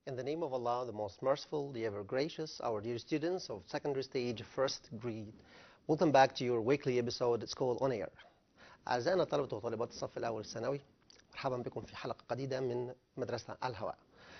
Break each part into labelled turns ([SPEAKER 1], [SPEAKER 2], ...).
[SPEAKER 1] In the name of Allah, the most merciful, the ever gracious, our dear students of secondary stage first grade, welcome back to your weekly episode School on Air. أعزائنا طلبة وطالبات الصف الأول الثانوي مرحبا بكم في حلقة جديدة من مدرسة الهواء.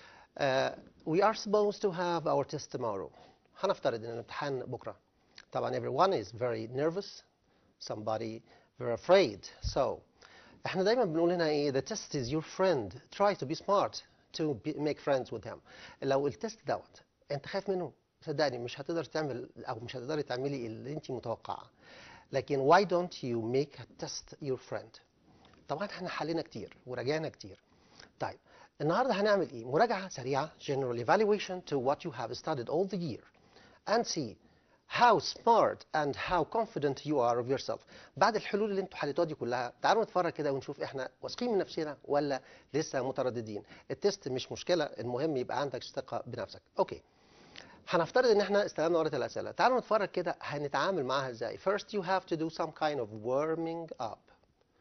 [SPEAKER 1] Uh, we are supposed to have our test tomorrow. هنفترض ان الامتحان بكرة. طبعا everyone is very nervous, somebody very afraid. So احنا دايما بنقول هنا ايه the test is your friend. Try to be smart to be, make friends with him. لو التست دوت انت خايف منه صدقني مش هتقدر تعمل او مش هتقدري تعملي اللي انت متوقعه. لكن why don't you make a test your friend؟ طبعا احنا حلينا كتير وراجعنا كتير. طيب النهارده هنعمل ايه؟ مراجعه سريعه general evaluation to what you have studied all the year and see how smart and how confident you are of yourself. بعد الحلول اللي انتوا حليتوها دي كلها تعالوا نتفرج كده ونشوف احنا واثقين من نفسنا ولا لسه مترددين. التست مش مشكله المهم يبقى عندك ثقه بنفسك. اوكي. هنفترض ان احنا استلمنا ورقه الاسئله تعالوا نتفرج كده هنتعامل معاها ازاي first you have to do some kind of warming up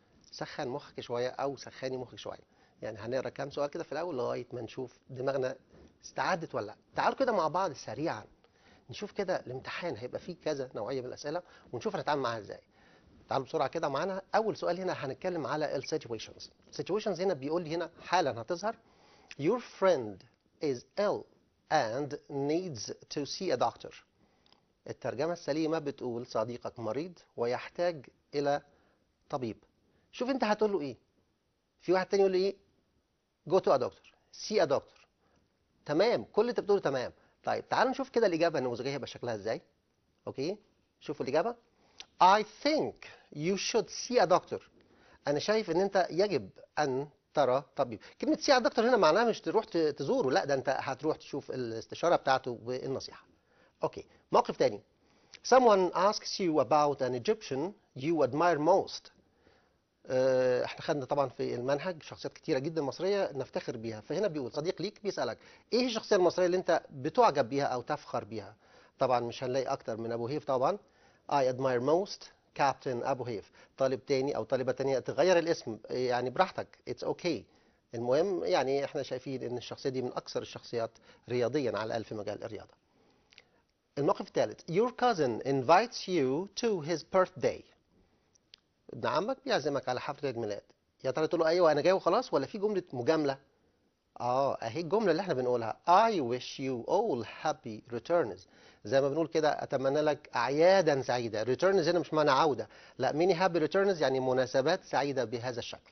[SPEAKER 1] سخن مخك شويه او سخني مخك شويه يعني هنقرا كام سؤال كده في الاول لغايه ما نشوف دماغنا استعدت ولا لا تعالوا كده مع بعض سريعا نشوف كده الامتحان هيبقى فيه كذا نوعيه من الاسئله ونشوف هنتعامل معاها ازاي تعالوا بسرعه كده معانا اول سؤال هنا هنتكلم على السيتويشنز situations هنا بيقول لي هنا حالا هتظهر your friend is ill and needs to see a doctor الترجمة السليمة بتقول صديقك مريض ويحتاج إلى طبيب شوف أنت هتقول له إيه في واحد تاني يقول له إيه go to a doctor see a doctor تمام كل اللي أنت بتقوله تمام طيب تعالوا نشوف كده الإجابة النموذجية هيبقى شكلها إزاي أوكي شوفوا الإجابة I think you should see a doctor أنا شايف إن أنت يجب أن ترى طبيب كلمة سي على الدكتور هنا معناها مش تروح تزوره لا ده انت هتروح تشوف الاستشارة بتاعته والنصيحة اوكي موقف تاني someone asks you about an Egyptian you admire most اه احنا خدنا طبعا في المنهج شخصيات كتيرة جدا مصرية نفتخر بيها فهنا بيقول صديق ليك بيسألك ايه الشخصية المصرية اللي انت بتعجب بيها او تفخر بيها طبعا مش هنلاقي اكتر من ابو هيف طبعا I admire most كابتن ابو هيف طالب تاني او طالبه تانية تغير الاسم يعني براحتك اتس اوكي okay. المهم يعني احنا شايفين ان الشخصيه دي من اكثر الشخصيات رياضيا على الاقل في مجال الرياضه الموقف الثالث your cousin invites you to his birthday ابن عمك بيعزمك على حفله عيد ميلاد يا ترى تقول له ايوه انا جاي وخلاص ولا في جمله مجامله اه اهي الجمله اللي احنا بنقولها I wish you all happy returns زي ما بنقول كده اتمنى لك اعيادا سعيده returns هنا مش معنى عوده لا ميني هابي returns يعني مناسبات سعيده بهذا الشكل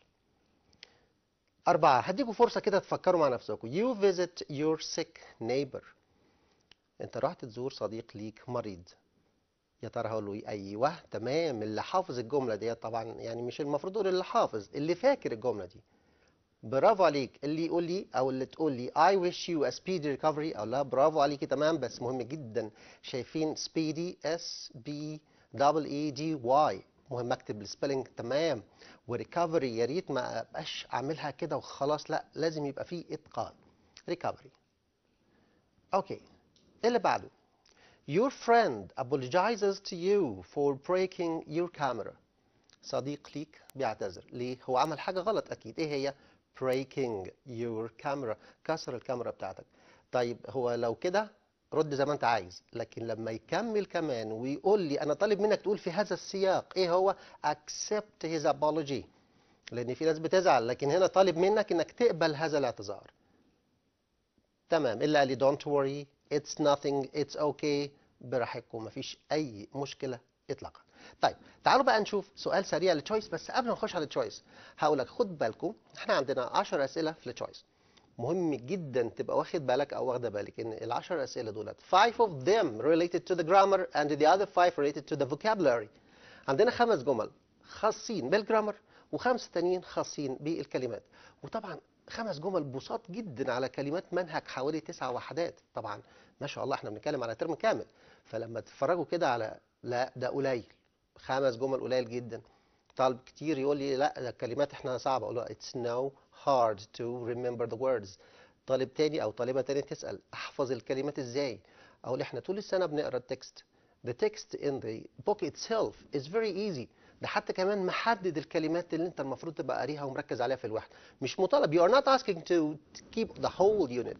[SPEAKER 1] أربعة هديكوا فرصة كده تفكروا مع نفسكم you visit your sick neighbor أنت رحت تزور صديق ليك مريض يا ترى هقول له ايه ايوه تمام اللي حافظ الجمله دي طبعا يعني مش المفروض اقول اللي حافظ اللي فاكر الجمله دي برافو عليك اللي يقول لي او اللي تقول لي I wish you a speedy recovery او لا برافو عليكي تمام بس مهم جدا شايفين speedy S B double E D Y مهم اكتب السبيلنج تمام وريكفري يا ريت ما ابقاش اعملها كده وخلاص لا لازم يبقى فيه اتقان ريكفري اوكي اللي بعده Your friend apologizes to you for breaking your camera صديق ليك بيعتذر ليه هو عمل حاجة غلط أكيد إيه هي breaking your camera كسر الكاميرا بتاعتك طيب هو لو كده رد زي ما انت عايز لكن لما يكمل كمان ويقول لي انا طالب منك تقول في هذا السياق ايه هو accept his apology لان في ناس بتزعل لكن هنا طالب منك انك تقبل هذا الاعتذار تمام الا قال لي don't worry it's nothing it's okay براحتكم مفيش اي مشكله اطلاقا طيب تعالوا بقى نشوف سؤال سريع للتشويس بس قبل ما نخش على التشويس هقول لك خد بالكم احنا عندنا 10 اسئله في التشويس مهم جدا تبقى واخد بالك او واخده بالك ان ال 10 اسئله دولت 5 of them related to the grammar and the other 5 related to the vocabulary عندنا خمس جمل خاصين بالجرامر وخمسه تانيين خاصين بالكلمات وطبعا خمس جمل بساط جدا على كلمات منهج حوالي تسع وحدات طبعا ما شاء الله احنا بنتكلم على ترم كامل فلما تتفرجوا كده على لا ده قليل خمس جمل قليل جدا طالب كتير يقول لي لا ده الكلمات احنا صعبه اقول له it's no hard to remember the words طالب تاني او طالبه تاني تسال احفظ الكلمات ازاي اقول احنا طول السنه بنقرا التكست the text in the book itself is very easy ده حتى كمان محدد الكلمات اللي انت المفروض تبقى قاريها ومركز عليها في الوحده مش مطالب you are not asking to keep the whole unit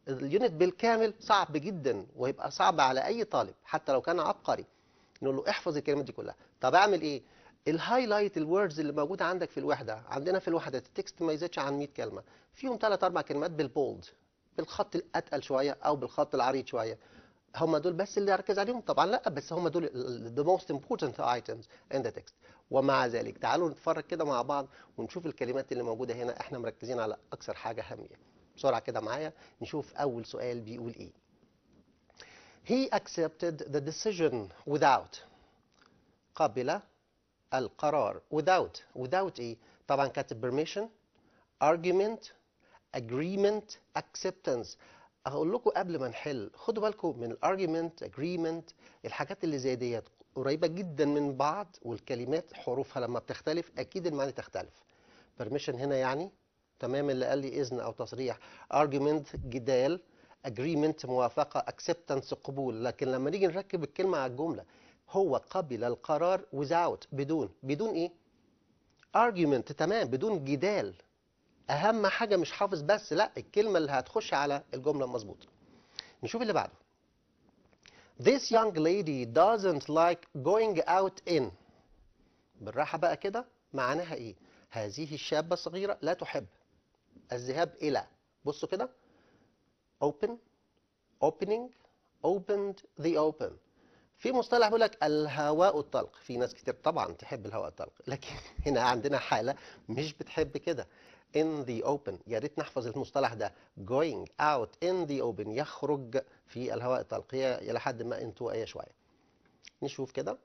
[SPEAKER 1] اليونت بالكامل صعب جدا ويبقى صعب على اي طالب حتى لو كان عبقري نقول له احفظ الكلمات دي كلها طب اعمل ايه الهايلايت الوردز اللي موجوده عندك في الوحده عندنا في الوحده التكست ما يزيدش عن 100 كلمه فيهم ثلاث اربع كلمات بالبولد بالخط الاتقل شويه او بالخط العريض شويه هم دول بس اللي اركز عليهم طبعا لا بس هم دول ال- the most important items in the text ومع ذلك تعالوا نتفرج كده مع بعض ونشوف الكلمات اللي موجوده هنا احنا مركزين على اكثر حاجه اهميه بسرعه كده معايا نشوف اول سؤال بيقول ايه he accepted the decision without قبل القرار without without ايه طبعا كاتب permission argument agreement acceptance هقول لكم قبل ما نحل خدوا بالكم من الارجيومنت agreement الحاجات اللي زي ديت قريبه جدا من بعض والكلمات حروفها لما بتختلف اكيد المعاني تختلف permission هنا يعني تمام اللي قال لي اذن او تصريح argument جدال agreement موافقه acceptance قبول لكن لما نيجي نركب الكلمه على الجمله هو قبل القرار without بدون بدون ايه argument تمام بدون جدال اهم حاجه مش حافظ بس لا الكلمه اللي هتخش على الجمله المظبوطه نشوف اللي بعده This young lady doesn't like going out in بالراحه بقى كده معناها ايه هذه الشابه الصغيره لا تحب الذهاب الى بصوا كده open opening opened the open في مصطلح بيقول لك الهواء الطلق في ناس كتير طبعا تحب الهواء الطلق لكن هنا عندنا حاله مش بتحب كده in the open يا ريت نحفظ المصطلح ده going out in the open يخرج في الهواء الطلق هي الى حد ما انطوائيه شويه نشوف كده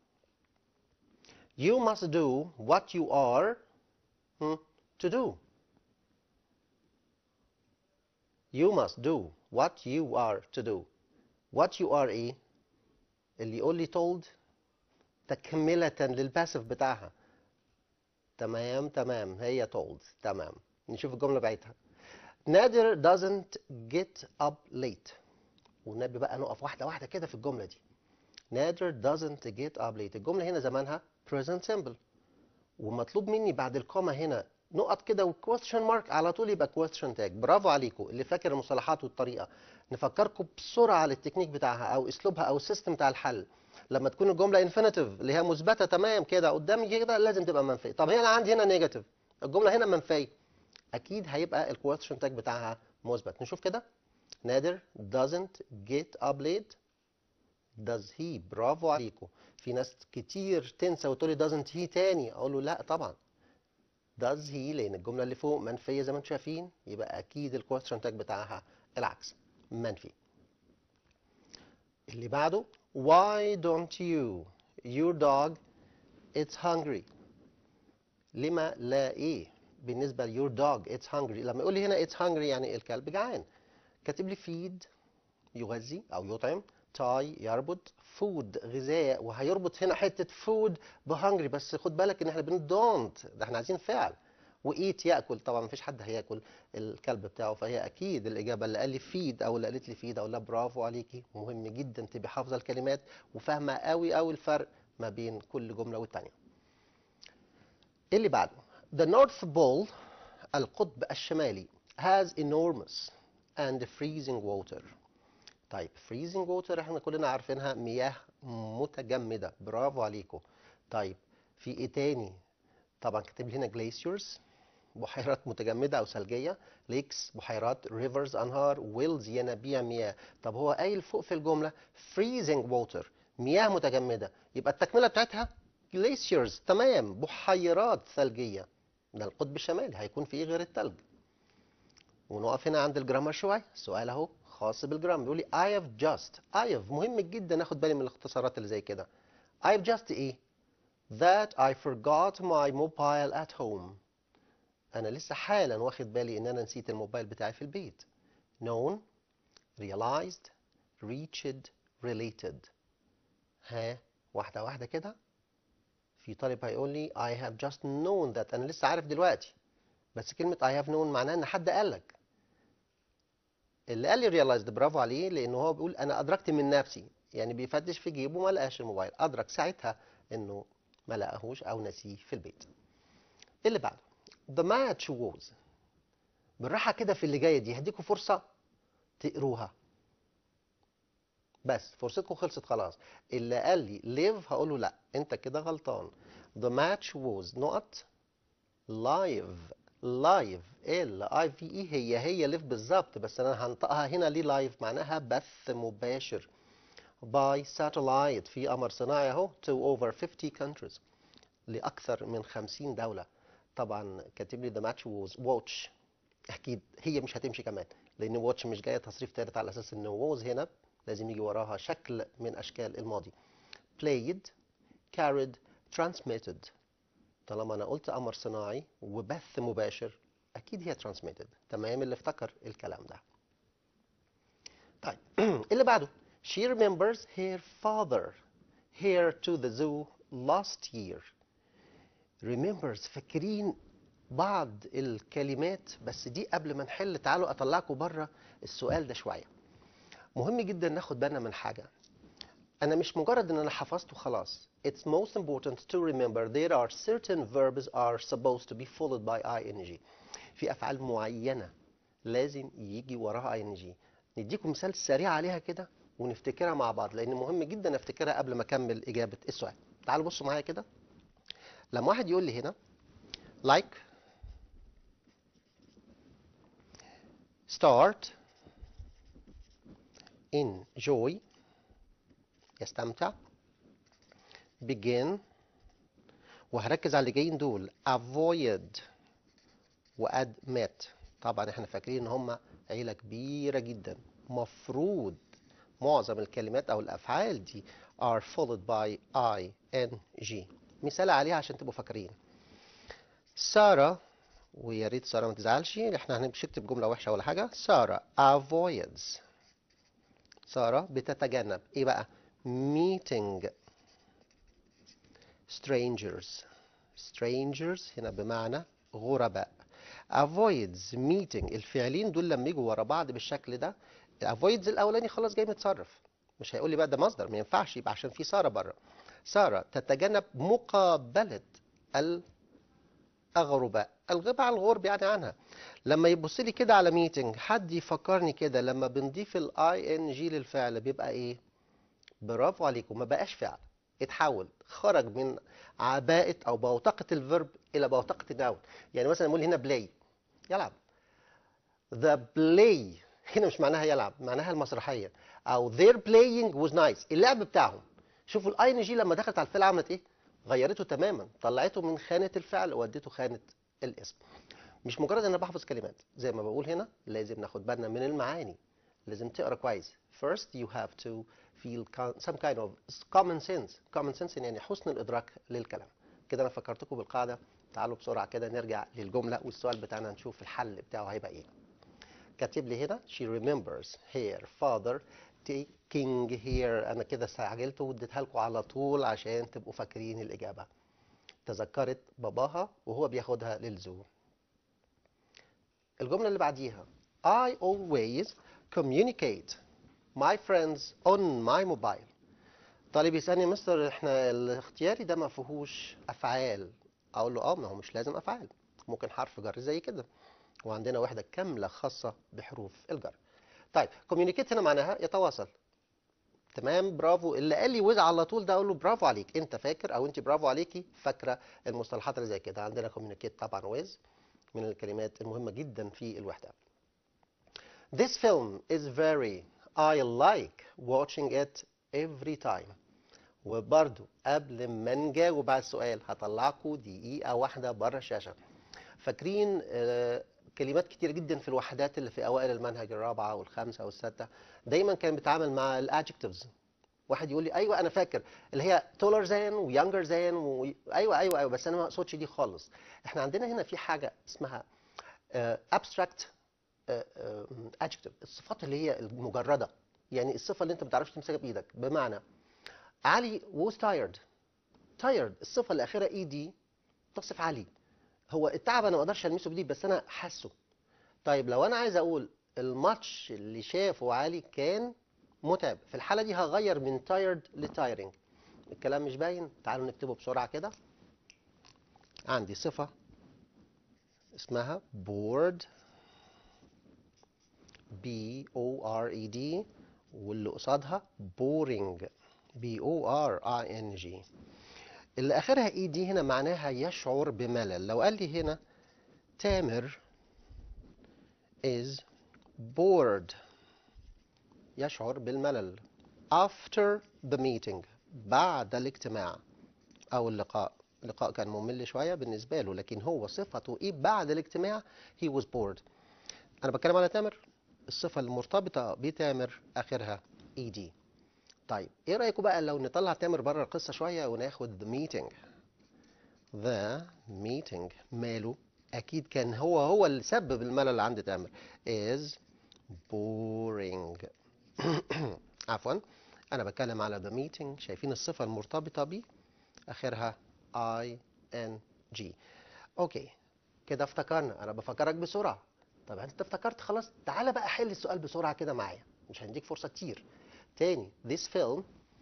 [SPEAKER 1] you must do what you are hmm, to do you must do what you are to do what you are ايه اللي يقول لي told تكملة للباسف بتاعها تمام تمام هي told تمام نشوف الجملة بتاعتها نادر doesn't get up late والنبي بقى نقف واحدة واحدة كده في الجملة دي نادر doesn't get up late الجملة هنا زمانها present simple ومطلوب مني بعد الكوما هنا نقط كده وكويستشن مارك على طول يبقى كويستشن تاج برافو عليكم اللي فاكر المصطلحات والطريقه نفكركم بسرعه على التكنيك بتاعها او اسلوبها او السيستم بتاع الحل لما تكون الجمله انفينيتيف اللي هي مثبته تمام كده قدامي كده لازم تبقى منفيه طب هنا عندي هنا نيجاتيف الجمله هنا منفيه اكيد هيبقى الكويستشن تاج بتاعها مثبت نشوف كده نادر doesn't get up late does he برافو عليكم في ناس كتير تنسى وتقول لي doesn't he تاني اقول له لا طبعا does he لان الجمله اللي فوق منفيه زي ما انتم شايفين يبقى اكيد الكويستشن تاج بتاعها العكس منفي اللي بعده why don't you your dog it's hungry لما لا ايه بالنسبه ل your dog it's hungry لما يقول لي هنا it's hungry يعني الكلب جعان كاتب لي feed يغذي او يطعم تاي يربط فود غذاء وهيربط هنا حته فود بهنجري بس خد بالك ان احنا بنقول دونت ده احنا عايزين فعل وايت ياكل طبعا مفيش حد هياكل الكلب بتاعه فهي اكيد الاجابه اللي قال لي فيد او اللي قالت لي فيد اقول لها برافو عليكي مهم جدا تبقي حافظه الكلمات وفاهمه قوي قوي الفرق ما بين كل جمله والتانيه اللي بعده the north pole القطب الشمالي has enormous and freezing water طيب freezing water احنا كلنا عارفينها مياه متجمدة برافو عليكم طيب في ايه تاني طبعا كاتب لي هنا glaciers بحيرات متجمدة أو ثلجية lakes بحيرات rivers أنهار wells ينابيع مياه طب هو قايل فوق في الجملة freezing water مياه متجمدة يبقى التكملة بتاعتها glaciers تمام بحيرات ثلجية ده القطب الشمالي هيكون في ايه غير التلج ونقف هنا عند الجرامر شوية سؤال اهو خاص بالجرامر بيقول لي I have just I have مهم جدا اخد بالي من الاختصارات اللي زي كده I have just ايه that I forgot my mobile at home انا لسه حالا واخد بالي ان انا نسيت الموبايل بتاعي في البيت known realized reached related ها واحدة واحدة كده في طالب هيقول لي I have just known that أنا لسه عارف دلوقتي بس كلمة I have known معناها إن حد قال لك اللي قال لي realized برافو عليه لأنه هو بيقول أنا أدركت من نفسي يعني بيفتش في جيبه ما لقاش الموبايل أدرك ساعتها إنه ما لقاهوش أو نسيه في البيت اللي بعده the match was بالراحة كده في اللي جاية دي هديكوا فرصة تقروها بس فرصتكم خلصت خلاص اللي قال لي live هقول له لا انت كده غلطان the match was not live live ال اي في اي هي هي live بالظبط بس انا هنطقها هنا ليه لايف معناها بث مباشر by satellite في قمر صناعي اهو to over 50 countries لاكثر من 50 دوله طبعا كاتب لي the match was watch اكيد هي مش هتمشي كمان لان واتش مش جايه تصريف ثالث على اساس ان ووز هنا لازم يجي وراها شكل من اشكال الماضي played carried transmitted طالما انا قلت قمر صناعي وبث مباشر اكيد هي transmitted تمام اللي افتكر الكلام ده طيب اللي بعده she remembers her father here to the zoo last year remembers فاكرين بعض الكلمات بس دي قبل ما نحل تعالوا اطلعكم بره السؤال ده شويه مهم جدا ناخد بالنا من حاجه انا مش مجرد ان انا حفظته خلاص it's most important to remember there are certain verbs are supposed to be followed by ing في افعال معينه لازم يجي وراها ing نديكم مثال سريع عليها كده ونفتكرها مع بعض لان مهم جدا افتكرها قبل ما اكمل اجابه السؤال تعالوا بصوا معايا كده لما واحد يقول لي هنا like start enjoy يستمتع begin وهركز على اللي جايين دول avoid وadmit طبعا احنا فاكرين ان هم عيله كبيره جدا مفروض معظم الكلمات او الافعال دي are followed by ing مثال عليها عشان تبقوا فاكرين ساره ويا ريت ساره ما تزعلش احنا مش هنكتب جمله وحشه ولا حاجه ساره avoids ساره بتتجنب ايه بقى meeting strangers strangers هنا بمعنى غرباء avoids meeting الفعلين دول لما يجوا ورا بعض بالشكل ده avoids الاولاني خلاص جاي متصرف مش هيقول لي بقى ده مصدر ما ينفعش يبقى عشان في ساره بره ساره تتجنب مقابله الاغرباء الغيبه على الغرب يعني عنها لما يبص لي كده على ميتنج حد يفكرني كده لما بنضيف الاي ان جي للفعل بيبقى ايه برافو عليكم ما بقاش فعل اتحول خرج من عباءة أو بوتقة الفيرب إلى بوتقة النون يعني مثلا نقول هنا بلاي يلعب the play هنا مش معناها يلعب معناها المسرحية أو their playing was nice اللعب بتاعهم شوفوا الاي ان جي لما دخلت على الفعل عملت ايه غيرته تماما طلعته من خانة الفعل ووديته خانة الاسم مش مجرد ان انا بحفظ كلمات زي ما بقول هنا لازم ناخد بالنا من المعاني لازم تقرا كويس first you have to feel some kind of common sense common sense يعني حسن الادراك للكلام كده انا فكرتكم بالقاعده تعالوا بسرعه كده نرجع للجمله والسؤال بتاعنا نشوف الحل بتاعه هيبقى ايه كاتب لي هنا she remembers her father taking here انا كده استعجلت واديتها لكم على طول عشان تبقوا فاكرين الاجابه تذكرت باباها وهو بياخدها للزو الجمله اللي بعديها I always communicate my friends on my mobile طالب يسألني يا مستر احنا الاختياري ده ما فيهوش افعال اقول له اه ما هو مش لازم افعال ممكن حرف جر زي كده وعندنا وحده كامله خاصه بحروف الجر طيب communicate هنا معناها يتواصل تمام برافو اللي قال لي وز على طول ده اقول له برافو عليك انت فاكر او انت برافو عليكي فاكره المصطلحات اللي زي كده عندنا communicate طبعا وز من الكلمات المهمه جدا في الوحده This film is very I like watching it every time وبرضو قبل ما نجاوب على السؤال هطلعكم دقيقة واحدة بره الشاشة فاكرين آه كلمات كتير جدا في الوحدات اللي في أوائل المنهج الرابعة والخامسة والسادسة دايما كان بيتعامل مع الادجكتيفز واحد يقول لي ايوه انا فاكر اللي هي taller than ويونجر than و... ايوه ايوه ايوه بس انا ما اقصدش دي خالص احنا عندنا هنا في حاجه اسمها آه abstract adjective الصفات اللي هي المجرده يعني الصفه اللي انت ما بتعرفش تمسكها بايدك بمعنى علي was tired tired الصفه اللي اخرها اي دي تصف علي هو التعب انا ما اقدرش المسه بايدي بس انا حاسه طيب لو انا عايز اقول الماتش اللي شافه علي كان متعب في الحاله دي هغير من tired لتايرنج الكلام مش باين تعالوا نكتبه بسرعه كده عندي صفه اسمها bored B B O R E D واللي قصادها boring B O R I N G اللي آخرها E D هنا معناها يشعر بملل لو قال لي هنا تامر is bored يشعر بالملل after the meeting بعد الاجتماع أو اللقاء اللقاء كان ممل شوية بالنسبة له لكن هو صفته إيه بعد الاجتماع he was bored أنا بتكلم على تامر الصفة المرتبطة بتامر آخرها ED طيب إيه رأيكم بقى لو نطلع تامر بره القصة شوية وناخد the meeting the meeting ماله أكيد كان هو هو اللي سبب الملل اللي عند تامر is boring عفوا أنا بتكلم على the meeting شايفين الصفة المرتبطة بيه آخرها I N G أوكي كده افتكرنا أنا بفكرك بسرعة طب أنت افتكرت خلاص تعالى بقى حل السؤال بسرعة كده معايا مش هنديك فرصة كتير تاني this film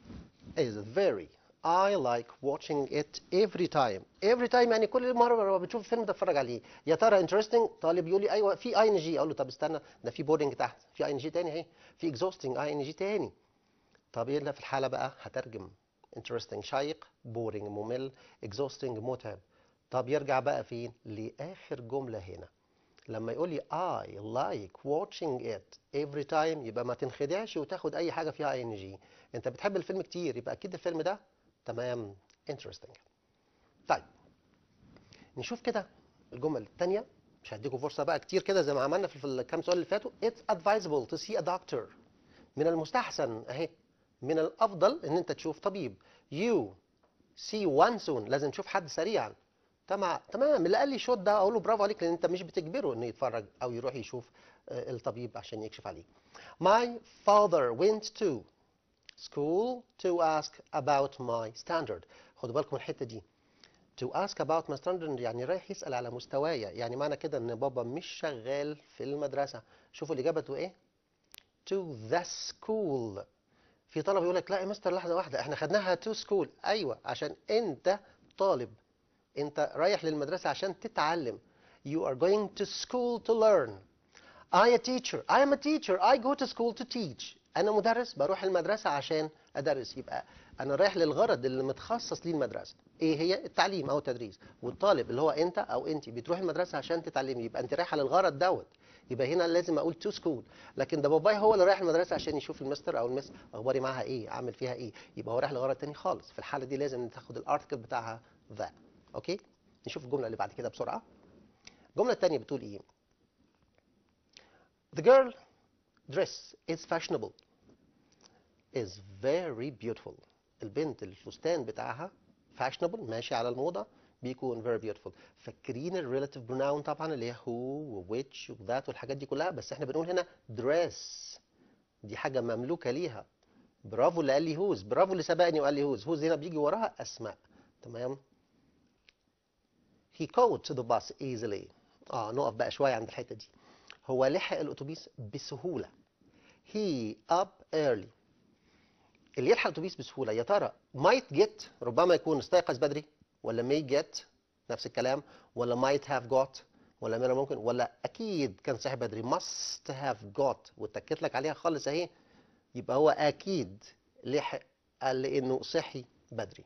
[SPEAKER 1] is very I like watching it every time every time يعني كل مرة بتشوف الفيلم ده اتفرج عليه يا ترى interesting طالب يقول لي ايوه في اي ان جي اقول له طب استنى ده في بورينج تحت في اي ان جي تاني اهي في exhausting اي ان جي تاني طب ايه اللي في الحالة بقى هترجم interesting شيق boring ممل exhausting متعب طب يرجع بقى فين لآخر جملة هنا لما يقول لي I like watching it every time يبقى ما تنخدعش وتاخد أي حاجة فيها ing أنت بتحب الفيلم كتير يبقى أكيد الفيلم ده تمام interesting طيب نشوف كده الجمل التانية مش هديكم فرصة بقى كتير كده زي ما عملنا في الكام سؤال اللي فاتوا It's advisable to see a doctor من المستحسن أهي من الأفضل إن أنت تشوف طبيب You see one soon لازم تشوف حد سريعا تمام تمام اللي قال لي شوت ده اقول له برافو عليك لان انت مش بتجبره انه يتفرج او يروح يشوف آه، الطبيب عشان يكشف عليه. My father went to school to ask about my standard. خدوا بالكم من الحته دي. To ask about my standard يعني رايح يسأل على مستوايا، يعني معنى كده ان بابا مش شغال في المدرسة. شوفوا الإجابة ايه؟ To the school. في طلبة يقول لك لا يا مستر لحظة واحدة احنا خدناها to school. أيوه عشان أنت طالب. انت رايح للمدرسة عشان تتعلم you are going to school to learn I a teacher I am a teacher I go to school to teach أنا مدرس بروح المدرسة عشان أدرس يبقى أنا رايح للغرض اللي متخصص ليه المدرسة إيه هي التعليم أو التدريس والطالب اللي هو أنت أو أنت بتروح المدرسة عشان تتعلمي يبقى أنت رايحة للغرض دوت يبقى هنا لازم أقول to school لكن ده باباي هو اللي رايح المدرسة عشان يشوف المستر أو المس أخباري معاها إيه أعمل فيها إيه يبقى هو رايح لغرض تاني خالص في الحالة دي لازم تاخد الارتكل بتاعها ذا اوكي نشوف الجمله اللي بعد كده بسرعه الجمله الثانيه بتقول ايه The girl dress is fashionable is very beautiful البنت الفستان بتاعها fashionable ماشي على الموضة بيكون very beautiful فاكرين ال relative pronoun طبعا اللي هي who و which و that والحاجات دي كلها بس احنا بنقول هنا dress دي حاجة مملوكة ليها برافو اللي قال لي whose برافو اللي سبقني وقال لي whose whose هنا بيجي وراها أسماء تمام He caught the bus easily. اه نقف بقى شوية عند الحتة دي. هو لحق الأتوبيس بسهولة. He up early. اللي يلحق الأتوبيس بسهولة يا ترى might get ربما يكون استيقظ بدري ولا may get نفس الكلام ولا might have got ولا من ممكن ولا أكيد كان صاحي بدري must have got واتكيت لك عليها خالص أهي يبقى هو أكيد لحق قال لأنه صحي بدري.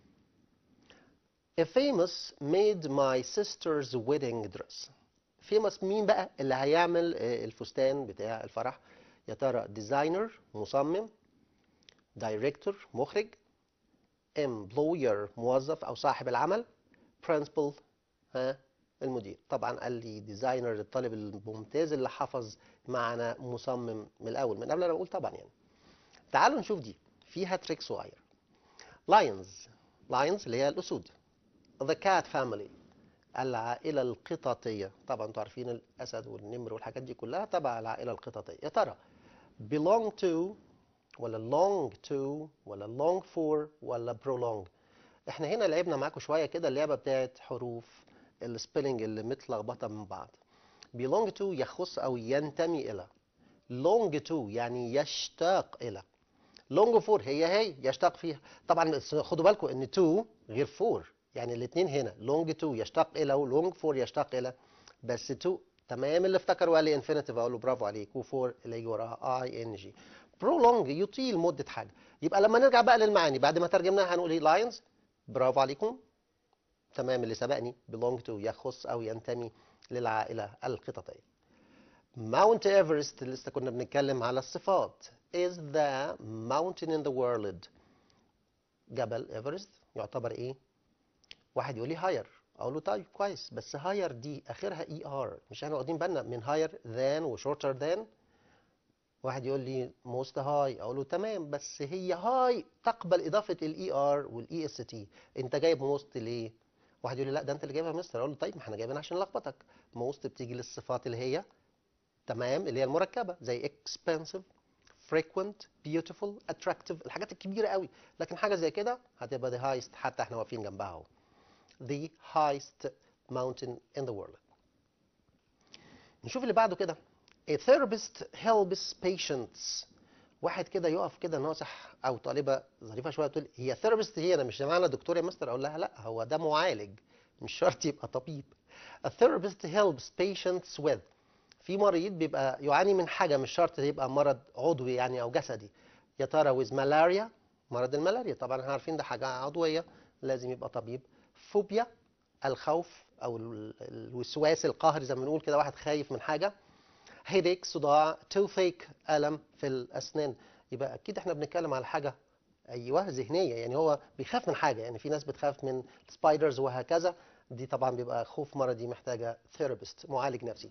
[SPEAKER 1] A famous made my sister's wedding dress. famous مين بقى اللي هيعمل آه، الفستان بتاع الفرح؟ يا ترى designer مصمم director مخرج employer موظف أو صاحب العمل principal ها المدير طبعا قال لي designer الطالب الممتاز اللي حفظ معنى مصمم من الأول من قبل أنا بقول طبعا يعني تعالوا نشوف دي فيها تريك صغير lions lions اللي هي الأسود The cat family العائلة القططية طبعا انتوا عارفين الأسد والنمر والحاجات دي كلها تبع العائلة القططية يا ترى belong to ولا long to ولا long for ولا prolong احنا هنا لعبنا معاكم شوية كده اللعبة بتاعت حروف السبيلنج اللي متلخبطة من بعض belong to يخص أو ينتمي إلى long to يعني يشتاق إلى long for هي هي يشتاق فيها طبعا بس خدوا بالكم ان to غير for يعني الاثنين هنا long to يشتاق الى و long for يشتاق الى بس to تمام اللي افتكر وقال لي انفينيتيف اقول له برافو عليك وفور اللي يجي وراها اي ان جي prolong يطيل مده حاجه يبقى لما نرجع بقى للمعاني بعد ما ترجمناها هنقول ايه لاينز برافو عليكم تمام اللي سبقني belong to يخص او ينتمي للعائله القططيه ماونت ايفرست لسه كنا بنتكلم على الصفات is the mountain in the world جبل ايفرست يعتبر ايه واحد يقول لي هاير اقول له طيب كويس بس هاير دي اخرها اي ار مش احنا واخدين بالنا من هاير ذان وشورتر ذان واحد يقول لي موست هاي اقول له تمام بس هي هاي تقبل اضافه الاي ار والاي اس تي انت جايب موست ليه واحد يقول لي لا ده انت اللي جايبها يا مستر اقول له طيب ما احنا جايبينها عشان نلخبطك موست بتيجي للصفات اللي هي تمام اللي هي المركبه زي expensive frequent beautiful attractive الحاجات الكبيره قوي لكن حاجه زي كده هتبقى the highest حتى احنا واقفين جنبها اهو the highest mountain in the world نشوف اللي بعده كده a therapist helps patients واحد كده يقف كده ناصح او طالبه ظريفه شويه تقول هي ثيرابيست هي انا مش معنى دكتور يا مستر اقول لها لا هو ده معالج مش شرط يبقى طبيب a therapist helps patients with في مريض بيبقى يعاني من حاجه مش شرط يبقى مرض عضوي يعني او جسدي يا ترى with malaria مرض الملاريا طبعا احنا عارفين ده حاجه عضويه لازم يبقى طبيب فوبيا الخوف او ال- الوسواس القهري زي ما بنقول كده واحد خايف من حاجه هيديك صداع توثيك الم في الاسنان يبقى اكيد احنا بنتكلم على حاجه ايوه ذهنيه يعني هو بيخاف من حاجه يعني في ناس بتخاف من سبايدرز وهكذا دي طبعا بيبقى خوف مرضي محتاجه ثيرابيست معالج نفسي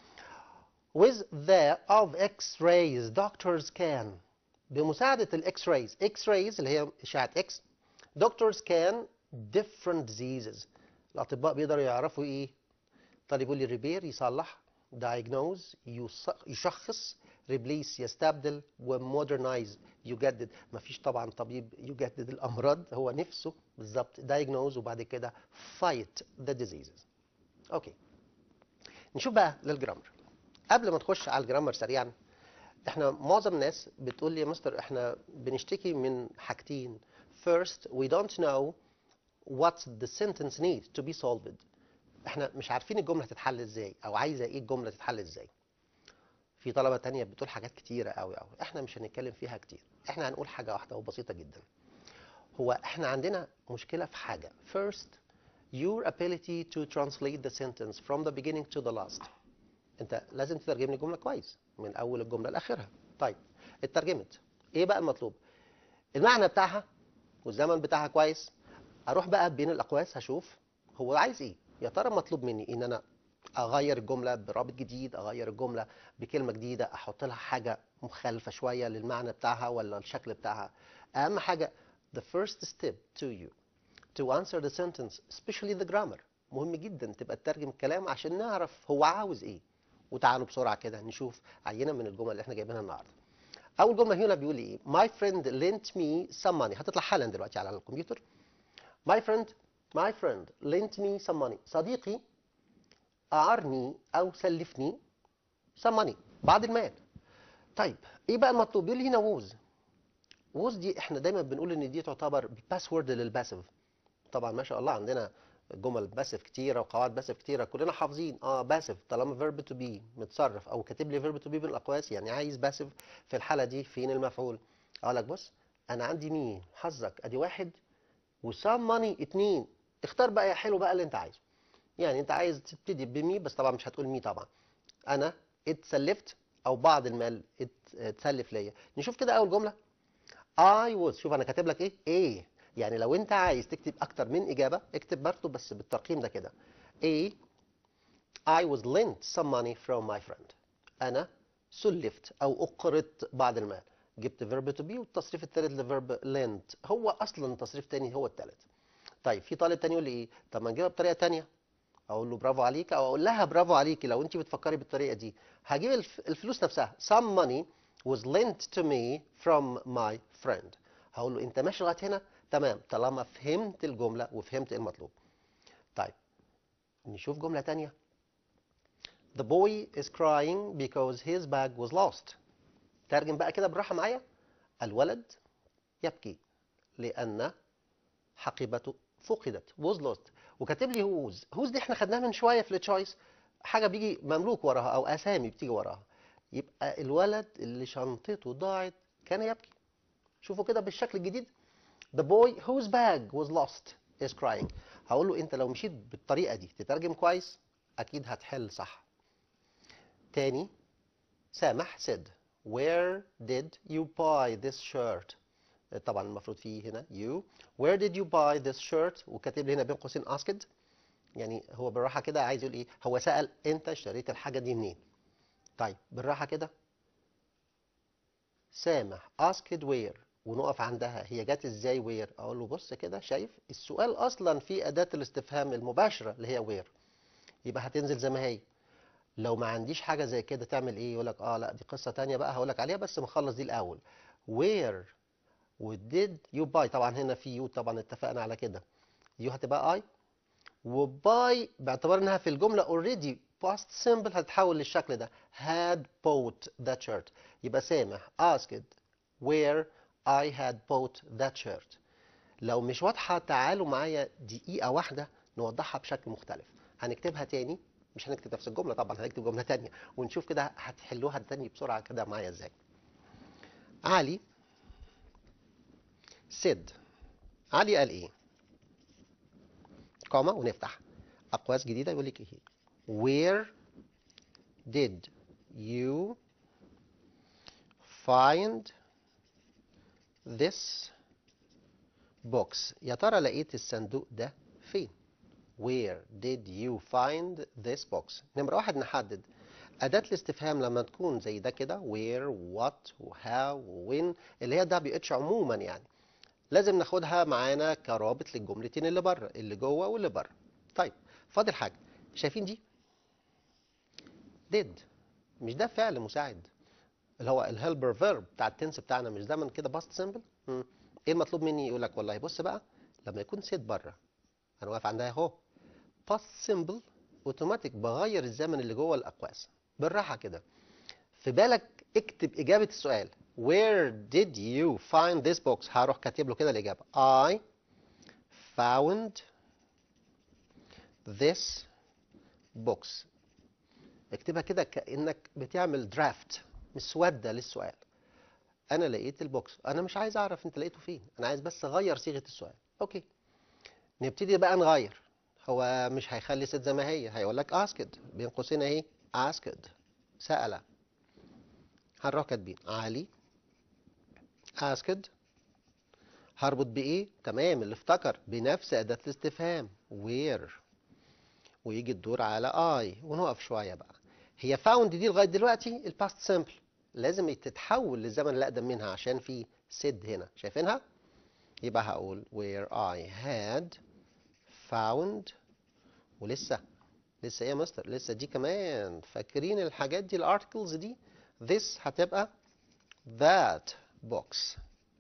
[SPEAKER 1] with the of x-rays doctors can بمساعدة الاكس رايز اكس رايز اللي هي اشعة اكس doctors can different diseases الاطباء بيقدروا يعرفوا ايه طالب يقول لي ريبير يصلح diagnose يص- يشخص replace يستبدل ومودرنايز يجدد مفيش طبعا طبيب يجدد الامراض هو نفسه بالظبط diagnose وبعد كده fight the diseases اوكي نشوف بقى للجرامر قبل ما نخش على الجرامر سريعا احنا معظم الناس بتقول لي يا مستر احنا بنشتكي من حاجتين first we don't know what the sentence needs to be solved احنا مش عارفين الجمله تتحل ازاي او عايزه ايه الجمله تتحل ازاي في طلبه تانية بتقول حاجات كتيره قوي قوي احنا مش هنتكلم فيها كتير احنا هنقول حاجه واحده وبسيطه جدا هو احنا عندنا مشكله في حاجه first your ability to translate the sentence from the beginning to the last انت لازم تترجم لي الجمله كويس من اول الجمله لاخرها طيب اترجمت ايه بقى المطلوب المعنى بتاعها والزمن بتاعها كويس اروح بقى بين الاقواس هشوف هو عايز ايه يا ترى مطلوب مني ان انا اغير الجمله برابط جديد اغير الجمله بكلمه جديده احط لها حاجه مخالفه شويه للمعنى بتاعها ولا الشكل بتاعها اهم حاجه the first step to you to answer the sentence especially the grammar مهم جدا تبقى تترجم الكلام عشان نعرف هو عاوز ايه وتعالوا بسرعه كده نشوف عينه من الجمل اللي احنا جايبينها النهارده اول جمله هنا بيقول ايه my friend lent me some money هتطلع حالا دلوقتي على الكمبيوتر my friend my friend lent me some money صديقي أعرني أو سلفني some money بعض المال طيب إيه بقى المطلوب بيقول لي هنا ووز ووز دي إحنا دايما بنقول إن دي تعتبر باسورد للباسيف طبعا ما شاء الله عندنا جمل باسيف كتيره وقواعد باسيف كتيره كلنا حافظين اه باسيف طالما فيرب تو بي متصرف او كاتب لي فيرب تو بي بالاقواس يعني عايز باسيف في الحاله دي فين المفعول اقول لك بص انا عندي مين حظك ادي واحد وسام ماني اتنين اختار بقى يا حلو بقى اللي انت عايزه يعني انت عايز تبتدي بمي بس طبعا مش هتقول مي طبعا انا اتسلفت او بعض المال ات- اتسلف ليا نشوف كده اول جمله I was شوف انا كاتب لك ايه ايه يعني لو انت عايز تكتب اكتر من اجابه اكتب برضه بس بالترقيم ده كده A I was lent some money from my friend انا سلفت او اقرضت بعض المال جبت verb to be والتصريف الثالث لفيرب lent هو اصلا تصريف تاني هو الثالث طيب في طالب تاني يقول لي ايه طب ما نجيبها بطريقه تانية اقول له برافو عليك او اقول لها برافو عليكي لو انت بتفكري بالطريقه دي هجيب الف- الفلوس نفسها some money was lent to me from my friend هقول له انت ماشي لغايه هنا تمام طالما فهمت الجمله وفهمت إيه المطلوب طيب نشوف جمله تانية The boy is crying because his bag was lost ترجم بقى كده بالراحه معايا الولد يبكي لان حقيبته فقدت was lost وكاتب لي whose whose دي احنا خدناها من شويه في التشويس حاجة بيجي مملوك وراها أو أسامي بتيجي وراها يبقى الولد اللي شنطته ضاعت كان يبكي شوفوا كده بالشكل الجديد The boy whose bag was lost is crying هقول له انت لو مشيت بالطريقة دي تترجم كويس اكيد هتحل صح تاني سامح said where did you buy this shirt طبعا المفروض فيه هنا you where did you buy this shirt وكاتب لي هنا بين قوسين asked يعني هو بالراحة كده عايز يقول ايه هو سأل انت اشتريت الحاجة دي منين طيب بالراحة كده سامح asked where ونقف عندها هي جت ازاي وير اقول له بص كده شايف السؤال اصلا في اداه الاستفهام المباشره اللي هي وير يبقى هتنزل زي ما هي لو ما عنديش حاجه زي كده تعمل ايه يقول لك اه لا دي قصه تانية بقى هقول لك عليها بس نخلص دي الاول وير وديد يو باي طبعا هنا في يو طبعا اتفقنا على كده يو هتبقى اي وباي باعتبار انها في الجمله اوريدي باست سيمبل هتتحول للشكل ده had bought that shirt يبقى سامح asked where I had bought that shirt لو مش واضحة تعالوا معايا دقيقة واحدة نوضحها بشكل مختلف هنكتبها تاني مش هنكتب نفس الجملة طبعا هنكتب جملة تانية ونشوف كده هتحلوها تاني بسرعة كده معايا ازاي علي said علي قال ايه كوما ونفتح أقواس جديدة يقول لك ايه where did you find this box يا ترى لقيت الصندوق ده فين where did you find this box نمرة واحد نحدد أداة الاستفهام لما تكون زي ده كده where what how when اللي هي ده اتش عموما يعني لازم ناخدها معانا كرابط للجملتين اللي بره اللي جوه واللي بره طيب فاضل حاجة شايفين دي did مش ده فعل مساعد اللي هو الهيلبر فيرب بتاع التنس بتاعنا مش دايما كده باست سيمبل ايه المطلوب مني يقول لك والله بص بقى لما يكون سيت بره انا واقف عندها اهو باست سيمبل اوتوماتيك بغير الزمن اللي جوه الاقواس بالراحه كده في بالك اكتب اجابه السؤال where did you find this box هروح كاتب له كده الاجابه I found this box اكتبها كده كانك بتعمل درافت مسوده للسؤال انا لقيت البوكس انا مش عايز اعرف انت لقيته فين انا عايز بس اغير صيغه السؤال اوكي نبتدي بقى نغير هو مش هيخلي ست زي ما هي هيقول لك asked بين قوسين اهي asked سأل هنروح كاتبين علي asked هربط بايه تمام اللي افتكر بنفس اداه الاستفهام where ويجي الدور على I ونقف شويه بقى هي found دي لغايه دلوقتي الباست سيمبل لازم تتحول للزمن اللي اقدم منها عشان في said هنا شايفينها يبقى هقول where I had found ولسه لسه ايه يا مستر لسه دي كمان فاكرين الحاجات دي الارتكلز دي this هتبقى that box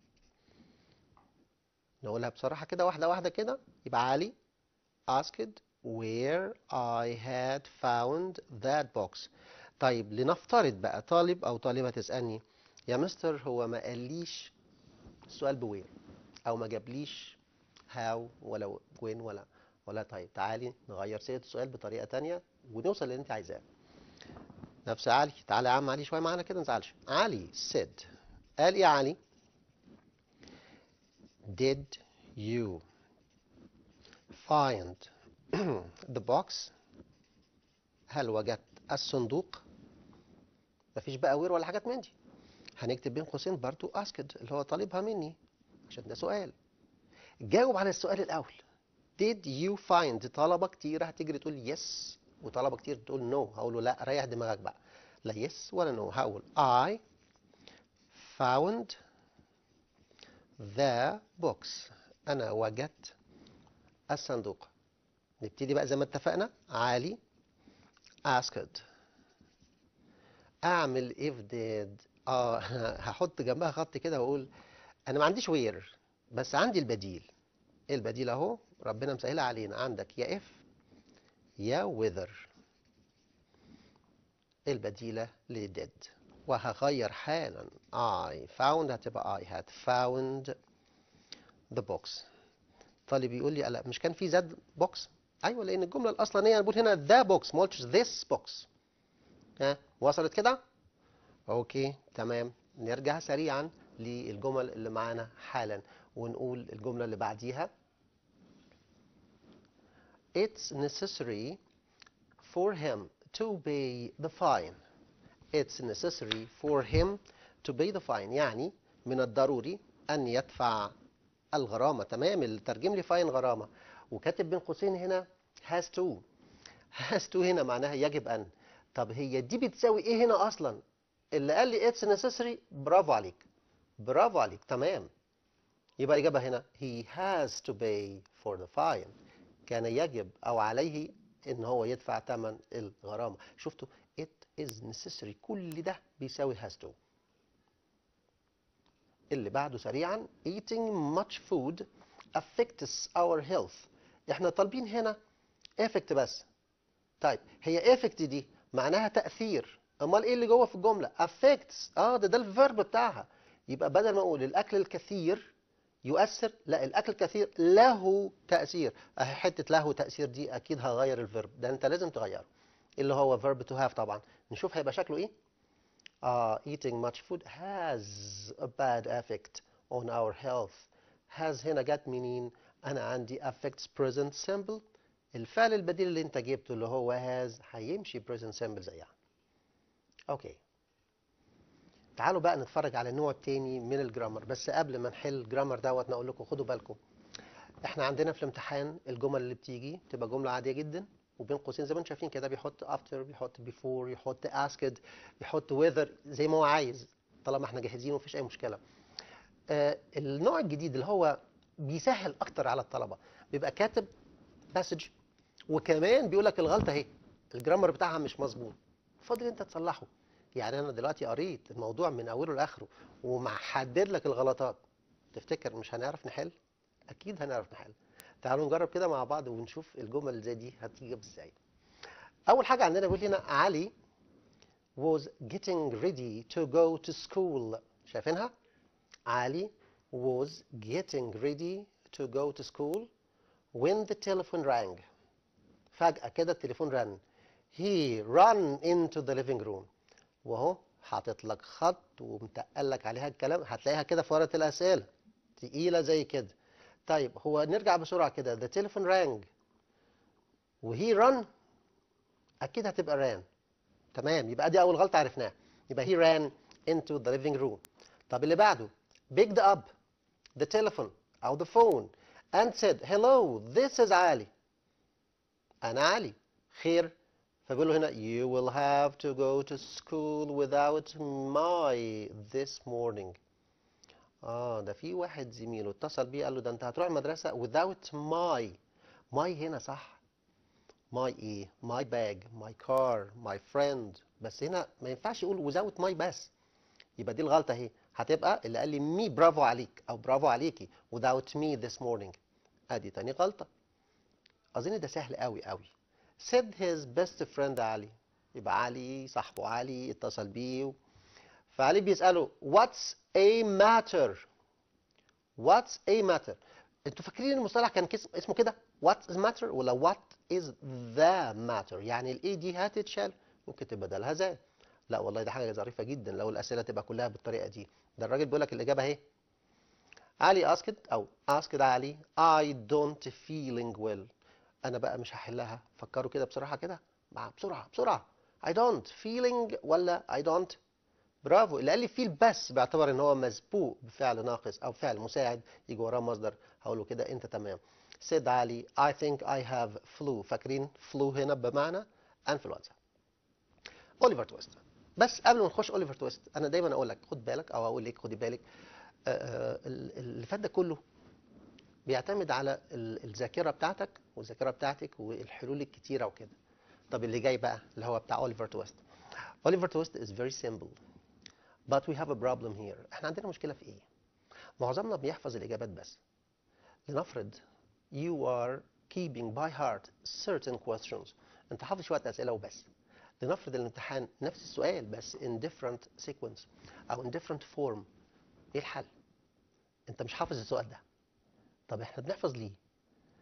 [SPEAKER 1] نقولها بصراحة كده واحدة واحدة كده يبقى علي asked where I had found that box طيب لنفترض بقى طالب أو طالبة تسألني يا مستر هو ما قاليش السؤال بوير أو ما جابليش how ولا when ولا ولا طيب تعالي نغير صيغة السؤال بطريقة تانية ونوصل اللي أنت عايزاه نفس علي تعالى يا عم علي شوية معانا كده نزعلش علي said قال إيه يا علي did you find the box هل وجدت الصندوق مفيش بقى وير ولا حاجات من دي هنكتب بين قوسين برضو asked اللي هو طالبها مني عشان ده سؤال جاوب على السؤال الأول did you find طلبة كتير هتجري تقول yes وطلبة كتير تقول no هقول له لا ريح دماغك بقى لا yes ولا no هقول I found the box أنا وجدت الصندوق نبتدي بقى زي ما اتفقنا علي asked اعمل if did اه هحط جنبها خط كده واقول انا ما عنديش وير بس عندي البديل ايه البديل اهو ربنا مسهلها علينا عندك يا if يا whether البديلة ل did وهغير حالا I found هتبقى I had found the box طالب يقول لي لا مش كان في زد بوكس ايوه لان الجمله الاصلانيه انا بقول هنا ذا بوكس ما قلتش this بوكس ها وصلت كده اوكي تمام نرجع سريعا للجمل اللي معانا حالا ونقول الجمله اللي بعديها It's necessary for him to pay the fine. It's necessary for him to pay the fine يعني من الضروري أن يدفع الغرامة تمام اللي ترجم لي فاين غرامة وكاتب بين قوسين هنا has to has to هنا معناها يجب أن طب هي دي بتساوي إيه هنا أصلا اللي قال لي it's necessary برافو عليك برافو عليك تمام يبقى الإجابة هنا he has to pay for the fine كان يجب أو عليه إن هو يدفع ثمن الغرامة شفتوا it is necessary كل ده بيساوي has to اللي بعده سريعا eating much food affects our health احنا طالبين هنا effect بس طيب هي effect دي معناها تأثير امال ايه اللي جوه في الجملة affects اه ده ده الفيرب بتاعها يبقى بدل ما اقول الاكل الكثير يؤثر لا الاكل الكثير له تأثير اهي حتة له تأثير دي اكيد هغير الفيرب ده انت لازم تغيره اللي هو verb to have طبعا نشوف هيبقى شكله ايه uh, eating much food has a bad effect on our health has هنا جت منين انا عندي affects present simple الفعل البديل اللي انت جبته اللي هو has هيمشي present simple زيها اوكي تعالوا بقى نتفرج على النوع التاني من الجرامر بس قبل ما نحل الجرامر دوت نقول لكم خدوا بالكم احنا عندنا في الامتحان الجمل اللي بتيجي تبقى جمله عاديه جدا وبين قوسين زي ما انتم شايفين كده بيحط after بيحط before يحط asked يحط whether زي ما هو عايز طالما احنا جاهزين ومفيش اي مشكله آه النوع الجديد اللي هو بيسهل اكتر على الطلبه بيبقى كاتب مسج وكمان بيقول لك الغلطه اهي الجرامر بتاعها مش مظبوط فاضل انت تصلحه يعني انا دلوقتي قريت الموضوع من اوله لاخره ومحدد لك الغلطات تفتكر مش هنعرف نحل اكيد هنعرف نحل تعالوا نجرب كده مع بعض ونشوف الجمل اللي زي دي هتيجي ازاي اول حاجه عندنا بيقول هنا علي was getting ready to go to school شايفينها علي was getting ready to go to school when the telephone rang فجأة كده التليفون رن he ran into the living room وهو حاطط لك خط ومتقل لك عليها الكلام هتلاقيها كده في ورقة الأسئلة تقيلة زي كده طيب هو نرجع بسرعة كده the telephone rang وهي run أكيد هتبقى ran تمام يبقى دي أول غلطة عرفناها يبقى he ran into the living room طب اللي بعده picked up the telephone أو the phone and said hello this is علي أنا علي خير فبيقول له هنا you will have to go to school without my this morning اه ده في واحد زميله اتصل بيه قال له ده انت هتروح المدرسة without my my هنا صح my ايه my bag my car my friend بس هنا ما ينفعش يقول without my بس يبقى دي الغلطة اهي هتبقى اللي قال لي مي برافو عليك او برافو عليكي without me this morning ادي تاني غلطة اظن ده سهل قوي قوي said his best friend علي يبقى علي صاحبه علي اتصل بيه فعلي بيسأله what's a matter what's a matter انتوا فاكرين المصطلح كان كس- اسمه كده what's the matter ولا what is the matter يعني الاي دي هتتشال ممكن تبدلها زي لا والله ده حاجه ظريفه جدا لو الاسئله تبقى كلها بالطريقه دي ده الراجل بيقول لك الاجابه اهي علي asked او asked علي I don't feeling well انا بقى مش هحلها فكروا كده بصراحه كده مع بسرعه بسرعه I don't feeling ولا I don't برافو اللي قال لي feel بس باعتبار ان هو مسبوق بفعل ناقص او فعل مساعد يجي وراه مصدر هقول له كده انت تمام said علي I think I have flu فاكرين flu هنا بمعنى انفلونزا اوليفر تويست بس قبل ما نخش اوليفر تويست انا دايما اقول لك خد بالك او اقول لك خدي بالك آه، آه، ال- اللي فات ده كله بيعتمد على ال- الذاكره بتاعتك والذاكره بتاعتك والحلول الكتيره وكده طب اللي جاي بقى اللي هو بتاع اوليفر تويست اوليفر تويست is very simple but we have a problem here احنا عندنا مشكله في ايه معظمنا بيحفظ الاجابات بس لنفرض you are keeping by heart certain questions انت حافظ شويه اسئله وبس لنفرض الامتحان نفس السؤال بس in different sequence او in different form ايه الحل انت مش حافظ السؤال ده طب احنا بنحفظ ليه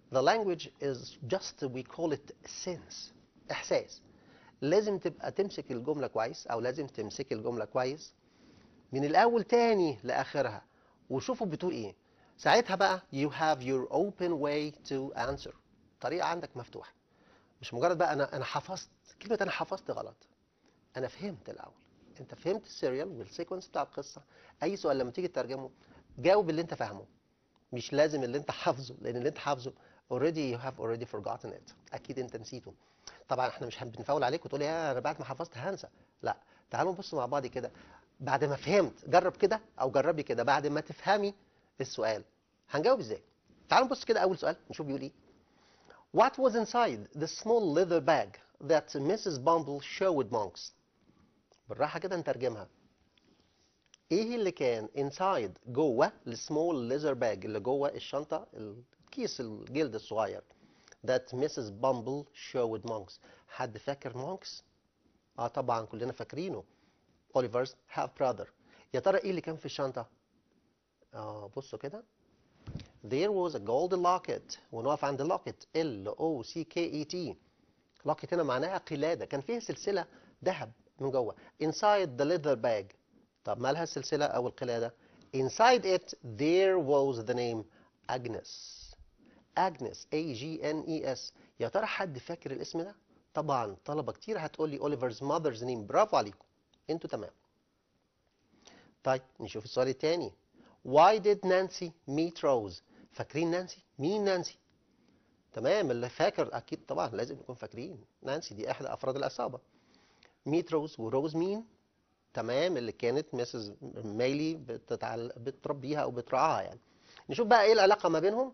[SPEAKER 1] The language is just we call it sense إحساس لازم تبقى تمسك الجملة كويس أو لازم تمسك الجملة كويس من الأول تاني لآخرها وشوفوا بتقول إيه ساعتها بقى you have your open way to answer طريقة عندك مفتوحة مش مجرد بقى أنا أنا حفظت كلمة أنا حفظت غلط أنا فهمت الأول أنت فهمت السيريال والسيكونس بتاع القصة أي سؤال لما تيجي تترجمه جاوب اللي أنت فاهمه مش لازم اللي أنت حافظه لأن اللي أنت حافظه already you have already forgotten it أكيد أنت نسيته طبعا احنا مش بنفاول عليك وتقول يا انا بعد ما حفظت هنسى لا تعالوا نبص مع بعض كده بعد ما فهمت جرب كده او جربي كده بعد ما تفهمي السؤال هنجاوب ازاي تعالوا نبص كده اول سؤال نشوف بيقول ايه What was inside the small leather bag that Mrs. Bumble showed monks بالراحة كده نترجمها ايه اللي كان inside جوه السمول leather bag اللي جوه الشنطة الكيس الجلد الصغير that Mrs. Bumble showed monks حد فاكر monks؟ اه طبعا كلنا فاكرينه Oliver's half brother يا ترى ايه اللي كان في الشنطة؟ اه بصوا كده There was a gold locket ونقف عند locket L O C K E T locket هنا معناها قلادة كان فيها سلسلة ذهب من جوه inside the leather bag طب مالها السلسلة أو القلادة inside it there was the name Agnes اجنس اي جي ان اي اس يا ترى حد فاكر الاسم ده طبعا طلبه كتير هتقول لي اوليفرز ماذرز نيم برافو عليكم انتوا تمام طيب نشوف السؤال الثاني why did Nancy meet Rose فاكرين نانسي مين نانسي تمام اللي فاكر اكيد طبعا لازم نكون فاكرين نانسي دي احدى افراد العصابه ميت روز وروز مين تمام اللي كانت مسز مايلي بتتعل... بتربيها او بترعاها يعني نشوف بقى ايه العلاقه ما بينهم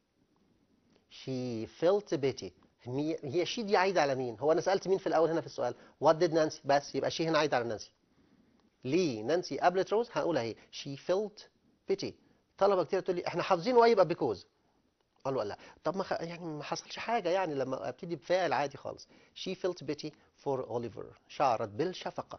[SPEAKER 1] she felt pity هي هي شي دي عايده على مين؟ هو انا سالت مين في الاول هنا في السؤال؟ what did نانسي بس يبقى شي هنا عايده على نانسي. ليه نانسي قابلت روز؟ هقول اهي she felt pity. طلبه كتير تقول لي احنا حافظين واي يبقى because. قالوا لا طب ما خ... يعني ما حصلش حاجه يعني لما ابتدي بفاعل عادي خالص. she felt pity for Oliver شعرت بالشفقه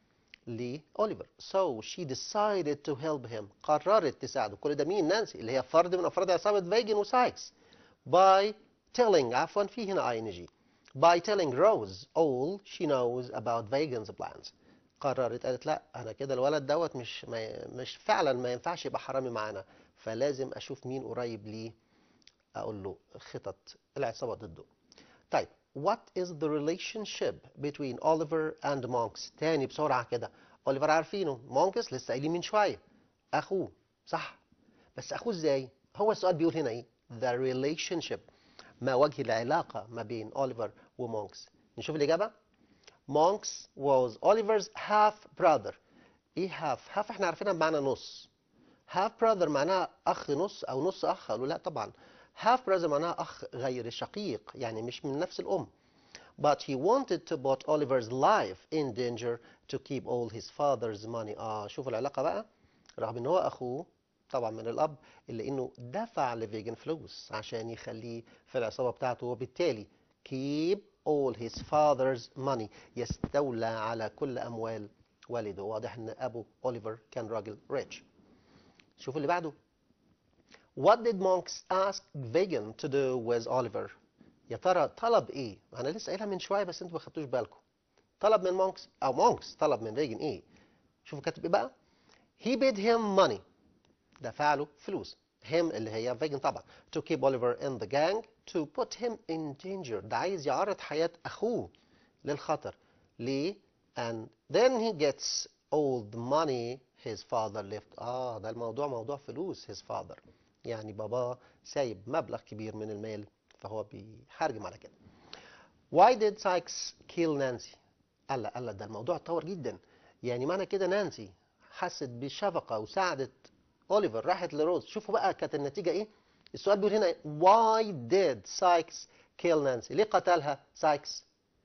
[SPEAKER 1] لأوليفر. So she decided to help him. قررت تساعده. كل ده مين؟ نانسي اللي هي فرد من افراد عصابه فيجن وسايكس. by telling عفوا في هنا ing by telling Rose all she knows about Vagan's plans قررت قالت لا انا كده الولد دوت مش ما مش فعلا ما ينفعش يبقى حرامي معانا فلازم اشوف مين قريب ليه اقول له خطط العصابه ضده طيب what is the relationship between Oliver and Monks تاني بسرعه كده اوليفر عارفينه مونكس لسه قايلين من شويه اخوه صح بس اخوه ازاي هو السؤال بيقول هنا ايه the relationship ما وجه العلاقة ما بين أوليفر ومونكس نشوف الإجابة مونكس was Oliver's half brother إيه half half إحنا عارفينها بمعنى نص half brother معناها أخ نص أو نص أخ قالوا لا طبعا half brother معناها أخ غير شقيق يعني مش من نفس الأم but he wanted to put Oliver's life in danger to keep all his father's money آه شوفوا العلاقة بقى رغم إن هو أخوه طبعا من الاب اللي انه دفع لفيجن فلوس عشان يخليه في العصابه بتاعته وبالتالي keep all his father's money يستولى على كل اموال والده واضح ان ابو اوليفر كان راجل ريتش شوف اللي بعده What did monks ask Vegan to do with Oliver يا ترى طلب ايه انا لسه قايلها من شويه بس انتوا ما خدتوش بالكم طلب من مونكس او مونكس طلب من فيجن ايه شوفوا كاتب ايه بقى he bid him money دفع له فلوس him اللي هي فيجن طبعا to keep Oliver in the gang to put him in danger ده عايز يعرض حياة أخوه للخطر ليه and then he gets all the money his father left آه ده الموضوع موضوع فلوس his father يعني باباه سايب مبلغ كبير من المال فهو بيحرجم على كده why did Sykes kill Nancy قال لا قال لا ده الموضوع اتطور جدا يعني معنى كده نانسي حست بشفقة وساعدت اوليفر راحت لروز شوفوا بقى كانت النتيجه ايه السؤال بيقول هنا why did Sykes kill Nancy ليه قتلها سايكس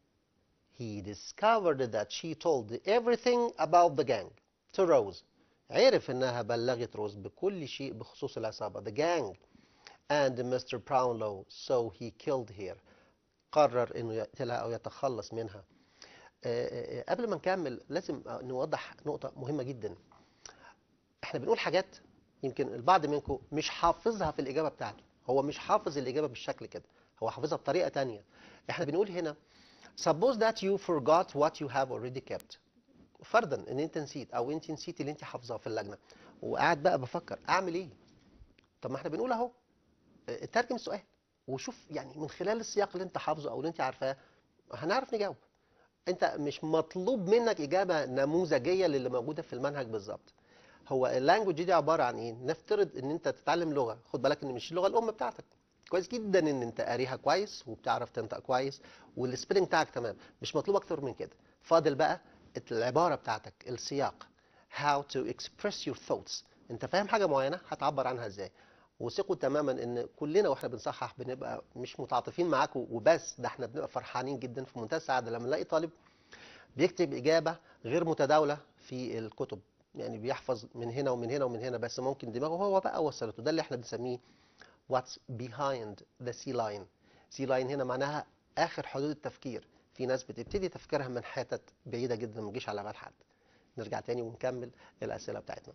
[SPEAKER 1] he discovered that she told everything about the gang to Rose عرف انها بلغت روز بكل شيء بخصوص العصابه the gang and Mr. Brownlow so he killed her قرر انه يقتلها او يتخلص منها آه، آه، قبل ما نكمل لازم نوضح نقطه مهمه جدا احنا بنقول حاجات يمكن البعض منكم مش حافظها في الإجابة بتاعته هو مش حافظ الإجابة بالشكل كده هو حافظها بطريقة تانية احنا بنقول هنا suppose that you forgot what you have already kept فرضا ان انت نسيت او انت نسيت اللي انت حافظاه في اللجنه وقاعد بقى بفكر اعمل ايه طب ما احنا بنقول اهو اه، ترجم السؤال وشوف يعني من خلال السياق اللي انت حافظه او اللي انت عارفاه هنعرف نجاوب انت مش مطلوب منك اجابه نموذجيه للي موجوده في المنهج بالظبط هو اللانجوج دي عباره عن ايه نفترض ان انت تتعلم لغه خد بالك ان مش اللغه الام بتاعتك كويس جدا ان انت قاريها كويس وبتعرف تنطق كويس والسبيلنج بتاعك تمام مش مطلوب اكتر من كده فاضل بقى العباره بتاعتك السياق how to express your thoughts انت فاهم حاجه معينه هتعبر عنها ازاي وثقوا تماما ان كلنا واحنا بنصحح بنبقى مش متعاطفين معاك وبس ده احنا بنبقى فرحانين جدا في منتهى السعاده لما نلاقي طالب بيكتب اجابه غير متداوله في الكتب يعني بيحفظ من هنا ومن هنا ومن هنا بس ممكن دماغه هو بقى وصلته ده اللي احنا بنسميه what's behind the sea line sea line هنا معناها اخر حدود التفكير في ناس بتبتدي تفكيرها من حتت بعيده جدا ما تجيش على بال حد نرجع تاني ونكمل الاسئله بتاعتنا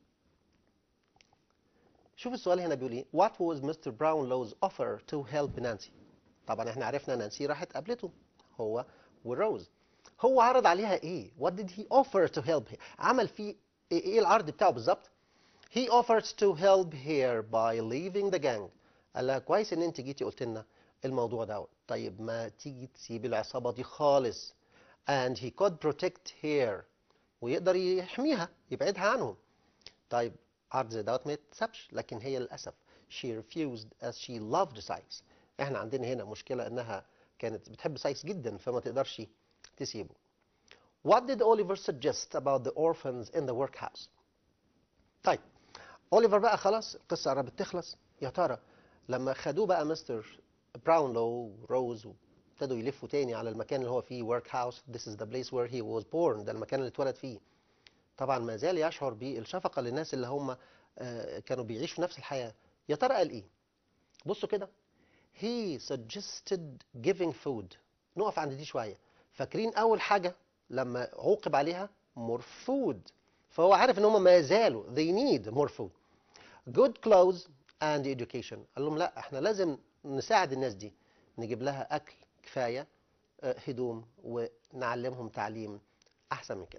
[SPEAKER 1] شوف السؤال هنا بيقول ايه what was Mr. Brownlow's offer to help Nancy طبعا احنا عرفنا نانسي راحت قابلته هو وروز هو عرض عليها ايه what did he offer to help her عمل فيه ايه إيه العرض بتاعه بالظبط he offered to help her by leaving the gang قال لها كويس ان انت جيتي قلت لنا الموضوع ده طيب ما تيجي تسيبي العصابه دي خالص and he could protect her ويقدر يحميها يبعدها عنهم طيب عرض زي دوت ما يتسابش لكن هي للاسف she refused as she loved Sykes احنا عندنا هنا مشكله انها كانت بتحب سايكس جدا فما تقدرش تسيبه What did Oliver suggest about the orphans in the workhouse? طيب اوليفر بقى خلاص القصه قربت تخلص يا ترى لما خدوه بقى مستر براونلو وروز وابتدوا يلفوا تاني على المكان اللي هو فيه ورك هاوس this is the place where he was born ده المكان اللي اتولد فيه طبعا ما زال يشعر بالشفقه للناس اللي هم آه، كانوا بيعيشوا نفس الحياه يا ترى قال ايه بصوا كده he suggested giving food نقف عند دي شويه فاكرين اول حاجه لما عوقب عليها more food فهو عارف ان هم ما زالوا they need more food good clothes and education قال لهم لا احنا لازم نساعد الناس دي نجيب لها اكل كفايه آه، هدوم ونعلمهم تعليم احسن من كده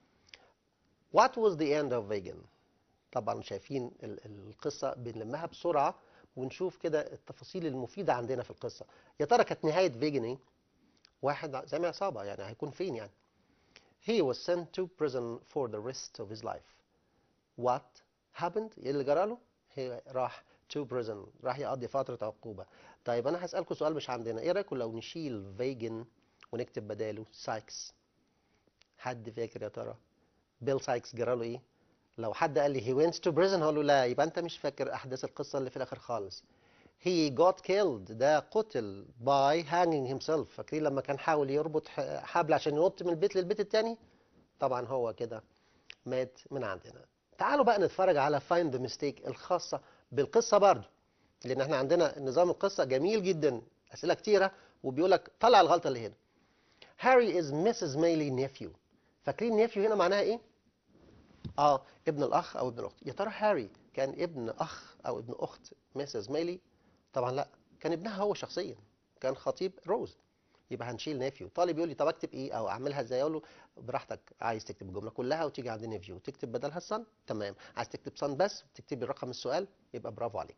[SPEAKER 1] What was the end of vegan طبعا شايفين ال- القصه بنلمها بسرعه ونشوف كده التفاصيل المفيده عندنا في القصه يا ترى كانت نهايه فيجن ايه واحد زي ما عصابه يعني هيكون فين يعني He was sent to prison for the rest of his life. What happened؟ ايه اللي جرى له؟ هي راح to prison راح يقضي فترة عقوبة. طيب أنا هسألكم سؤال مش عندنا، إيه رأيكم لو نشيل فيجن ونكتب بداله سايكس؟ حد فاكر يا ترى؟ بيل سايكس جرى له إيه؟ لو حد قال لي he went to prison هقول له لا يبقى أنت مش فاكر أحداث القصة اللي في الآخر خالص. He got killed ده قتل by hanging himself فاكرين لما كان حاول يربط ح- حبل عشان ينط من البيت للبيت التاني طبعا هو كده مات من عندنا تعالوا بقى نتفرج على find the mistake الخاصة بالقصة برضو لأن احنا عندنا نظام القصة جميل جدا أسئلة كتيرة وبيقول لك طلع الغلطة اللي هنا هاري is Mrs. Maylie nephew فاكرين nephew هنا معناها ايه؟ اه ابن الأخ أو ابن الأخت يا ترى هاري كان ابن أخ أو ابن أخت Mrs. Maylie طبعا لا كان ابنها هو شخصيا كان خطيب روز يبقى هنشيل نيفيو طالب يقول لي طب اكتب ايه او اعملها ازاي اقول له براحتك عايز تكتب الجمله كلها وتيجي عند نيفيو تكتب بدلها الصن تمام عايز تكتب صن بس وتكتبي رقم السؤال يبقى برافو عليك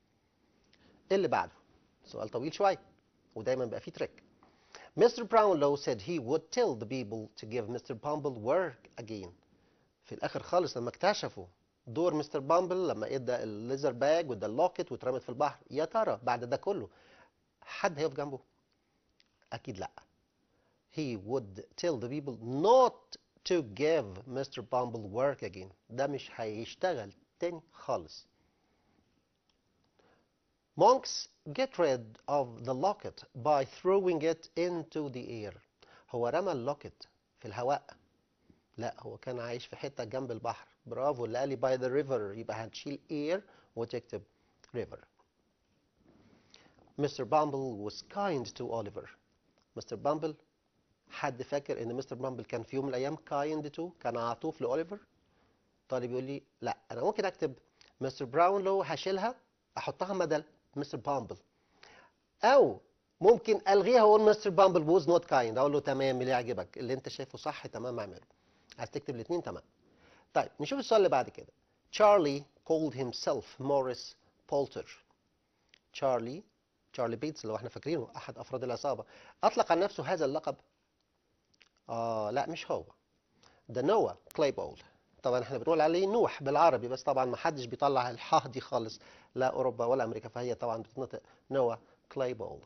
[SPEAKER 1] اللي بعده سؤال طويل شويه ودايما بقى فيه تريك Mr. Brownlow said he would tell the people to give Mr. Bumble work again في الاخر خالص لما اكتشفوا دور مستر بامبل لما ادى الليزر باج وادى اللوكت واترمت في البحر يا ترى بعد ده كله حد هيقف جنبه اكيد لا he would tell the people not to give Mr. Bumble work again ده مش هيشتغل تاني خالص Monks get rid of the locket by throwing it into the air هو رمى اللوكت في الهواء لا هو كان عايش في حتة جنب البحر برافو اللي قال لي by the river يبقى هتشيل air وتكتب river Mr. Bumble was kind to Oliver مستر بامبل حد فاكر ان مستر بامبل كان في يوم من الايام كايند تو كان عطوف لاوليفر طالب يقول لي لا انا ممكن اكتب مستر براونلو هشيلها احطها بدل مستر بامبل او ممكن الغيها واقول مستر بامبل ووز نوت كايند اقول له تمام اللي يعجبك اللي انت شايفه صح تمام اعمله عايز تكتب الاثنين تمام طيب نشوف السؤال اللي بعد كده Charlie called himself Morris Poulter تشارلي تشارلي بيتس اللي هو احنا فاكرينه احد افراد العصابه اطلق عن نفسه هذا اللقب اه لا مش هو ده نوا كلايبول طبعا احنا بنقول عليه نوح بالعربي بس طبعا ما حدش بيطلع الحاء دي خالص لا اوروبا ولا امريكا فهي طبعا بتتنطق نوا كلايبول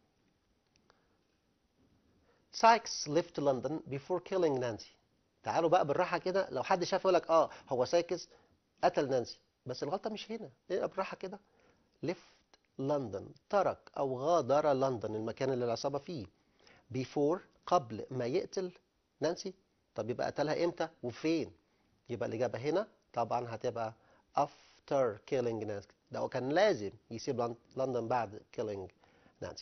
[SPEAKER 1] سايكس left London before killing نانسي تعالوا بقى بالراحه كده لو حد شاف يقول لك اه هو سايكس قتل نانسي بس الغلطه مش هنا هنا بالراحه كده left London ترك او غادر لندن المكان اللي العصابه فيه before قبل ما يقتل نانسي طب يبقى قتلها امتى وفين يبقى الاجابه هنا طبعا هتبقى after killing نانسي ده هو كان لازم يسيب لن- لندن بعد killing نانسي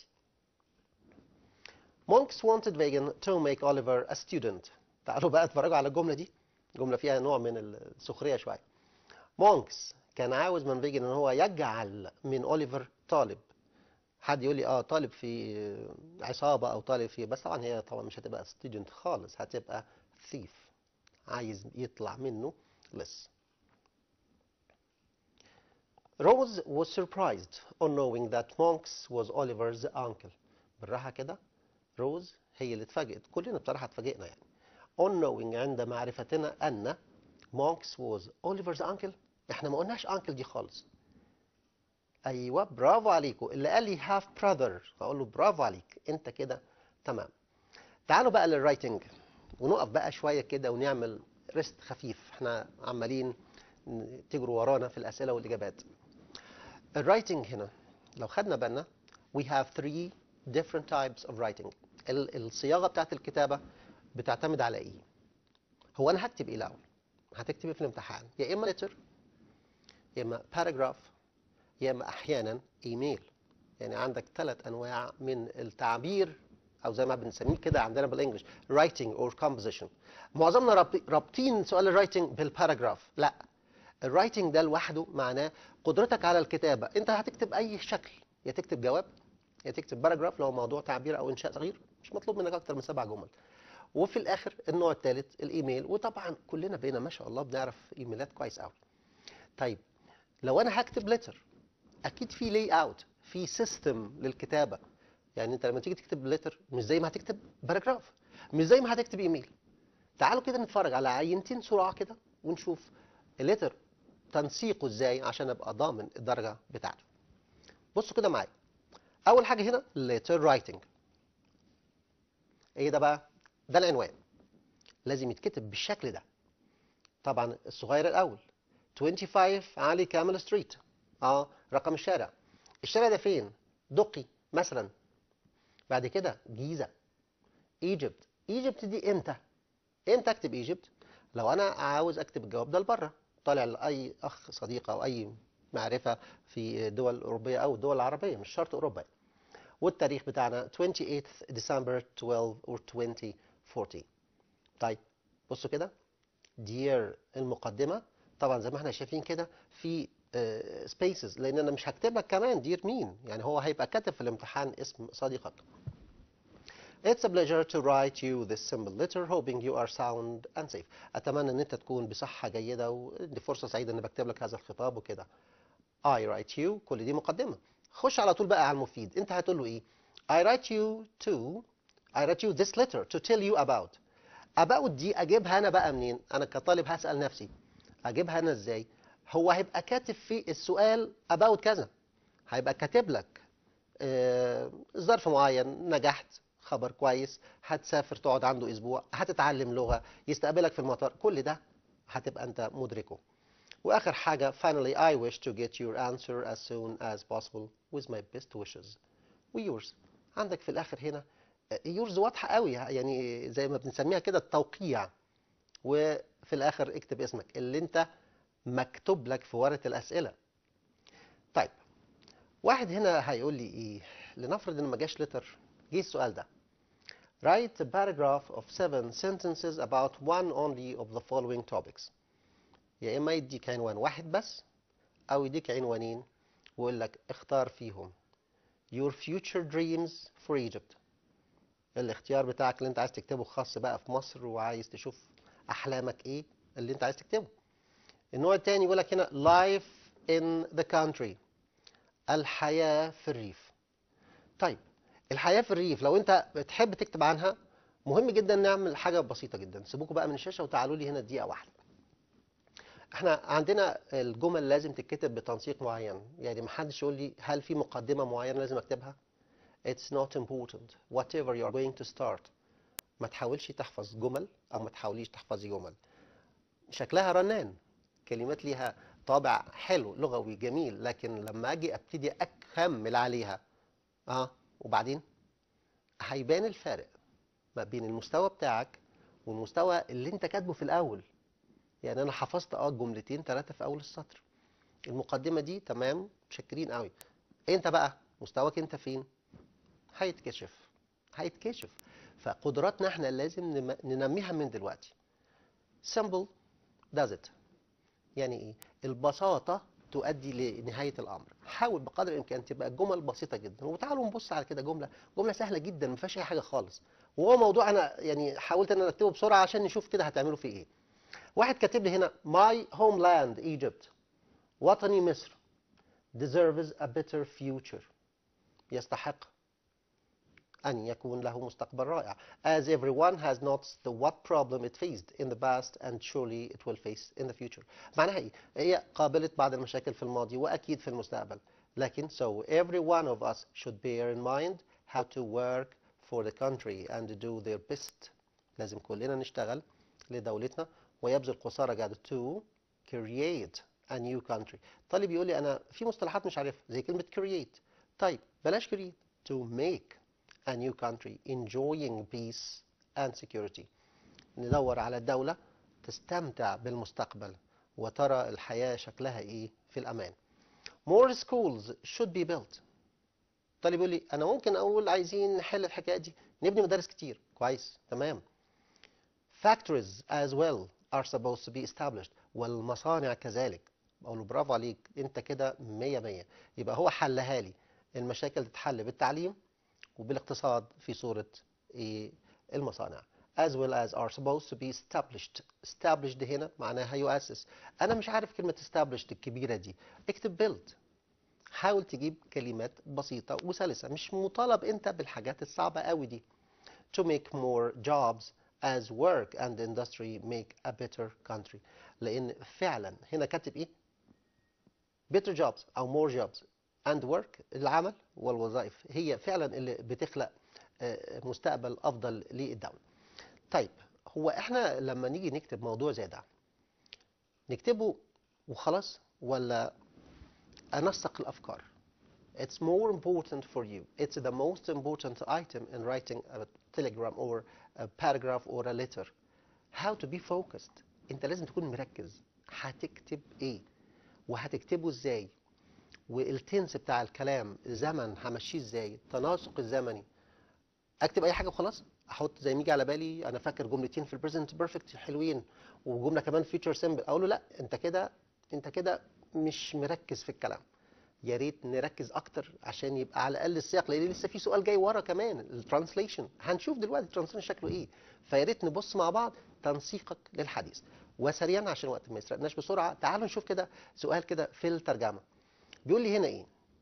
[SPEAKER 1] Monks wanted Reagan to make Oliver a student. تعالوا بقى اتفرجوا على الجملة دي. جملة فيها نوع من السخرية شوية. مونكس كان عاوز من فيجن ان هو يجعل من اوليفر طالب. حد يقول لي اه طالب في عصابة او طالب في بس طبعا هي طبعا مش هتبقى student خالص هتبقى thief. عايز يطلع منه لص. Rose was surprised on knowing that Monks was Oliver's uncle. بالراحة كده روز هي اللي اتفاجئت كلنا بصراحة اتفاجئنا يعني on knowing عند معرفتنا أن مونكس was Oliver's uncle احنا ما قلناش uncle دي خالص أيوة برافو عليكم اللي قال لي half brother هقول له برافو عليك أنت كده تمام تعالوا بقى للرايتنج ونقف بقى شوية كده ونعمل ريست خفيف احنا عمالين تجروا ورانا في الأسئلة والإجابات الرايتنج هنا لو خدنا بالنا we have three different types of writing ال- الصياغة بتاعت الكتابة بتعتمد على ايه هو انا هكتب ايه الاول هتكتب ايه في الامتحان يا اما letter يا اما paragraph يا اما احيانا ايميل يعني عندك ثلاث انواع من التعبير او زي ما بنسميه كده عندنا بالانجلش writing or composition معظمنا راب- رابطين سؤال الرايتنج بالباراجراف لا الرايتنج ده لوحده معناه قدرتك على الكتابه انت هتكتب اي شكل يا تكتب جواب يا تكتب باراجراف لو موضوع تعبير او انشاء صغير مش مطلوب منك اكتر من سبع جمل وفي الاخر النوع الثالث الايميل وطبعا كلنا بقينا ما شاء الله بنعرف ايميلات كويس قوي طيب لو انا هكتب لتر اكيد في لاي اوت في سيستم للكتابه يعني انت لما تيجي تكتب لتر مش زي ما هتكتب باراجراف مش زي ما هتكتب ايميل تعالوا كده نتفرج على عينتين سرعه كده ونشوف اللتر تنسيقه ازاي عشان ابقى ضامن الدرجه بتاعته بصوا كده معايا اول حاجه هنا letter writing ايه ده بقى ده العنوان لازم يتكتب بالشكل ده طبعا الصغير الاول 25 علي كامل ستريت اه رقم الشارع الشارع ده فين دقي مثلا بعد كده جيزه ايجيبت ايجيبت دي امتى امتى اكتب ايجيبت لو انا عاوز اكتب الجواب ده لبره طالع لاي اخ صديق او اي معرفه في الدول الاوروبيه او الدول العربيه مش شرط اوروبا يعني. والتاريخ بتاعنا 28 ديسمبر 12 or 2040 طيب بصوا كده دير المقدمه طبعا زي ما احنا شايفين كده في سبيسز لان انا مش هكتب لك كمان دير مين يعني هو هيبقى كاتب في الامتحان اسم صديقك It's a pleasure to write you this simple letter hoping you are sound and safe. أتمنى إن أنت تكون بصحة جيدة ودي فرصة سعيدة إني بكتب لك هذا الخطاب وكده. I write you كل دي مقدمة. خش على طول بقى على المفيد. أنت هتقول له إيه؟ I write you to I write you this letter to tell you about. about دي أجيبها أنا بقى منين؟ أنا كطالب هسأل نفسي أجيبها أنا إزاي؟ هو هيبقى كاتب في السؤال about كذا. هيبقى كاتب لك آه، ظرف معين نجحت خبر كويس هتسافر تقعد عنده اسبوع هتتعلم لغه يستقبلك في المطار كل ده هتبقى انت مدركه واخر حاجه finally I wish to get your answer as soon as possible with my best wishes ويورز عندك في الاخر هنا يورز واضحه قوي يعني زي ما بنسميها كده التوقيع وفي الاخر اكتب اسمك اللي انت مكتوب لك في ورقه الاسئله طيب واحد هنا هيقول لي ايه لنفرض ان ما جاش لتر جه السؤال ده Write a paragraph of seven sentences about one only of the following topics. يا إما يديك عنوان واحد بس أو يديك عنوانين ويقول لك اختار فيهم your future dreams for Egypt الاختيار بتاعك اللي انت عايز تكتبه خاص بقى في مصر وعايز تشوف احلامك ايه اللي انت عايز تكتبه النوع التاني يقول لك هنا life in the country الحياة في الريف طيب الحياة في الريف لو انت بتحب تكتب عنها مهم جدا نعمل حاجة بسيطة جدا سيبوكوا بقى من الشاشة وتعالوا لي هنا دقيقة واحدة احنا عندنا الجمل لازم تتكتب بتنسيق معين يعني ما حدش يقول لي هل في مقدمة معينة لازم اكتبها It's not important whatever you are going to start ما تحاولش تحفظ جمل او ما تحاوليش تحفظي جمل شكلها رنان كلمات ليها طابع حلو لغوي جميل لكن لما اجي ابتدي اكمل عليها اه وبعدين هيبان الفارق ما بين المستوى بتاعك والمستوى اللي انت كاتبه في الاول يعني انا حفظت اه جملتين ثلاثه في اول السطر المقدمه دي تمام متشكرين قوي انت بقى مستواك انت فين هيتكشف هيتكشف فقدراتنا احنا لازم نم- ننميها من دلوقتي simple does it يعني ايه البساطه تؤدي لنهايه الامر حاول بقدر الامكان تبقى الجمل بسيطه جدا وتعالوا نبص على كده جمله جمله سهله جدا ما فيهاش اي حاجه خالص وهو موضوع انا يعني حاولت ان انا اكتبه بسرعه عشان نشوف كده هتعملوا فيه ايه واحد كاتب لي هنا my homeland Egypt وطني مصر deserves a better future يستحق أن يكون له مستقبل رائع as everyone has noticed the what problem it faced in the past and surely it will face in the future معناها إيه؟ هي قابلت بعض المشاكل في الماضي وأكيد في المستقبل لكن so every one of us should bear in mind how to work for the country and do their best لازم كلنا نشتغل لدولتنا ويبذل قصارى جهد to create a new country طالب يقول لي أنا في مصطلحات مش عارفها زي كلمة create طيب بلاش create to make a new country enjoying peace and security ندور على دولة تستمتع بالمستقبل وترى الحياة شكلها ايه في الأمان more schools should be built طالب يقول لي أنا ممكن أقول عايزين نحل الحكاية دي نبني مدارس كتير كويس تمام factories as well are supposed to be established والمصانع كذلك بقول له برافو عليك انت كده مية مية يبقى هو حلها لي المشاكل تتحل بالتعليم وبالاقتصاد في صورة إيه المصانع as well as are supposed to be established established هنا معناها يؤسس أنا مش عارف كلمة established الكبيرة دي اكتب build حاول تجيب كلمات بسيطة وسلسة مش مطالب أنت بالحاجات الصعبة قوي دي to make more jobs as work and industry make a better country لأن فعلا هنا كاتب إيه better jobs أو more jobs and work العمل والوظائف هي فعلا اللي بتخلق آه، مستقبل افضل للدوله. طيب هو احنا لما نيجي نكتب موضوع زي ده نكتبه وخلاص ولا انسق الافكار؟ It's more important for you. It's the most important item in writing a telegram or a paragraph or a letter. How to be focused. انت لازم تكون مركز هتكتب ايه وهتكتبه ازاي والتنس بتاع الكلام الزمن همشيه ازاي التناسق الزمني اكتب اي حاجه وخلاص احط زي ما يجي على بالي انا فاكر جملتين في البريزنت بيرفكت حلوين وجمله كمان فيوتشر سيمبل اقول له لا انت كده انت كده مش مركز في الكلام يا ريت نركز اكتر عشان يبقى على الاقل السياق لان لسه في سؤال جاي ورا كمان الترانسليشن هنشوف دلوقتي الترانسليشن شكله ايه فيا ريت نبص مع بعض تنسيقك للحديث وسريعا عشان وقت ما يسرقناش بسرعه تعالوا نشوف كده سؤال كده في الترجمه بيقول لي هنا ايه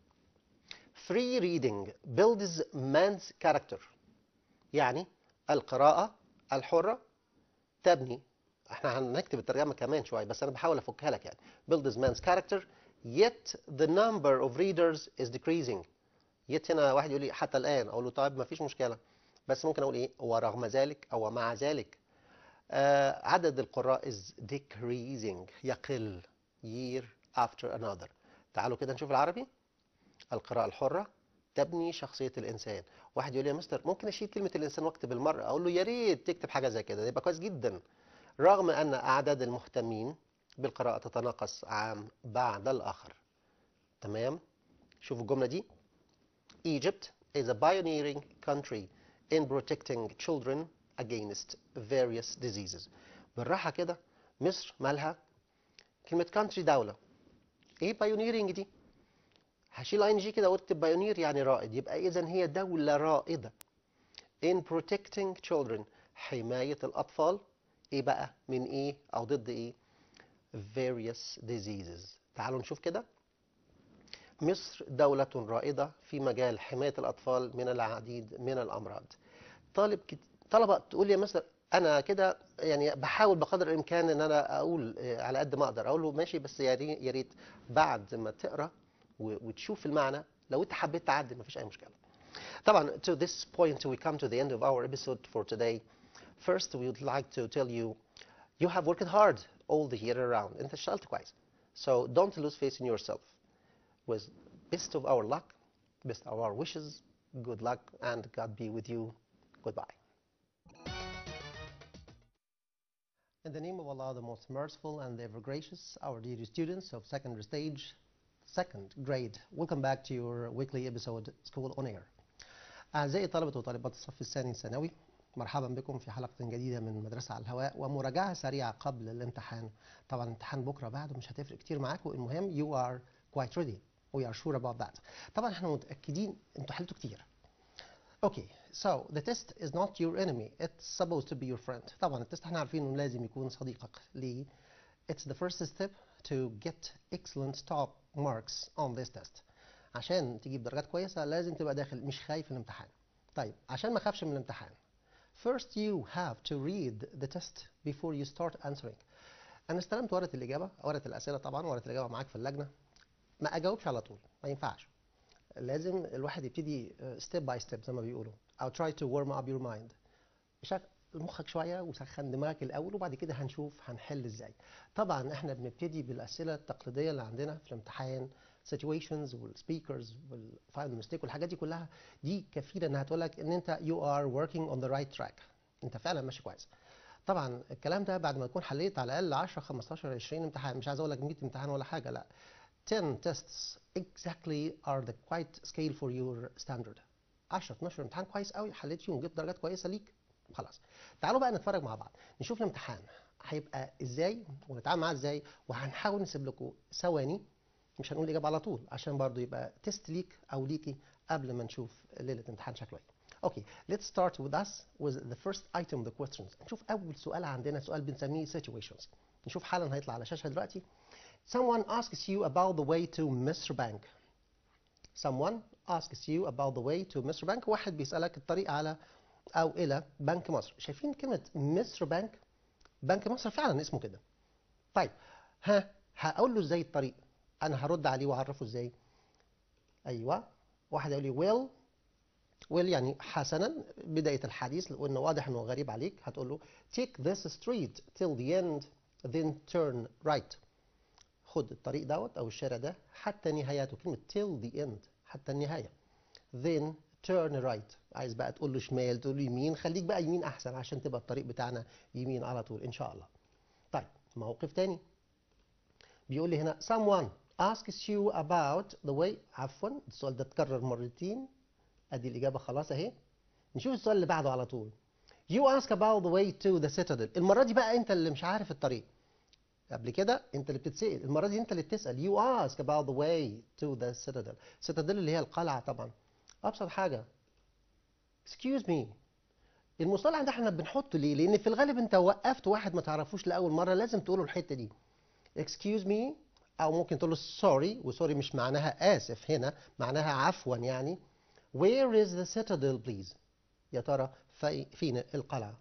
[SPEAKER 1] free reading builds man's character يعني القراءة الحرة تبني احنا هنكتب الترجمة كمان شوية بس انا بحاول افكها لك يعني builds man's character yet the number of readers is decreasing yet هنا واحد يقول لي حتى الآن اقول له طيب ما فيش مشكلة بس ممكن اقول ايه ورغم ذلك او مع ذلك آه عدد القراء is decreasing يقل year after another تعالوا كده نشوف العربي القراءة الحرة تبني شخصية الإنسان واحد يقول لي يا مستر ممكن أشيل كلمة الإنسان واكتب المرأة أقول له يا ريت تكتب حاجة زي كده يبقى كويس جدا رغم أن أعداد المهتمين بالقراءة تتناقص عام بعد الآخر تمام شوفوا الجملة دي Egypt is a pioneering country in protecting children against various diseases بالراحة كده مصر مالها كلمة country دولة ايه pioneering دي هشيل اي ان جي كده واكتب بايونير يعني رائد يبقى اذا هي دوله رائده in protecting children حمايه الاطفال ايه بقى من ايه او ضد ايه various diseases تعالوا نشوف كده مصر دولة رائدة في مجال حماية الأطفال من العديد من الأمراض طالب كت... طلبة تقول لي مثلا أنا كده يعني بحاول بقدر الإمكان إن أنا أقول آه، على قد ما أقدر أقول له ماشي بس يا ري- يا ريت بعد ما تقرأ و- وتشوف المعنى لو أنت حبيت تعدل مفيش أي مشكلة طبعا to this point we come to the end of our episode for today first we would like to tell you you have worked hard all the year around انت اشتغلت كويس so don't lose faith in yourself with best of our luck best of our wishes good luck and God be with you goodbye in the name of Allah the most merciful and the ever gracious our dear students of secondary stage second grade welcome back to your weekly episode school on air أعزائي طلبة وطالبات الصف الثاني الثانوي مرحبا بكم في حلقة جديدة من مدرسة على الهواء ومراجعة سريعة قبل الامتحان طبعا الامتحان بكرة بعده مش هتفرق كتير معاكم المهم you are quite ready we are sure about that طبعا احنا متأكدين انتوا حلتوا كتير Okay, so the test is not your enemy. It's supposed to be your friend. طبعا التست احنا عارفين انه لازم يكون صديقك. ليه؟ It's the first step to get excellent top marks on this test. عشان تجيب درجات كويسة لازم تبقى داخل مش خايف من الامتحان. طيب عشان ما اخافش من الامتحان. First you have to read the test before you start answering. انا استلمت ورقة الإجابة، ورقة الأسئلة طبعا، ورقة الإجابة معاك في اللجنة. ما أجاوبش على طول، ما ينفعش. لازم الواحد يبتدي ستيب باي ستيب زي ما بيقولوا او try to warm up your mind شغل مخك شويه وسخن دماغك الاول وبعد كده هنشوف هنحل ازاي طبعا احنا بنبتدي بالاسئله التقليديه اللي عندنا في الامتحان situations والسبيكرز والفاينل ميستيك والحاجات دي كلها دي كفيله انها تقول لك ان انت you are working on the right track انت فعلا ماشي كويس طبعا الكلام ده بعد ما تكون حليت على الاقل 10 15 20 امتحان مش عايز اقول لك 100 امتحان ولا حاجه لا 10 tests exactly are the quite scale for your standard 10 12 امتحان كويس قوي حليت فيهم وجبت درجات كويسه ليك خلاص تعالوا بقى نتفرج مع بعض نشوف الامتحان هيبقى ازاي ونتعامل معاه ازاي وهنحاول نسيب لكم ثواني مش هنقول الاجابه على طول عشان برضو يبقى تيست ليك او ليكي قبل ما نشوف ليله الامتحان شكله ايه اوكي let's start with us with the first item of the questions نشوف اول سؤال عندنا سؤال بنسميه situations نشوف حالا هيطلع على الشاشه دلوقتي Someone asks you about the way to Mr. Bank. Someone asks you about the way to Mr. Bank. واحد بيسألك الطريق على أو إلى بنك مصر. شايفين كلمة مصر بنك؟ بنك مصر فعلا اسمه كده. طيب ها هقول له ازاي الطريق؟ أنا هرد عليه وأعرفه ازاي؟ أيوه واحد يقول لي will will يعني حسنا بداية الحديث وإنه واضح إنه غريب عليك هتقول له take this street till the end then turn right. خد الطريق دوت او الشارع ده حتى نهايته كلمه till the end حتى النهايه then turn right عايز بقى تقول له شمال تقول له يمين خليك بقى يمين احسن عشان تبقى الطريق بتاعنا يمين على طول ان شاء الله طيب موقف تاني بيقول لي هنا someone asks you about the way عفوا السؤال ده اتكرر مرتين ادي الاجابه خلاص اهي نشوف السؤال اللي بعده على طول you ask about the way to the citadel المره دي بقى انت اللي مش عارف الطريق قبل كده انت اللي بتتسأل المرة دي انت اللي بتسأل you ask about the way to the citadel citadel اللي هي القلعة طبعا أبسط حاجة excuse me المصطلح ده احنا بنحطه ليه؟ لأن في الغالب انت وقفت واحد ما تعرفوش لأول مرة لازم تقوله الحتة دي excuse me أو ممكن تقول له sorry وسوري مش معناها آسف هنا معناها عفوا يعني where is the citadel please يا ترى في فين القلعة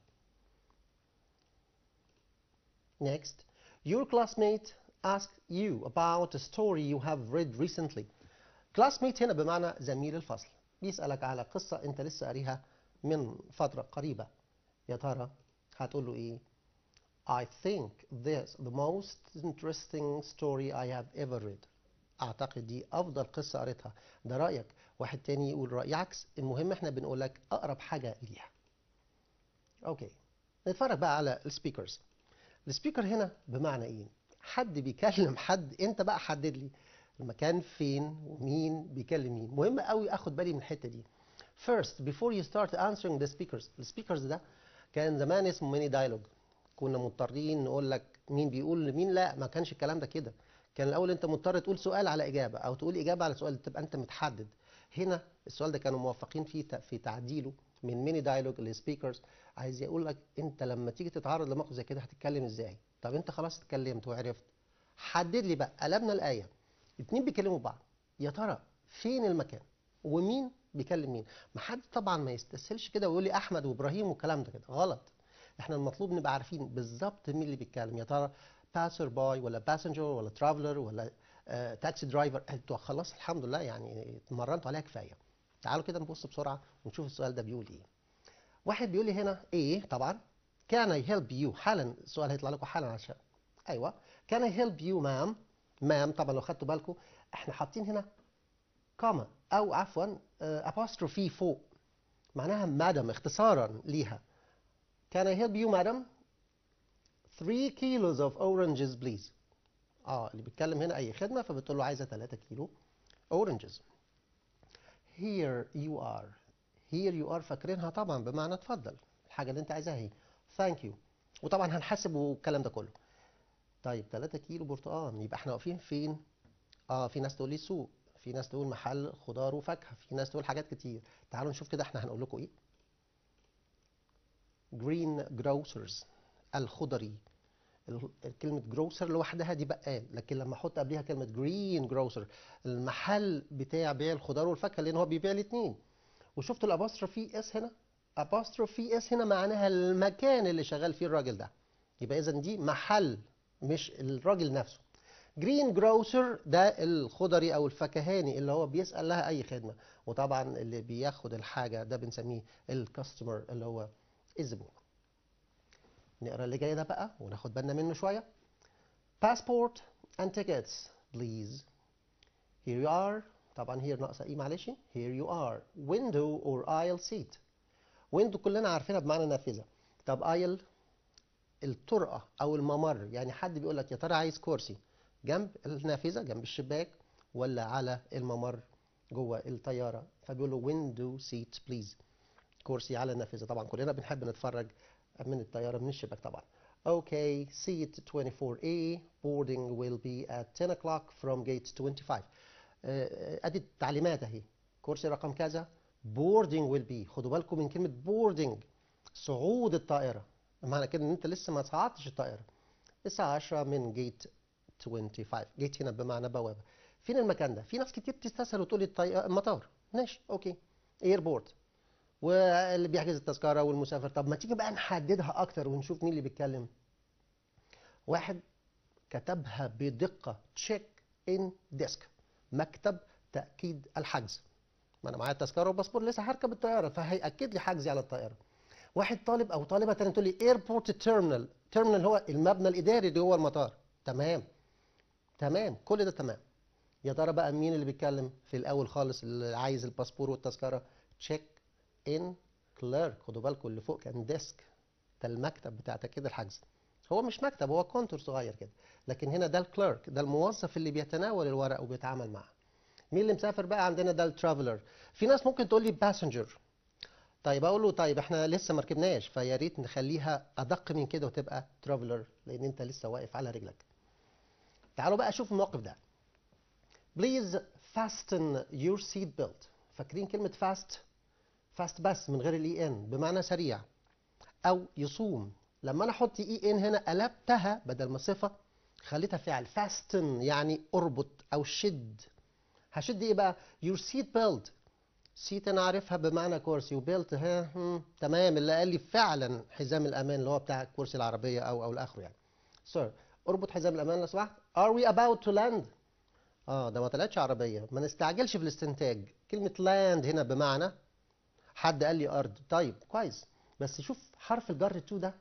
[SPEAKER 1] next Your classmate asked you about a story you have read recently. Classmate هنا بمعنى زميل الفصل. بيسألك على قصة أنت لسه قاريها من فترة قريبة. يا ترى هتقول له إيه؟ I think this the most interesting story I have ever read. أعتقد دي أفضل قصة قريتها. ده رأيك. واحد تاني يقول رأي عكس. المهم إحنا بنقول لك أقرب حاجة ليها. أوكي. نتفرج بقى على السبيكرز. السبيكر هنا بمعنى ايه حد بيكلم حد انت بقى حدد لي المكان فين ومين بيكلم مين مهم قوي اخد بالي من الحته دي first before you start answering the speakers السبيكرز ده كان زمان اسمه ميني دايلوج كنا مضطرين نقول لك مين بيقول لمين لا ما كانش الكلام ده كده كان الاول انت مضطر تقول سؤال على اجابه او تقول اجابه على سؤال تبقى انت متحدد هنا السؤال ده كانوا موفقين فيه ت- في تعديله من ميني دايلوج للسبيكرز عايز يقول لك انت لما تيجي تتعرض لموقف زي كده هتتكلم ازاي طب انت خلاص اتكلمت وعرفت حدد لي بقى قلبنا الايه اتنين بيكلموا بعض يا ترى فين المكان ومين بيكلم مين ما حد طبعا ما يستسهلش كده ويقول لي احمد وابراهيم والكلام ده كده غلط احنا المطلوب نبقى عارفين بالظبط مين اللي بيتكلم يا ترى باسر باي ولا باسنجر ولا ترافلر ولا تاكسي درايفر انتوا خلاص الحمد لله يعني اتمرنتوا عليها كفايه تعالوا كده نبص بسرعه ونشوف السؤال ده بيقول ايه واحد بيقول لي هنا ايه طبعا can I help you حالا السؤال هيطلع لكم حالا عشان ايوه can I help you ma'am ma'am طبعا لو خدتوا بالكم احنا حاطين هنا كاما او عفوا apostrophe فوق معناها مادام اختصارا ليها Can I help you madam 3 kilos of oranges please اه اللي بيتكلم هنا اي خدمه فبتقول له عايزه 3 كيلو oranges here you are here you are فاكرينها طبعا بمعنى اتفضل الحاجه اللي انت عايزاها هي thank you وطبعا هنحاسب والكلام ده كله طيب 3 كيلو برتقال يبقى احنا واقفين فين اه في ناس تقول لي سوق في ناس تقول محل خضار وفاكهه في ناس تقول حاجات كتير تعالوا نشوف كده احنا هنقول لكم ايه green grocers الخضري ال- كلمة جروسر لوحدها دي بقال لكن لما احط قبلها كلمة جرين جروسر المحل بتاع بيع الخضار والفاكهة لان هو بيبيع الاثنين وشفت الابوستروفي اس هنا ابوستروفي اس هنا معناها المكان اللي شغال فيه الراجل ده يبقى اذا دي محل مش الراجل نفسه جرين جروسر ده الخضري او الفكهاني اللي هو بيسأل لها اي خدمة وطبعا اللي بياخد الحاجة ده بنسميه الكاستمر اللي هو الزبون نقرا اللي جاي ده بقى وناخد بالنا منه شويه passport and tickets please here you are طبعا here ناقصه ايه معلش here you are window or aisle seat window كلنا عارفينها بمعنى نافذه طب aisle الطرقه او الممر يعني حد بيقول لك يا ترى عايز كرسي جنب النافذه جنب الشباك ولا على الممر جوه الطياره فبيقول له window seat please كرسي على النافذه طبعا كلنا بنحب نتفرج من الطياره من الشباك طبعا Okay, seat 24A boarding will be at 10 o'clock from gate 25 آه، ادي التعليمات اهي كرسي رقم كذا boarding will be خدوا بالكم من كلمه boarding صعود الطائره معنى كده ان انت لسه ما صعدتش الطائره الساعه 10 من جيت 25 جيت هنا بمعنى بوابه فين المكان ده في ناس كتير بتستسهل وتقول لي الطي- المطار ماشي اوكي ايربورت واللي بيحجز التذكره والمسافر طب ما تيجي بقى نحددها اكتر ونشوف مين اللي بيتكلم واحد كتبها بدقه تشيك ان ديسك مكتب تاكيد الحجز ما انا معايا التذكره والباسبور لسه هركب الطياره فهياكد لي حجزي على الطياره واحد طالب او طالبه تانية تقول لي ايربورت تيرمينال تيرمينال هو المبنى الاداري اللي جوه المطار تمام تمام كل ده تمام يا ترى بقى مين اللي بيتكلم في الاول خالص اللي عايز الباسبور والتذكره تشيك ان كليرك خدوا بالكم اللي فوق كان ديسك ده المكتب بتاع تاكيد الحجز هو مش مكتب هو كونتور صغير كده لكن هنا ده الكليرك ده الموظف اللي بيتناول الورق وبيتعامل معاه مين اللي مسافر بقى عندنا ده الترافلر في ناس ممكن تقول لي باسنجر طيب اقول له طيب احنا لسه ما ركبناش فيا ريت نخليها ادق من كده وتبقى ترافلر لان انت لسه واقف على رجلك تعالوا بقى شوف الموقف ده Please fasten your seat belt فاكرين كلمة fast fast بس من غير الاي ان بمعنى سريع او يصوم لما انا احط اي ان هنا قلبتها بدل ما صفة خليتها فعل fasten يعني اربط او شد هشد ايه بقى your seat belt سيت انا عارفها بمعنى كرسي وبيلت ها هم، تمام اللي قال لي فعلا حزام الامان اللي هو بتاع كرسي العربيه او او الاخره يعني سير اربط حزام الامان لو سمحت are we about to land اه ده ما طلعتش عربيه ما نستعجلش في الاستنتاج كلمه land هنا بمعنى حد قال لي ارض طيب كويس بس شوف حرف الجر تو ده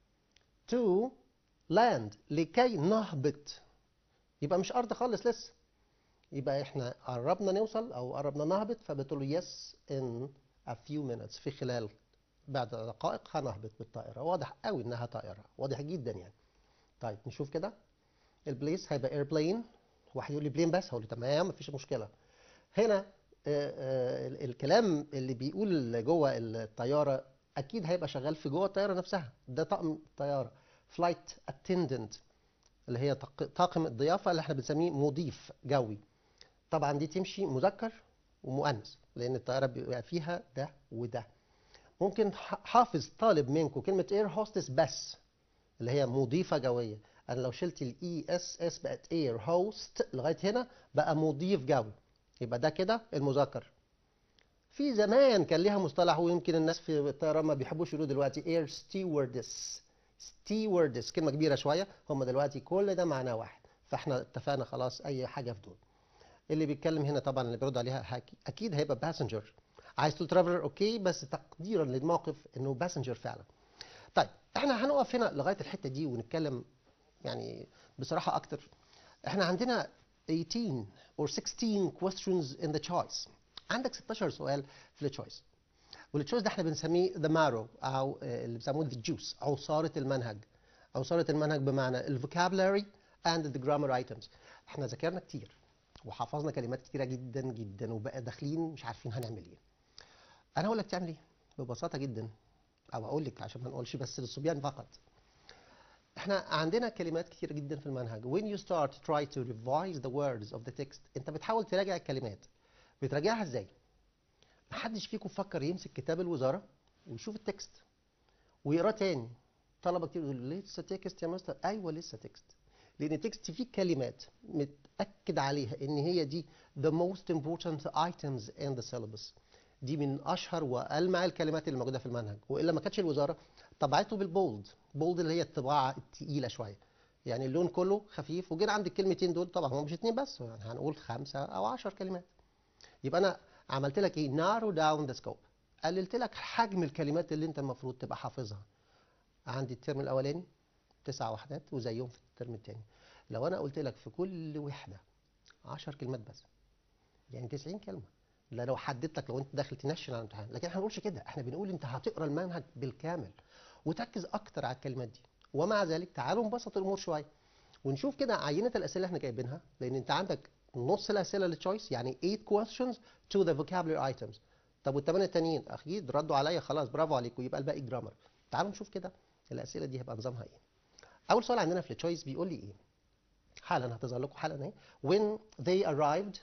[SPEAKER 1] to land لكي نهبط يبقى مش ارض خالص لسه يبقى احنا قربنا نوصل او قربنا نهبط فبتقول له yes in a few minutes في خلال بعد دقائق هنهبط بالطائرة واضح قوي انها طائرة واضح جدا يعني طيب نشوف كده البليس هيبقى ايربلين واحد يقول لي بلين بس هقول له تمام مفيش مشكلة هنا آه، آه، ال- الكلام اللي بيقول جوه الطيارة اكيد هيبقى شغال في جوه الطيارة نفسها ده طقم طيارة فلايت اتندنت اللي هي طاق- طاقم الضيافة اللي احنا بنسميه مضيف جوي طبعا دي تمشي مذكر ومؤنث لأن الطيارة بيبقى فيها ده وده ممكن ح- حافظ طالب منكم كلمة اير هوستس بس اللي هي مضيفة جوية أنا لو شلت الاي اس اس بقت اير هوست لغاية هنا بقى مضيف جوي يبقى ده كده المذكر في زمان كان ليها مصطلح ويمكن الناس في الطيران ما بيحبوش يقولوا دلوقتي اير ستيوردس ستيوردس كلمة كبيرة شوية هم دلوقتي كل ده معناه واحد فاحنا اتفقنا خلاص أي حاجة في دول اللي بيتكلم هنا طبعا اللي بيرد عليها حكي أكيد هيبقى باسنجر عايز تقول ترافلر أوكي بس تقديرا للموقف إنه باسنجر فعلا طيب احنا هنقف هنا لغاية الحتة دي ونتكلم يعني بصراحة أكتر احنا عندنا 18 or 16 questions in the choice عندك 16 سؤال في التشويس والتشويس ده احنا بنسميه the marrow او آه، اللي بيسموه the juice عصارة المنهج عصارة المنهج بمعنى ال vocabulary and the grammar items احنا ذاكرنا كتير وحفظنا كلمات كتيرة جدا جدا وبقى داخلين مش عارفين هنعمل ايه انا هقول لك تعمل ايه ببساطة جدا او اقول لك عشان ما نقولش بس للصبيان فقط احنا عندنا كلمات كتير جدا في المنهج when you start try to revise the words of the text انت بتحاول تراجع الكلمات بتراجعها ازاي محدش فيكم فكر يمسك كتاب الوزارة ويشوف التكست ويقراه تاني طلبة كتير يقول لسه تكست يا مستر ايوه لسه تكست لان التكست فيه كلمات متأكد عليها ان هي دي the most important items in the syllabus دي من اشهر والمع الكلمات اللي موجوده في المنهج والا ما كانتش الوزاره طبعته بالبولد بولد اللي هي الطباعه الثقيله شويه يعني اللون كله خفيف وجينا عند الكلمتين دول طبعا هم مش اتنين بس يعني هنقول خمسه او عشر كلمات يبقى انا عملت لك ايه نارو داون ذا سكوب قللت لك حجم الكلمات اللي انت المفروض تبقى حافظها عندي الترم الاولاني تسع وحدات وزيهم في الترم الثاني لو انا قلت لك في كل وحده 10 كلمات بس يعني 90 كلمه لا لو حددت لك لو انت داخل تنشن على الامتحان لكن احنا ما بنقولش كده احنا بنقول انت هتقرا المنهج بالكامل وتركز اكتر على الكلمات دي ومع ذلك تعالوا نبسط الامور شويه ونشوف كده عينه الاسئله اللي احنا جايبينها لان انت عندك نص الاسئله للتشويس يعني 8 questions to the vocabulary items طب والثمانيه التانيين اكيد ردوا عليا خلاص برافو عليكم يبقى الباقي جرامر تعالوا نشوف كده الاسئله دي هيبقى نظامها ايه اول سؤال عندنا في التشويس بيقول لي ايه حالا هتظهر لكم حالا اهي when they arrived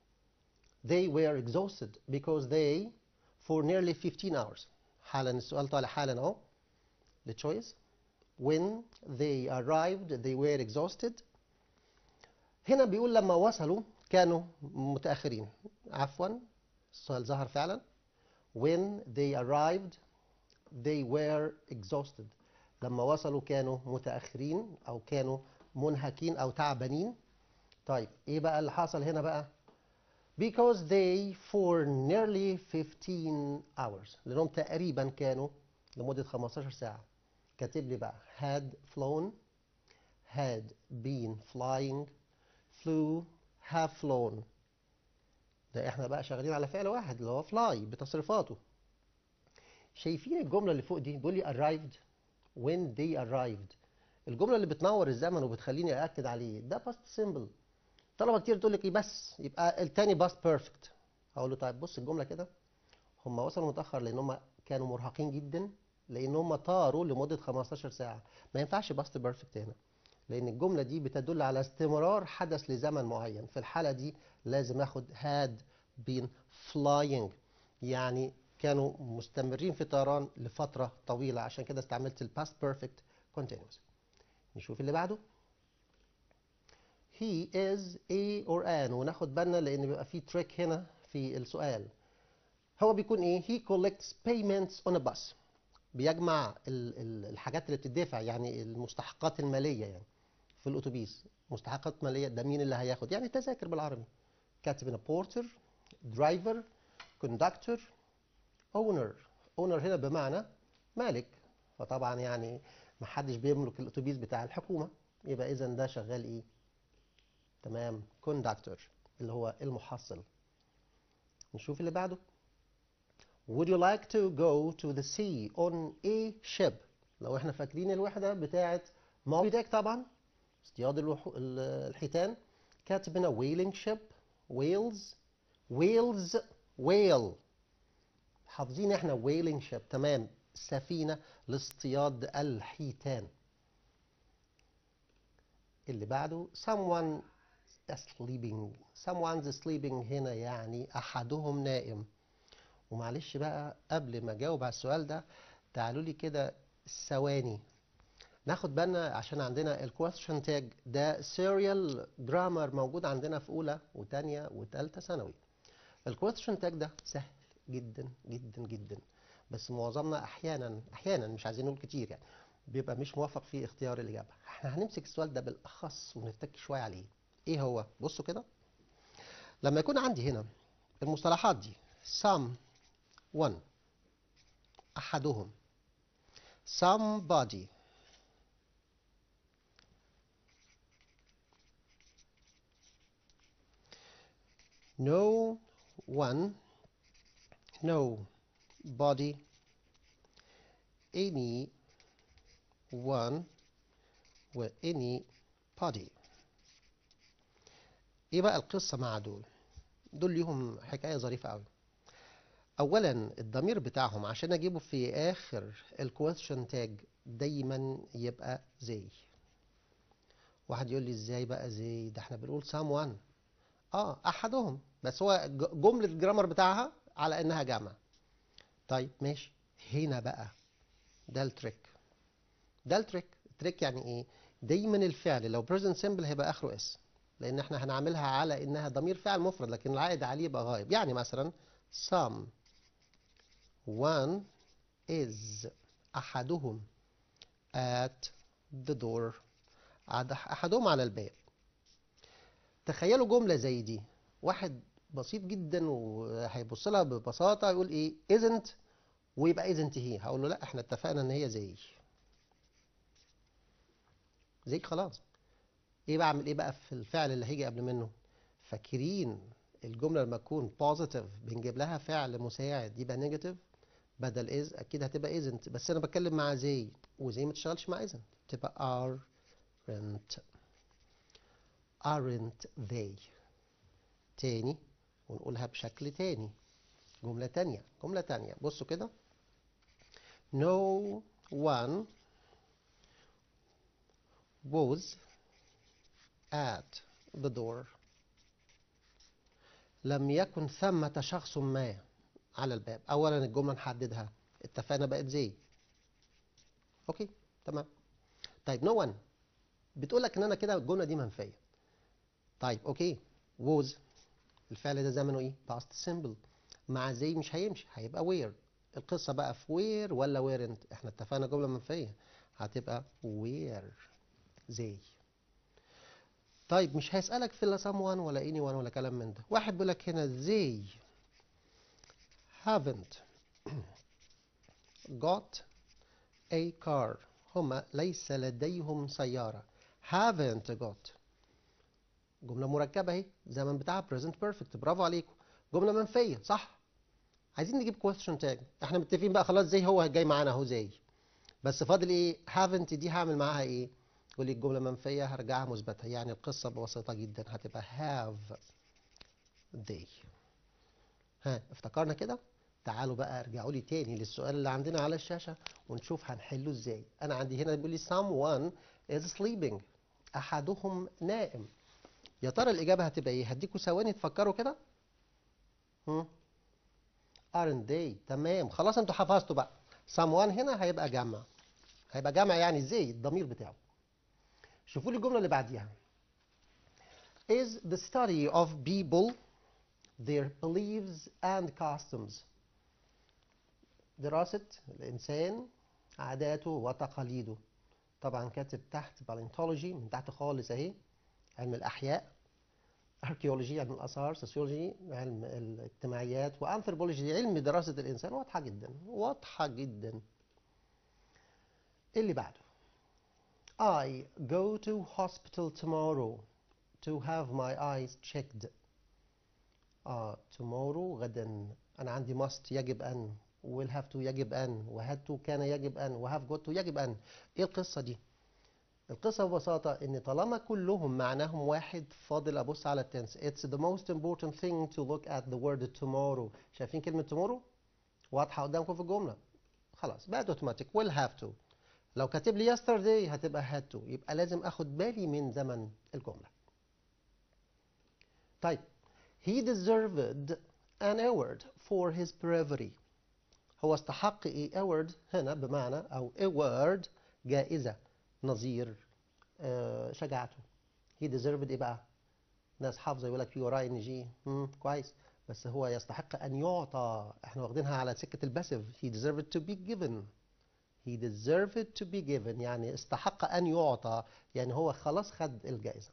[SPEAKER 1] they were exhausted because they for nearly 15 hours حالا السؤال طالع حالا اهو the choice when they arrived they were exhausted هنا بيقول لما وصلوا كانوا متأخرين عفوا السؤال ظهر فعلا when they arrived they were exhausted لما وصلوا كانوا متأخرين أو كانوا منهكين أو تعبانين طيب إيه بقى اللي حصل هنا بقى because they for nearly 15 hours لأنهم تقريبا كانوا لمدة 15 ساعة كاتب لي بقى had flown had been flying flew have flown ده احنا بقى شغالين على فعل واحد اللي هو fly بتصريفاته شايفين الجملة اللي فوق دي بيقول لي arrived when they arrived الجملة اللي بتنور الزمن وبتخليني أأكد عليه ده past simple طلبة كتير تقول لك ايه بس يبقى التاني باست بيرفكت اقول له طيب بص الجمله كده هم وصلوا متاخر لان هم كانوا مرهقين جدا لان هم طاروا لمده 15 ساعه ما ينفعش باست بيرفكت هنا لان الجمله دي بتدل على استمرار حدث لزمن معين في الحاله دي لازم اخد had been flying يعني كانوا مستمرين في طيران لفتره طويله عشان كده استعملت الباست بيرفكت continuous نشوف اللي بعده he is a or an وناخد بالنا لان بيبقى في تريك هنا في السؤال هو بيكون ايه he collects payments on a bus بيجمع ال ال الحاجات اللي بتدفع يعني المستحقات الماليه يعني في الاتوبيس مستحقات ماليه ده مين اللي هياخد يعني تذاكر بالعربي كاتب هنا بورتر درايفر كوندكتور اونر اونر هنا بمعنى مالك فطبعا يعني ما حدش بيملك الاتوبيس بتاع الحكومه يبقى اذا ده شغال ايه تمام كوندكتور اللي هو المحصل نشوف اللي بعده Would you like to go to the sea on a ship لو احنا فاكرين الوحدة بتاعت موبي ديك طبعا اصطياد الوحو... الحيتان كاتب هنا whaling ship whales whales whale حافظين احنا whaling ship تمام سفينة لاصطياد الحيتان اللي بعده someone sleeping someone's sleeping هنا يعني أحدهم نائم ومعلش بقى قبل ما أجاوب على السؤال ده تعالوا لي كده ثواني ناخد بالنا عشان عندنا الكويستشن تاج ده سيريال جرامر موجود عندنا في أولى وتانية وتالتة ثانوي الكويستشن تاج ده سهل جدا جدا جدا بس معظمنا أحيانا أحيانا مش عايزين نقول كتير يعني بيبقى مش موافق في اختيار الإجابة احنا هنمسك السؤال ده بالأخص ونتك شوية عليه ايه هو بصوا كده لما يكون عندي هنا المصطلحات دي some one أحدهم somebody no one no body any one و any body ايه بقى القصة مع دول دول ليهم حكاية ظريفة قوي اولا الضمير بتاعهم عشان اجيبه في اخر الكويستشن تاج دايما يبقى زي واحد يقول لي ازاي بقى زي ده احنا بنقول someone اه احدهم بس هو ج- جملة الجرامر بتاعها على انها جمع طيب ماشي هنا بقى ده التريك ده التريك التريك يعني ايه دايما الفعل لو present simple هيبقى اخره اس لان احنا هنعملها على انها ضمير فعل مفرد لكن العائد عليه يبقى غائب يعني مثلا some one is احدهم at the door عد- احدهم على الباب تخيلوا جملة زي دي واحد بسيط جدا وهيبص لها ببساطة يقول ايه isn't ويبقى isn't هي هقول له لا احنا اتفقنا ان هي زي زي خلاص ايه بعمل ايه بقى في الفعل اللي هيجي قبل منه فاكرين الجملة لما تكون positive بنجيب لها فعل مساعد يبقى negative بدل is اكيد هتبقى isn't بس انا بتكلم مع زي وزي ما تشتغلش مع isn't تبقى aren't aren't they تاني ونقولها بشكل تاني جملة تانية جملة تانية بصوا كده no one was at the door لم يكن ثمة شخص ما على الباب أولا الجملة نحددها اتفقنا بقت زي أوكي تمام طيب no one بتقول لك إن أنا كده الجملة دي منفية طيب أوكي was الفعل ده زمنه إيه past simple مع زي مش هيمشي هيبقى where القصة بقى في where ولا weren't احنا اتفقنا جملة منفية هتبقى where زي طيب مش هيسألك في لا someone ولا anyone ولا كلام من ده واحد بيقول لك هنا they haven't got a car هما ليس لديهم سيارة haven't got جملة مركبة اهي زمن بتاعها present perfect برافو عليكم جملة منفية صح عايزين نجيب question tag احنا متفقين بقى خلاص زي هو جاي معانا اهو زي بس فاضل ايه haven't دي هعمل معاها ايه يقول لي الجملة منفية هرجعها مثبتة يعني القصة ببساطة جدا هتبقى have they ها افتكرنا كده تعالوا بقى ارجعوا لي تاني للسؤال اللي عندنا على الشاشة ونشوف هنحله ازاي انا عندي هنا بيقول لي someone is sleeping احدهم نائم يا ترى الاجابة هتبقى ايه هديكوا ثواني تفكروا كده هم؟ aren't they تمام خلاص انتوا حفظتوا بقى someone هنا هيبقى جمع هيبقى جمع يعني زي الضمير بتاعه شوفوا لي الجملة اللي بعديها is the study of people their beliefs and customs دراسة الإنسان عاداته وتقاليده طبعا كاتب تحت بالانتولوجي من تحت خالص اهي علم الأحياء archaeology علم الآثار sociology علم الاجتماعيات وانثروبولوجي علم دراسة الإنسان واضحة جدا واضحة جدا اللي بعده I go to hospital tomorrow to have my eyes checked. آه tomorrow غدا أنا عندي must يجب أن will have to يجب أن و had to كان يجب أن و have got to يجب أن إيه القصة دي؟ القصة ببساطة إن طالما كلهم معناهم واحد فاضل أبص على التنس It's the most important thing to look at the word tomorrow شايفين كلمة tomorrow؟ واضحة قدامكم في الجملة خلاص بقت اوتوماتيك will have to لو كاتب لي yesterday هتبقى had to يبقى لازم اخد بالي من زمن الجملة طيب he deserved an award for his bravery هو استحق ايه award هنا بمعنى او award جائزة نظير آه شجاعته he deserved ايه بقى ناس حافظة يقول لك في وراه ان جي كويس بس هو يستحق ان يعطى احنا واخدينها على سكة الباسيف he deserved to be given he deserved to be given يعني استحق ان يعطى يعني هو خلاص خد الجائزة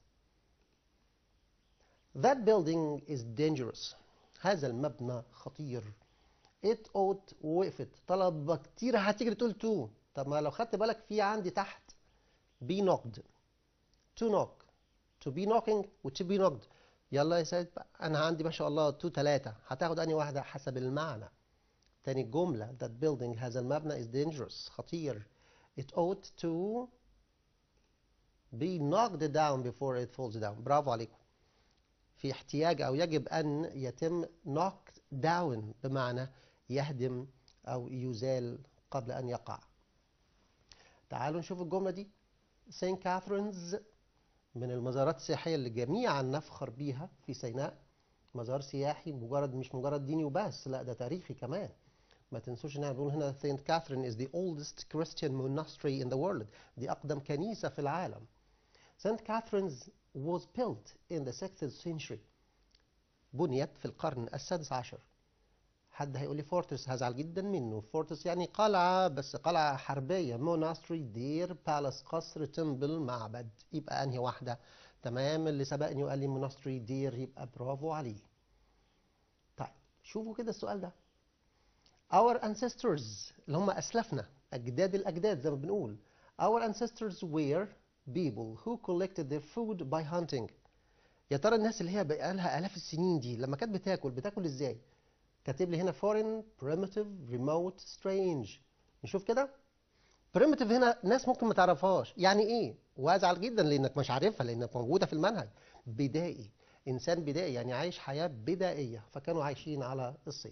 [SPEAKER 1] that building is dangerous هذا المبنى خطير it ought وقفت طلب كتير هتيجي تقول to طب ما لو خدت بالك في عندي تحت be knocked to knock to be knocking و to be knocked يلا يا سيد بقى انا عندي ما شاء الله تو ثلاثة هتاخد انهي واحدة حسب المعنى تاني جملة that building هذا المبنى is dangerous خطير it ought to be knocked down before it falls down برافو عليكم في احتياج أو يجب أن يتم knocked down بمعنى يهدم أو يزال قبل أن يقع تعالوا نشوف الجملة دي سين كاثرينز من المزارات السياحية اللي جميعا نفخر بيها في سيناء مزار سياحي مجرد مش مجرد ديني وبس لا ده تاريخي كمان ما تنسوش ان احنا بنقول هنا Saint Catherine is the oldest Christian monastery in the world دي أقدم كنيسة في العالم Saint Catherine's was built in the 6th century بنيت في القرن السادس عشر حد هيقول لي فورترس هزعل جدا منه فورترس يعني قلعة بس قلعة حربية موناستري دير بالاس قصر تمبل معبد يبقى أنهي واحدة تمام اللي سبقني وقال لي موناستري دير يبقى برافو عليه طيب شوفوا كده السؤال ده our ancestors اللي هم أسلافنا أجداد الأجداد زي ما بنقول our ancestors were people who collected their food by hunting يا ترى الناس اللي هي بقالها آلاف السنين دي لما كانت بتاكل بتاكل ازاي كاتب لي هنا foreign primitive remote strange نشوف كده primitive هنا ناس ممكن ما تعرفهاش يعني ايه وازعل جدا لانك مش عارفها لانك موجوده في المنهج بدائي انسان بدائي يعني عايش حياه بدائيه فكانوا عايشين على الصيد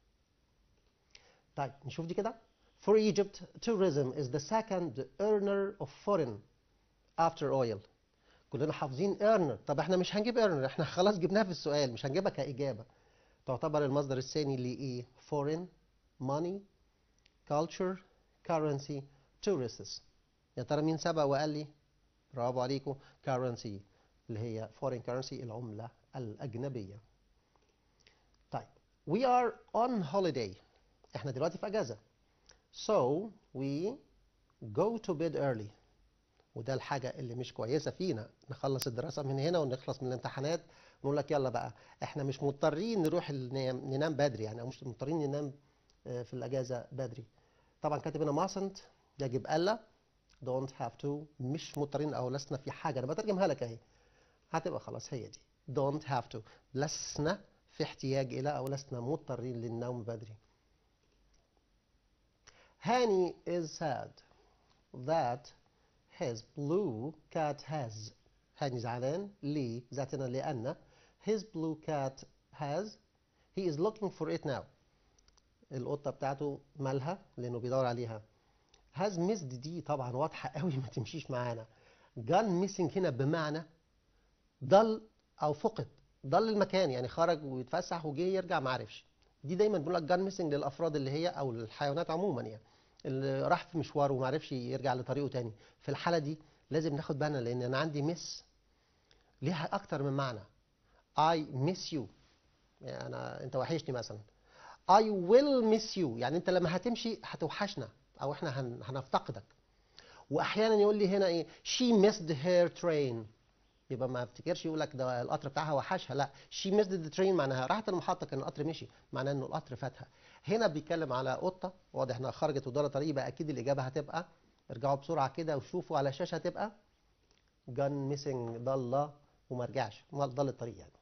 [SPEAKER 1] طيب نشوف دي كده For Egypt, tourism is the second earner of foreign after oil. كلنا حافظين earner طب احنا مش هنجيب earner احنا خلاص جبناها في السؤال مش هنجيبها كإجابة. تعتبر المصدر الثاني لإيه؟ foreign, money, culture, currency, tourists. يا ترى مين سبق وقال لي؟ برافو عليكم currency اللي هي foreign currency العملة الأجنبية. طيب we are on holiday. احنا دلوقتي في أجازة. So we go to bed early. وده الحاجة اللي مش كويسة فينا نخلص الدراسة من هنا ونخلص من الامتحانات ونقول لك يلا بقى احنا مش مضطرين نروح ننام, ننام بدري يعني أو مش مضطرين ننام آه، في الأجازة بدري طبعا كاتب هنا mustn't يجب ألا don't have to مش مضطرين أو لسنا في حاجة أنا بترجمها لك أهي هتبقى خلاص هي دي don't have to لسنا في احتياج إلى أو لسنا مضطرين للنوم بدري Hani is sad that his blue cat has هاني زعلان ليه ذاتنا لأن his blue cat has he is looking for it now القطة بتاعته مالها لأنه بيدور عليها has missed دي طبعا واضحة قوي ما تمشيش معانا gone missing هنا بمعنى ضل أو فقد ضل المكان يعني خرج ويتفسح وجه يرجع ما عرفش دي دايما بنقول لك gone missing للأفراد اللي هي أو الحيوانات عموما يعني اللي راح في مشوار وما عرفش يرجع لطريقه تاني في الحالة دي لازم ناخد بالنا لأن أنا عندي مس ليها أكتر من معنى I miss you يعني أنا أنت وحشني مثلا I will miss you يعني أنت لما هتمشي هتوحشنا أو إحنا هن... هنفتقدك وأحيانا يقول لي هنا إيه she missed her train يبقى ما افتكرش يقول لك ده القطر بتاعها وحشها لا she missed the train معناها راحت المحطة كان القطر مشي معناه إنه القطر فاتها هنا بيتكلم على قطة واضح إنها خرجت ودار طريق يبقى أكيد الإجابة هتبقى ارجعوا بسرعة كده وشوفوا على الشاشة هتبقى gone missing ضل وما رجعش ضل الطريق يعني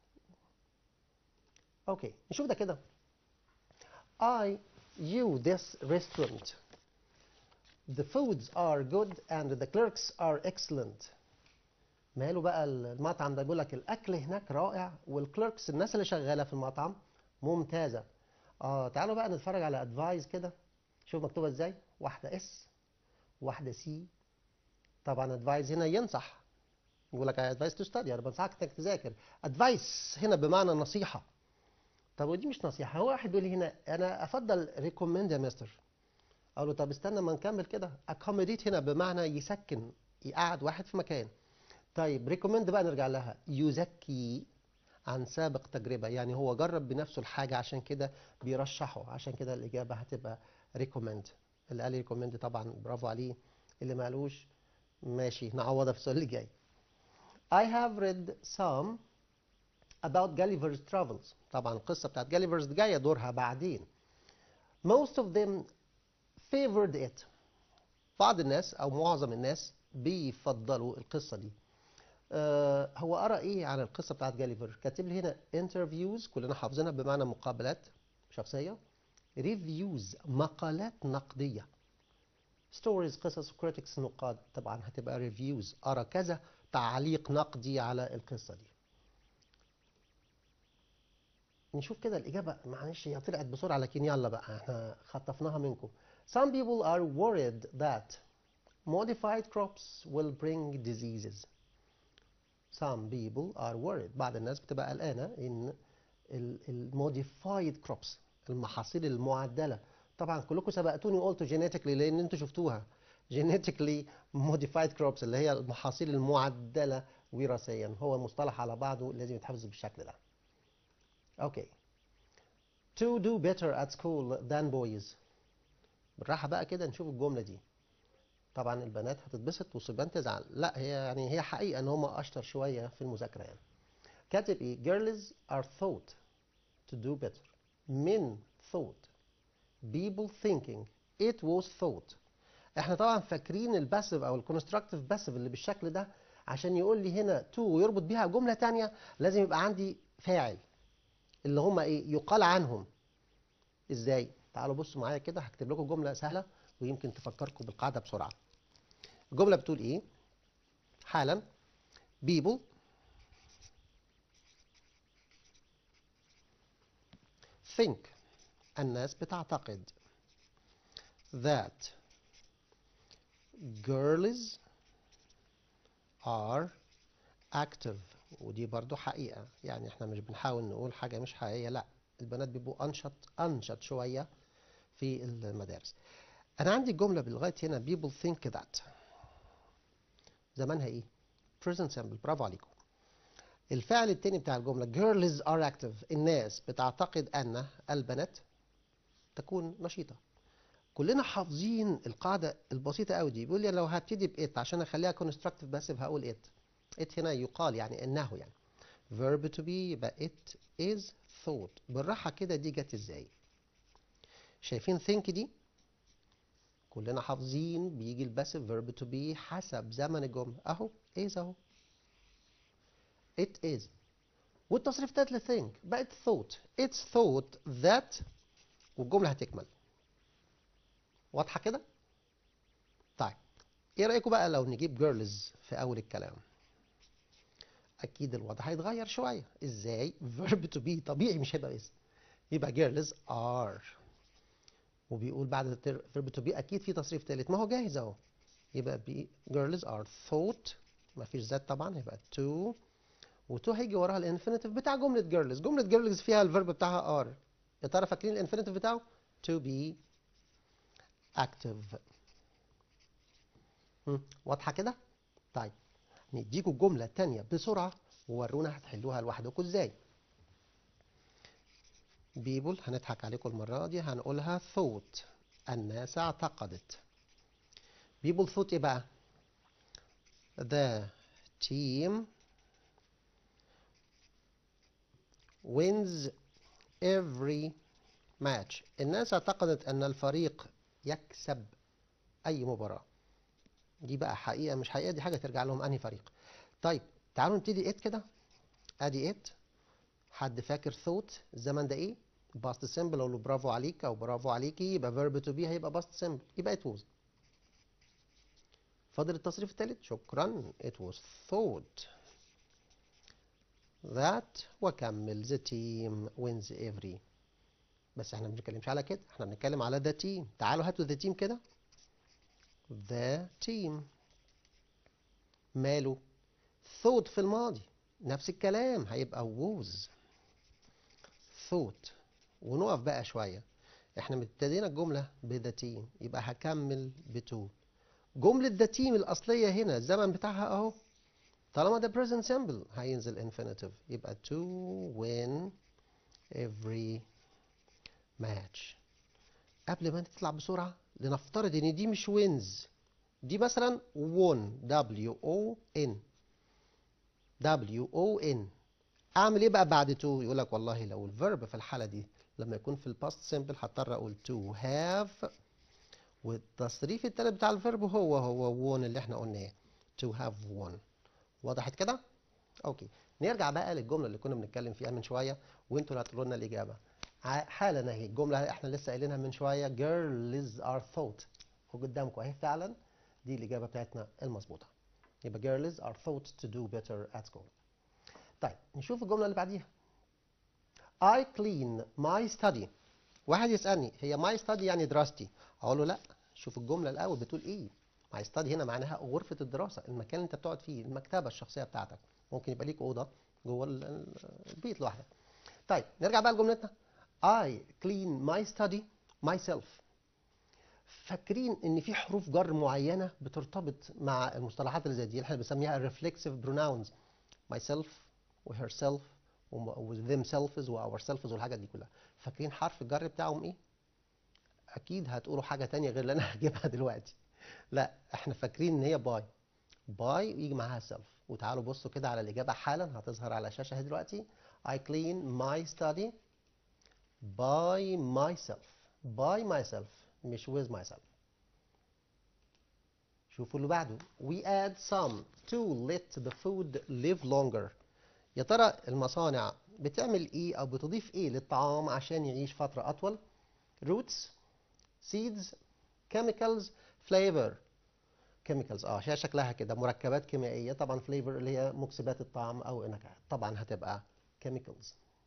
[SPEAKER 1] اوكي نشوف ده كده I you this restaurant the foods are good and the clerks are excellent ماله بقى المطعم ده بيقول لك الاكل هناك رائع والكليركس الناس اللي شغاله في المطعم ممتازه اه تعالوا بقى نتفرج على ادفايس كده شوف مكتوبه ازاي واحده اس واحدة سي طبعا advise هنا ينصح يقول لك I advise to study انا بنصحك انك تذاكر advice هنا بمعنى نصيحة طب ودي مش نصيحة هو واحد يقول لي هنا انا افضل recommend يا مستر اقول له طب استنى ما نكمل كده accommodate هنا بمعنى يسكن يقعد واحد في مكان طيب ريكومند بقى نرجع لها يزكي عن سابق تجربة يعني هو جرب بنفسه الحاجة عشان كده بيرشحه عشان كده الإجابة هتبقى ريكومند اللي قال ريكومند طبعا برافو عليه اللي ما قالوش ماشي نعوضها في السؤال اللي جاي I have read some about Gulliver's Travels طبعا القصة بتاعت Gulliver's دي جاية دورها بعدين most of them favored it بعض الناس أو معظم الناس بيفضلوا القصة دي آه هو قرأ إيه عن القصة بتاعت جاليفر كاتب لي هنا interviews كلنا حافظينها بمعنى مقابلات شخصية reviews مقالات نقدية stories قصص critics نقاد طبعا هتبقى reviews قرأ كذا تعليق نقدي على القصة دي نشوف كده الإجابة معلش هي طلعت بسرعة لكن يلا بقى احنا خطفناها منكم Some people are worried that modified crops will bring diseases. Some people are worried. بعض الناس بتبقى قلقانة إن الموديفايد crops المحاصيل المعدلة طبعا كلكم سبقتوني وقلتوا genetically لأن انتوا شفتوها genetically modified crops اللي هي المحاصيل المعدلة وراثيا هو مصطلح على بعضه لازم يتحفظ بالشكل ده. Okay. To do better at school than boys. بالراحة بقى كده نشوف الجملة دي. طبعا البنات هتتبسط والصبيان تزعل لا هي يعني هي حقيقة ان هم اشطر شوية في المذاكرة يعني كاتب ايه girls are thought to do better men thought people thinking it was thought احنا طبعا فاكرين الباسيف او الكونستراكتيف باسيف اللي بالشكل ده عشان يقول لي هنا to ويربط بيها جملة تانية لازم يبقى عندي فاعل اللي هم ايه يقال عنهم ازاي تعالوا بصوا معايا كده هكتب لكم جملة سهلة ويمكن تفكركم بالقاعدة بسرعة الجملة بتقول ايه حالا people think الناس بتعتقد that girls are active ودي برضو حقيقة يعني احنا مش بنحاول نقول حاجة مش حقيقية لا البنات بيبقوا أنشط أنشط شوية في المدارس أنا عندي الجملة بالغاية هنا people think that زمانها إيه؟ present simple برافو عليكم الفعل التاني بتاع الجملة girls are active الناس بتعتقد أن البنات تكون نشيطة كلنا حافظين القاعدة البسيطة قوي دي بيقول لي لو هبتدي بإت عشان أخليها constructive passive هقول إت إت هنا يقال يعني إنه يعني verb to be يبقى it is thought بالراحة كده دي جت إزاي شايفين think دي كلنا حافظين بيجي الباسيف verb to be حسب زمن الجملة اهو is اهو it is والتصريف التالت لثينك بقت thought it's thought that والجملة هتكمل واضحة كده؟ طيب ايه رأيكم بقى لو نجيب girls في أول الكلام؟ أكيد الوضع هيتغير شوية ازاي؟ verb to be طبيعي مش هيبقى اسم يبقى girls are وبيقول بعد verb to be أكيد في تصريف تالت ما هو جاهز أهو يبقى be girls are thought ما فيش ذات طبعا يبقى to و to هيجي وراها الانفينيتيف بتاع جملة girls جملة girls فيها الفيرب بتاعها are يا ترى فاكرين الانفينيتيف بتاعه to be active هم، واضحة كده؟ طيب نديكوا جملة تانية بسرعة وورونا هتحلوها لوحدكم ازاي بيبول هنضحك عليكم المرة دي هنقولها thought الناس اعتقدت بيبول thought ايه بقى the team wins every match الناس اعتقدت ان الفريق يكسب اي مباراة دي بقى حقيقة مش حقيقة دي حاجة ترجع لهم انهي فريق طيب تعالوا نبتدي ات كده ادي ات حد فاكر thought الزمن ده ايه past simple اقول له برافو عليك او برافو عليكي يبقى verb to be هيبقى past simple يبقى it was فاضل التصريف الثالث شكرا it was thought that وكمل the team wins every بس احنا ما بنتكلمش على كده احنا بنتكلم على the team تعالوا هاتوا the team كده the team ماله thought في الماضي نفس الكلام هيبقى was thought ونقف بقى شوية احنا ابتدينا الجملة ب the team يبقى هكمل ب to جملة the team الأصلية هنا الزمن بتاعها أهو طالما ده present simple هينزل infinitive يبقى to win every match قبل ما نطلع بسرعة لنفترض ان دي مش wins دي مثلا won W O N W O N اعمل ايه بقى بعد to يقول لك والله لو الفيرب في الحالة دي لما يكون في الباست سيمبل هضطر اقول to have والتصريف التالت بتاع الفيرب هو هو won اللي احنا قلناه to have won وضحت كده؟ اوكي نرجع بقى للجمله اللي كنا بنتكلم فيها من شويه وانتوا اللي هتقولوا لنا الاجابه ع- حالا اهي الجمله احنا لسه قايلينها من شويه girls are thought وقدامكم اهي فعلا دي الاجابه بتاعتنا المظبوطه يبقى girls are thought to do better at school طيب نشوف الجمله اللي بعديها I clean my study واحد يسالني هي my study يعني دراستي اقول له لا شوف الجمله الاول بتقول ايه my study هنا معناها غرفه الدراسه المكان اللي انت بتقعد فيه المكتبه الشخصيه بتاعتك ممكن يبقى ليك اوضه جوه ال- ال- البيت لوحدك طيب نرجع بقى لجملتنا I clean my study myself فاكرين ان في حروف جر معينه بترتبط مع المصطلحات اللي زي دي اللي احنا بنسميها reflexive pronouns myself و herself و themselves و ourselves والحاجات دي كلها فاكرين حرف الجر بتاعهم ايه اكيد هتقولوا حاجه تانية غير اللي انا هجيبها دلوقتي لا احنا فاكرين ان هي باي باي يجي معاها سيلف وتعالوا بصوا كده على الاجابه حالا هتظهر على الشاشه اهي دلوقتي I clean my study by myself by myself مش with myself شوفوا اللي بعده we add some to let the food live longer يا ترى المصانع بتعمل ايه او بتضيف ايه للطعام عشان يعيش فتره اطول roots seeds chemicals flavor chemicals اه هي شكلها كده مركبات كيميائيه طبعا flavor اللي هي مكسبات الطعم او النكهات طبعا هتبقى chemicals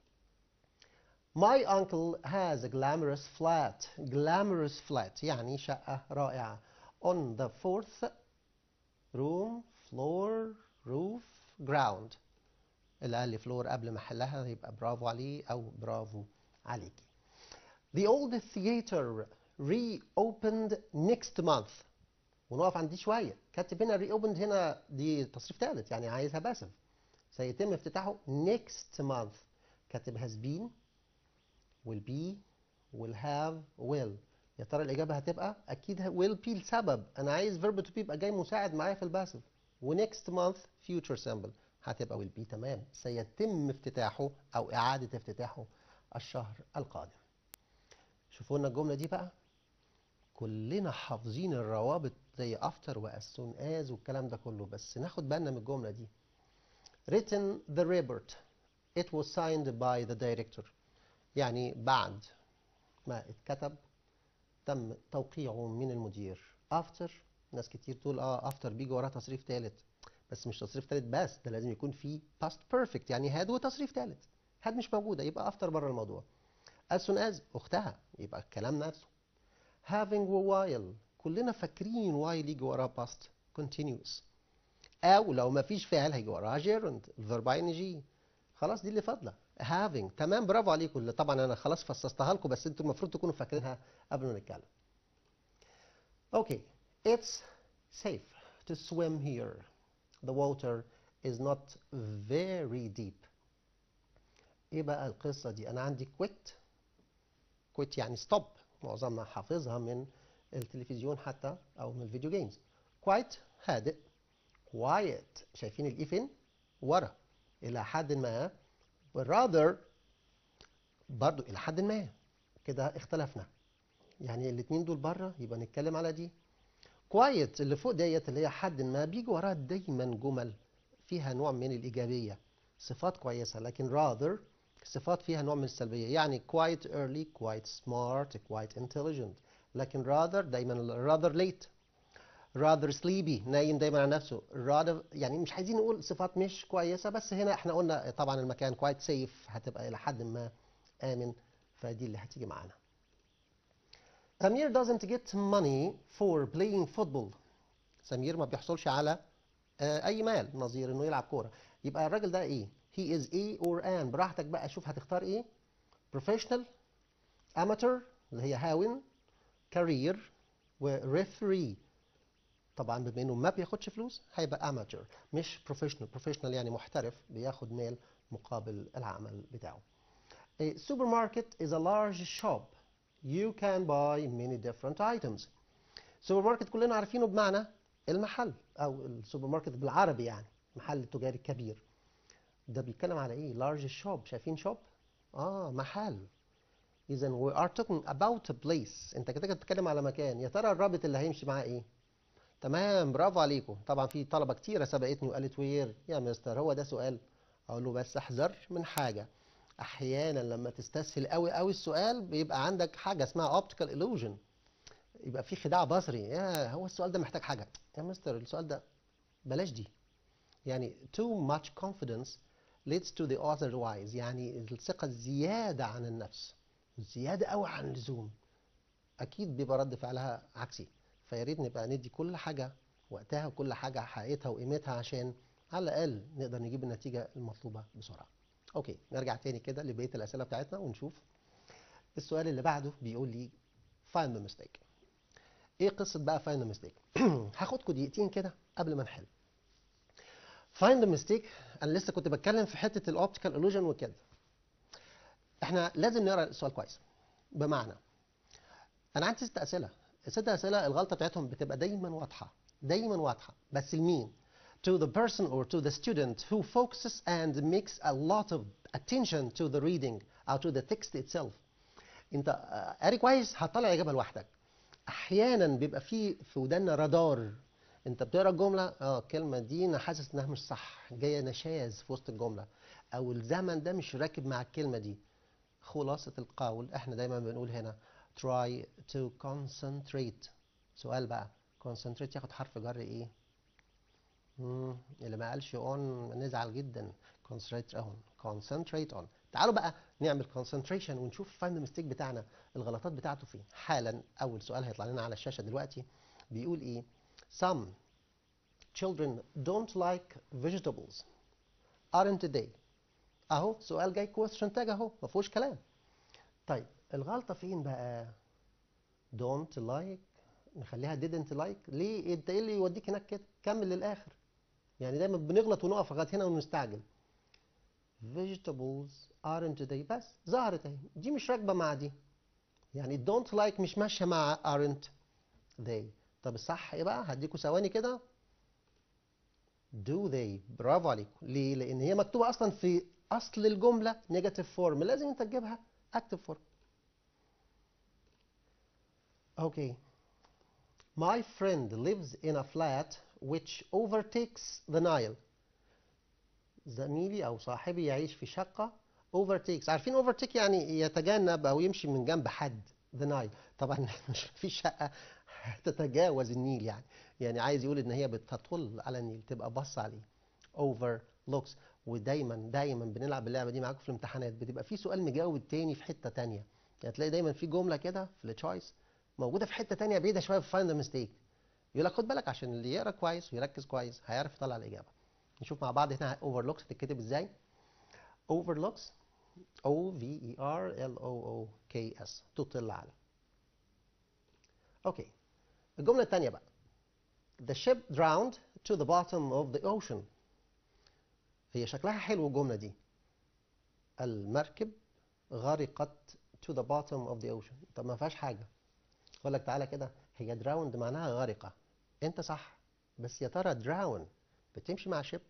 [SPEAKER 1] My uncle has a glamorous flat glamorous flat يعني شقة رائعة on the fourth room floor roof ground اللي قال لي فلور قبل ما احلها يبقى برافو عليه او برافو عليكي The old theater reopened next month ونقف عند دي شوية كاتب هنا reopened هنا دي تصريف ثالث يعني عايزها باسف سيتم افتتاحه next month كاتب has been will be will have will يا ترى الإجابة هتبقى أكيد ه- will be لسبب أنا عايز verb to be يبقى جاي مساعد معايا في الباسف و next month future simple هتبقى will be تمام سيتم افتتاحه أو إعادة افتتاحه الشهر القادم شوفوا لنا الجملة دي بقى كلنا حافظين الروابط زي after و as soon as والكلام ده كله بس ناخد بالنا من الجملة دي written the report it was signed by the director يعني بعد ما اتكتب تم توقيعه من المدير after ناس كتير تقول اه after بيجي وراه تصريف ثالث بس مش تصريف ثالث بس ده لازم يكون في past perfect يعني had وتصريف ثالث had مش موجودة يبقى after بره الموضوع as soon as أختها يبقى الكلام نفسه having و while كلنا فاكرين while يجي وراه past continuous أو لو ما فيش فعل هيجي وراها gerund الفيرب ing خلاص دي اللي فاضلة having تمام برافو عليكم اللي طبعا أنا خلاص فصصتها لكم بس أنتوا المفروض تكونوا فاكرينها قبل ما نتكلم Okay, it's safe to swim here. The water is not very deep. ايه بقى القصة دي؟ أنا عندي quit quit يعني stop معظمنا حافظها من التلفزيون حتى أو من الفيديو جيمز. Quite هادئ quiet شايفين الإي فين؟ ورا إلى حد ما rather برضو إلى حد ما كده اختلفنا يعني الاتنين دول بره يبقى نتكلم على دي كويت اللي فوق ديت اللي هي حد ما بيجي وراها دايما جمل فيها نوع من الإيجابية صفات كويسة لكن rather صفات فيها نوع من السلبية يعني quite early quite smart quite intelligent لكن rather دايما rather late rather sleepy نايم دايما على نفسه rather يعني مش عايزين نقول صفات مش كويسة بس هنا احنا قلنا طبعا المكان quite safe هتبقى إلى حد ما آمن فدي اللي هتيجي معانا سمير doesn't get money for playing football سمير ما بيحصلش على آه، اي مال نظير انه يلعب كوره يبقى الراجل ده ايه he is a or an براحتك بقى شوف هتختار ايه professional amateur اللي هي هاون career وريفري طبعا بما انه ما بياخدش فلوس هيبقى amateur مش professional professional يعني محترف بياخد مال مقابل العمل بتاعه A supermarket is a large shop. You can buy many different items. سوبر ماركت كلنا عارفينه بمعنى المحل او السوبر ماركت بالعربي يعني محل تجاري كبير ده بيتكلم على ايه large shop شايفين shop اه محل اذا we are talking about a place انت كده بتتكلم على مكان يا ترى الرابط اللي هيمشي معاه ايه تمام برافو عليكم طبعا في طلبه كتيره سبقتني وقالت وير يا مستر هو ده سؤال اقول له بس احذر من حاجه احيانا لما تستسهل قوي قوي السؤال بيبقى عندك حاجه اسمها optical illusion يبقى في خداع بصري يا هو السؤال ده محتاج حاجه يا مستر السؤال ده بلاش دي يعني too much confidence leads to the otherwise يعني الثقه الزياده عن النفس زياده قوي عن اللزوم اكيد بيبقى رد فعلها عكسي فيا ريت نبقى ندي كل حاجه وقتها وكل حاجه حقيقتها وقيمتها عشان على الاقل نقدر نجيب النتيجه المطلوبه بسرعه اوكي نرجع تاني كده لبقيه الاسئله بتاعتنا ونشوف السؤال اللي بعده بيقول لي find the mistake ايه قصه بقى find the mistake هاخدكم دقيقتين كده قبل ما نحل find the mistake انا لسه كنت بتكلم في حته الاوبتيكال illusion وكده احنا لازم نقرا السؤال كويس بمعنى انا عندي ست اسئله الست اسئله الغلطه بتاعتهم بتبقى دايما واضحه دايما واضحه بس لمين to the person or to the student who focuses and makes a lot of attention to the reading or to the text itself انت آه، قاري كويس هتطلع الاجابه لوحدك احيانا بيبقى في في ودنا رادار انت بتقرا الجمله اه الكلمه دي انا حاسس انها مش صح جايه نشاز في وسط الجمله او الزمن ده مش راكب مع الكلمه دي خلاصه القول احنا دايما بنقول هنا try to concentrate سؤال بقى concentrate ياخد حرف جر ايه مم. اللي ما قالش on نزعل جدا concentrate on concentrate on تعالوا بقى نعمل concentration ونشوف find the mistake بتاعنا الغلطات بتاعته فين حالا اول سؤال هيطلع لنا على الشاشه دلوقتي بيقول ايه some children don't like vegetables aren't they اهو سؤال جاي question tag اهو ما فيهوش كلام طيب الغلطه فين بقى don't like نخليها didn't like ليه انت ايه اللي يوديك هناك كده كمل للاخر يعني دايما بنغلط ونقف لغايه هنا ونستعجل vegetables aren't they بس ظهرت اهي دي مش راكبه مع دي يعني don't like مش ماشيه مع aren't they طب الصح ايه بقى هديكوا ثواني كده do they برافو عليكم ليه لان هي مكتوبه اصلا في اصل الجمله negative form لازم انت تجيبها active form اوكي My friend lives in a flat which overtakes the Nile. زميلي أو صاحبي يعيش في شقة overtakes عارفين overtake يعني يتجنب أو يمشي من جنب حد the Nile طبعا مش في شقة تتجاوز النيل يعني يعني عايز يقول إن هي بتطل على النيل تبقى بص عليه overlooks ودايما دايما بنلعب اللعبة دي معاكم في الامتحانات بتبقى في سؤال مجاوب التاني في حتة تانية يعني تلاقي دايما في جملة كده في التشويس موجوده في حته تانية بعيده شويه في فايند ميستيك يقول لك خد بالك عشان اللي يقرا كويس ويركز كويس هيعرف يطلع الاجابه نشوف مع بعض هنا اوفرلوكس تتكتب ازاي اوفرلوكس او في اي ار ال او او كي اس تطل على اوكي الجمله الثانيه بقى The ship drowned to the bottom of the ocean هي شكلها حلو الجمله دي المركب غرقت to the bottom of the ocean طب ما فيهاش حاجه اقول لك تعالى كده هي دراوند معناها غارقه انت صح بس يا ترى دراون بتمشي مع شيب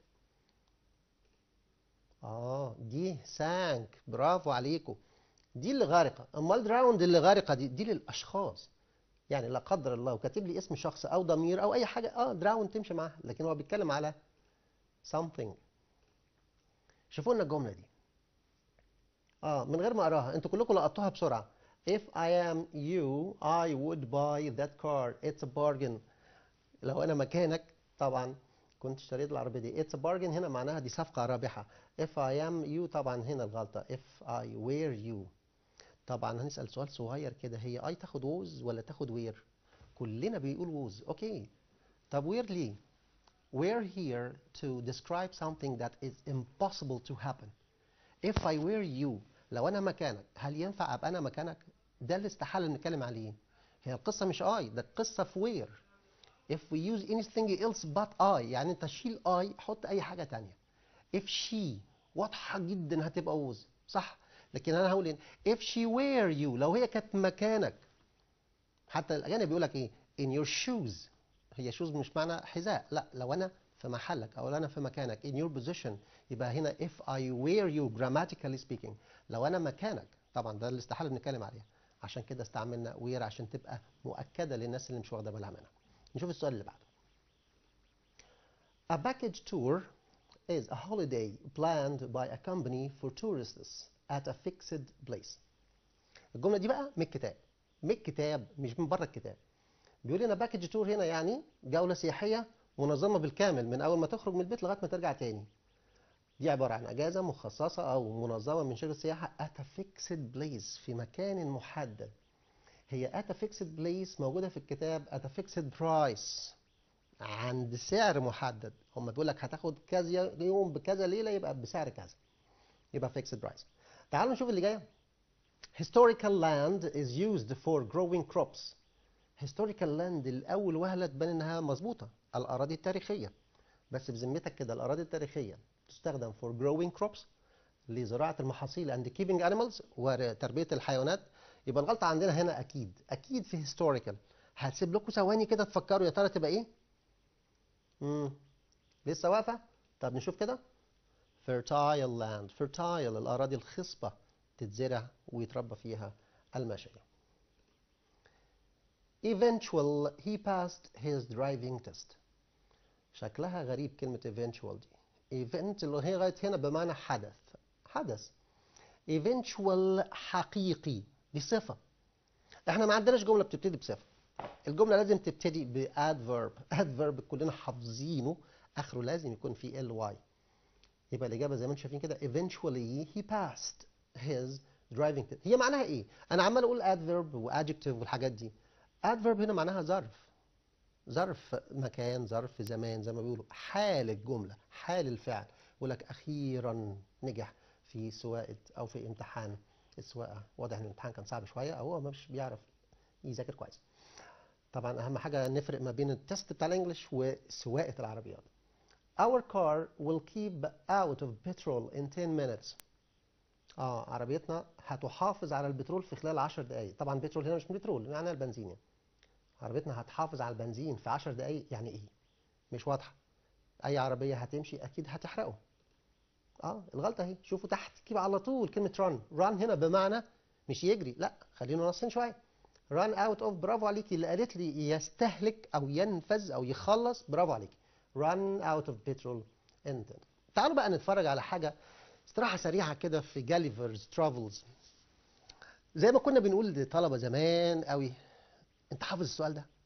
[SPEAKER 1] اه دي سانك برافو عليكم دي اللي غارقه امال دراوند اللي غارقه دي دي للاشخاص يعني لا قدر الله وكاتب لي اسم شخص او ضمير او اي حاجه اه دراون تمشي معاها لكن هو بيتكلم على something شوفوا لنا الجمله دي اه من غير ما اقراها انتوا كلكم لقطوها بسرعه If I am you, I would buy that car. It's a bargain. لو أنا مكانك طبعا كنت اشتريت العربية دي. It's a bargain هنا معناها دي صفقة رابحة. If I am you طبعا هنا الغلطة. If I were you. طبعا هنسال سؤال صغير كده هي اي تاخد ووز ولا تاخد وير كلنا بيقول ووز اوكي طب وير ليه we're here to describe something that is impossible to happen if I were you لو انا مكانك هل ينفع ابقى انا مكانك ده اللي استحاله نتكلم عليه هي القصه مش اي ده القصه في وير if we use anything else but I يعني انت شيل I حط اي حاجه تانية if she واضحه جدا هتبقى ووز صح لكن انا هقول إن if she were you لو هي كانت مكانك حتى الاجانب بيقول لك ايه in your shoes هي shoes مش معنى حذاء لا لو انا في محلك او انا في مكانك in your position يبقى هنا if I were you grammatically speaking لو انا مكانك طبعا ده اللي استحاله بنتكلم عليه عشان كده استعملنا were عشان تبقى مؤكده للناس اللي مش واخده بالها منها نشوف السؤال اللي بعده A package tour is a holiday planned by a company for tourists at a fixed place. الجملة دي بقى من الكتاب من الكتاب مش من بره الكتاب بيقول لنا باكج تور هنا يعني جولة سياحية منظمة بالكامل من أول ما تخرج من البيت لغاية ما ترجع تاني دي عبارة عن أجازة مخصصة أو منظمة من شركة سياحة at a fixed place في مكان محدد هي at a fixed place موجودة في الكتاب at a fixed price عند سعر محدد هم بيقول لك هتاخد كذا يوم بكذا ليلة يبقى بسعر كذا يبقى fixed price تعالوا نشوف اللي جايه historical land is used for growing crops historical land الأول وهلة تبان إنها مظبوطة الأراضي التاريخية بس بذمتك كده الأراضي التاريخية تستخدم for growing crops لزراعة المحاصيل and keeping animals وتربية الحيوانات يبقى الغلطة عندنا هنا أكيد أكيد في historical هسيب لكم ثواني كده تفكروا يا ترى تبقى إيه؟ مم. لسه واقفة؟ طب نشوف كده fertile land fertile الأراضي الخصبة تتزرع ويتربى فيها الماشية eventual he passed his driving test شكلها غريب كلمة eventual دي event اللي هي لغاية هنا بمعنى حدث حدث eventual حقيقي دي صفة احنا ما عندناش جملة بتبتدي بصفة الجملة لازم تبتدي ب adverb adverb كلنا حافظينه اخره لازم يكون فيه ly يبقى الإجابة زي ما انتم شايفين كده eventually he passed his driving test هي معناها ايه؟ أنا عمال أقول adverb و adjective والحاجات دي adverb هنا معناها ظرف ظرف مكان ظرف زمان زي ما بيقولوا حال الجملة حال الفعل يقول لك أخيرا نجح في سواقة أو في امتحان السواقة واضح إن الامتحان كان صعب شوية أو هو مش بيعرف يذاكر كويس طبعا أهم حاجة نفرق ما بين التست بتاع الإنجليش وسواقة العربيات Our car will keep out of petrol in 10 minutes. اه عربيتنا هتحافظ على البترول في خلال 10 دقايق، طبعا بترول هنا مش بترول يعني البنزين يعني. عربيتنا هتحافظ على البنزين في 10 دقايق يعني ايه؟ مش واضحة. أي عربية هتمشي أكيد هتحرقه. اه الغلطة اهي، شوفوا تحت كده على طول كلمة run، run هنا بمعنى مش يجري، لا خلينا ناقصين شوية. run out of برافو عليكي اللي قالت لي يستهلك أو ينفذ أو يخلص برافو عليكي. run out of petrol ended. تعالوا بقى نتفرج على حاجة استراحة سريعة كده في جاليفرز ترافلز زي ما كنا بنقول لطلبة زمان قوي انت حافظ السؤال ده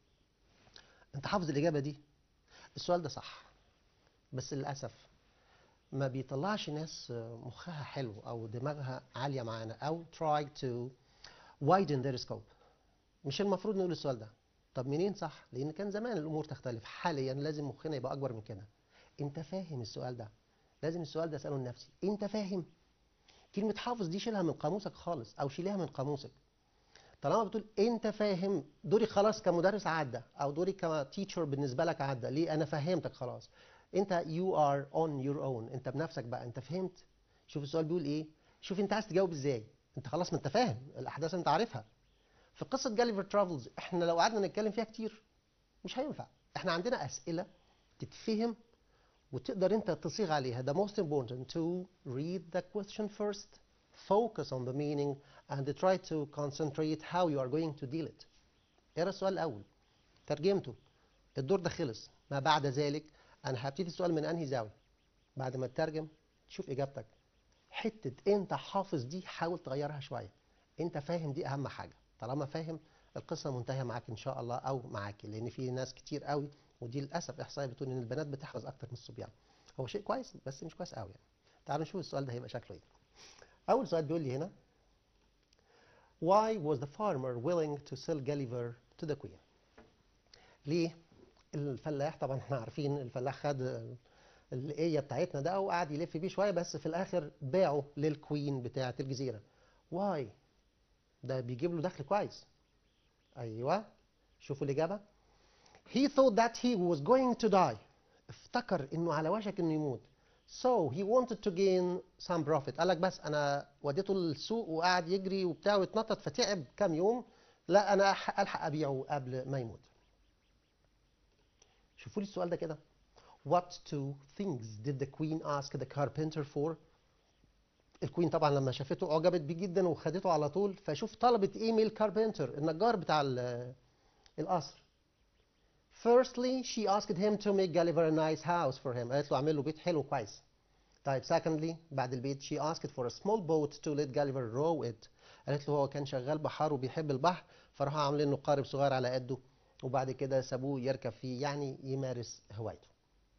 [SPEAKER 1] انت حافظ الإجابة دي السؤال ده صح بس للأسف ما بيطلعش ناس مخها حلو أو دماغها عالية معانا أو try to widen their scope مش المفروض نقول السؤال ده طب منين صح؟ لأن كان زمان الأمور تختلف حاليا لازم مخنا يبقى أكبر من كده أنت فاهم السؤال ده لازم السؤال ده أسأله لنفسي أنت فاهم؟ كلمة حافظ دي شيلها من قاموسك خالص أو شيلها من قاموسك طالما بتقول أنت فاهم دوري خلاص كمدرس عدى أو دوري كتيتشر بالنسبة لك عدى ليه أنا فهمتك خلاص أنت you are on your own أنت بنفسك بقى أنت فهمت شوف السؤال بيقول إيه شوف أنت عايز تجاوب إزاي أنت خلاص ما أنت فاهم الأحداث أنت عارفها في قصة جاليفر ترافلز احنا لو قعدنا نتكلم فيها كتير مش هينفع احنا عندنا أسئلة تتفهم وتقدر انت تصيغ عليها the most important to read the question first focus on the meaning and try to concentrate how you are going to deal it اقرا السؤال الأول ترجمته الدور ده خلص ما بعد ذلك أنا هبتدي السؤال من أنهي زاوية بعد ما تترجم تشوف إجابتك حتة أنت حافظ دي حاول تغيرها شوية أنت فاهم دي أهم حاجة طالما فاهم القصة منتهية معاك إن شاء الله أو معاكي لأن في ناس كتير قوي ودي للأسف إحصائية بتقول إن البنات بتحفظ أكتر من الصبيان هو شيء كويس بس مش كويس قوي يعني تعالوا نشوف السؤال ده هيبقى شكله إيه أول سؤال بيقول لي هنا Why was the farmer willing to sell Gulliver to the queen? ليه؟ الفلاح طبعا احنا عارفين الفلاح خد الايه بتاعتنا ده وقعد يلف بيه شويه بس في الاخر باعه للكوين بتاعه الجزيره. واي؟ ده بيجيب له دخل كويس. ايوه شوفوا الاجابه. He thought that he was going to die. افتكر انه على وشك انه يموت. So he wanted to gain some profit. قال لك بس انا وديته السوق وقعد يجري وبتاع ويتنطط فتعب كام يوم. لا انا أح- الحق ابيعه قبل ما يموت. شوفوا لي السؤال ده كده. What two things did the queen ask the carpenter for? الكوين طبعا لما شافته اعجبت بيه جدا وخدته على طول فشوف طلبت ايه من الكاربنتر النجار بتاع ال- القصر. Firstly, she asked him to make Gulliver a nice house for him. قالت له اعمل له بيت حلو كويس. طيب secondly بعد البيت she asked for a small boat to let Gulliver row it. قالت له هو كان شغال بحار وبيحب البحر فراحوا عاملين له قارب صغير على قده وبعد كده سابوه يركب فيه يعني يمارس هوايته.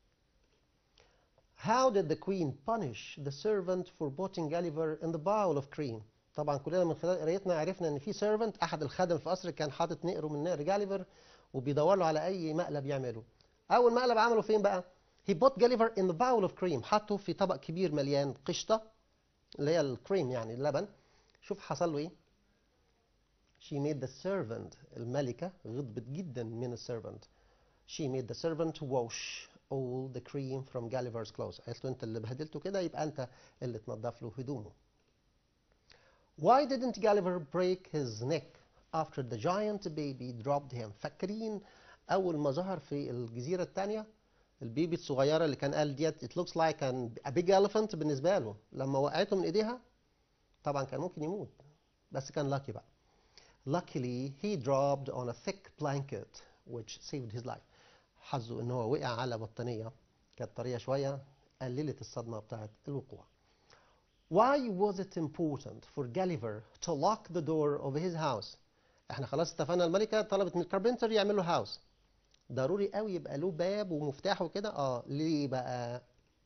[SPEAKER 1] How did the queen punish the servant for putting Gulliver in the bowl of cream? طبعا كلنا من خلال قرايتنا عرفنا ان في سيرفنت احد الخدم في قصر كان حاطط نقره من نقر جاليفر وبيدور له على اي مقلب يعمله. اول مقلب عمله فين بقى؟ He put Gulliver in the bowl of cream حطه في طبق كبير مليان قشطه اللي هي الكريم يعني اللبن. شوف حصل له ايه؟ She made the servant الملكة غضبت جدا من السيرفنت. She made the servant wash all the cream from Gulliver's clothes. قالت له انت اللي بهدلته كده يبقى انت اللي تنظف له هدومه. Why didn't Gulliver break his neck after the giant baby dropped him? فاكرين أول ما ظهر في الجزيرة الثانية البيبي الصغيرة اللي كان قال ديت it looks like an, a big elephant بالنسبة له لما وقعته من إيديها طبعا كان ممكن يموت بس كان lucky بقى. Luckily he dropped on a thick blanket which saved his life. حظه ان هو وقع على بطانية كانت طرية شوية قللت الصدمة بتاعت الوقوع. Why was it important for Gulliver to lock the door of his house? احنا خلاص اتفقنا الملكة طلبت من الكاربنتر يعمل له هاوس. ضروري قوي يبقى له باب ومفتاح وكده اه ليه بقى؟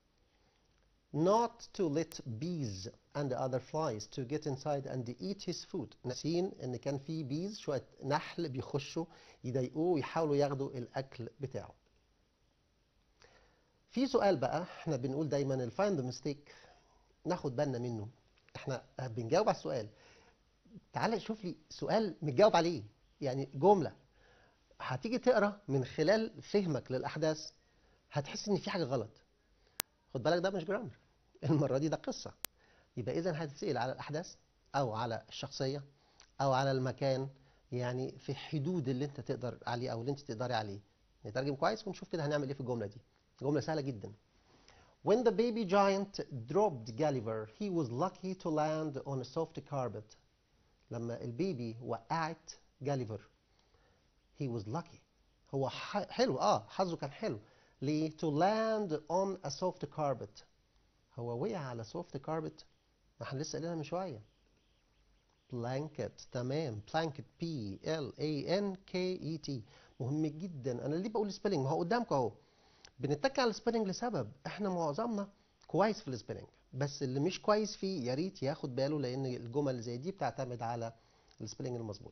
[SPEAKER 1] Not to let bees and other flies to get inside and eat his food. ناسين ان كان في بيز شوية نحل بيخشوا يضايقوه ويحاولوا ياخدوا الاكل بتاعه. في سؤال بقى احنا بنقول دايما الفايند ميستيك ناخد بالنا منه احنا بنجاوب على السؤال تعال شوف لي سؤال متجاوب عليه يعني جملة هتيجي تقرا من خلال فهمك للأحداث هتحس إن في حاجة غلط خد بالك ده مش جرامر المرة دي ده قصة يبقى إذا هتتسأل على الأحداث أو على الشخصية أو على المكان يعني في حدود اللي أنت تقدر عليه أو اللي أنت تقدري عليه نترجم كويس ونشوف كده هنعمل إيه في الجملة دي جملة سهلة جدا When the baby giant dropped Gulliver, he was lucky to land on a soft carpet. لما البيبي وقعت جاليفر he was lucky هو ح- حلو اه حظه كان حلو ليه to land on a soft carpet هو وقع على soft carpet ما احنا لسه قايلينها من شويه blanket تمام blanket P L A N K E T مهم جدا انا ليه بقول سبيلنج ما هو قدامكم اهو بنتك على السبيلنج لسبب احنا معظمنا كويس في السبيلنج بس اللي مش كويس فيه يا ريت ياخد باله لان الجمل اللي زي دي بتعتمد على السبيلنج المظبوط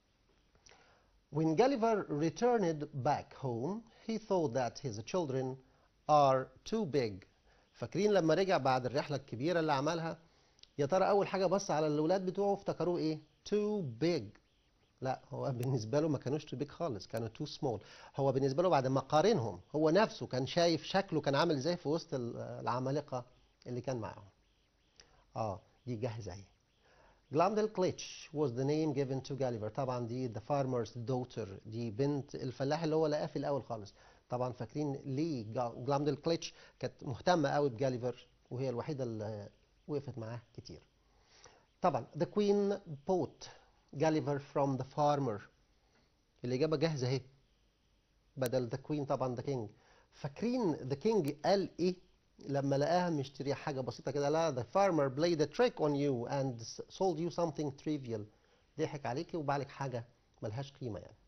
[SPEAKER 1] When Gulliver returned back home, he thought that his children are too big. فاكرين لما رجع بعد الرحلة الكبيرة اللي عملها يا ترى أول حاجة بص على الأولاد بتوعه افتكروه إيه؟ too big. لا هو بالنسبة له ما كانوش too big خالص كانوا too small. هو بالنسبة له بعد ما قارنهم هو نفسه كان شايف شكله كان عامل إزاي في وسط ال- العمالقة اللي كان معاهم. آه دي جاهزة أهي. Glumdalclitch was the name given to Gulliver طبعا دي the farmer's daughter دي بنت الفلاح اللي هو لقاه في الأول خالص طبعا فاكرين ليه Glumdalclitch كانت مهتمة قوي بجاليفر وهي الوحيدة اللي وقفت معاه كتير طبعا the queen bought Gulliver from the farmer الإجابة جاهزة اهي بدل the queen طبعا the king فاكرين the king قال ايه لما لقاها مشتري حاجة بسيطة كده لا the farmer played a trick on you and sold you something trivial ضحك عليكي وباعلك حاجة ملهاش قيمة يعني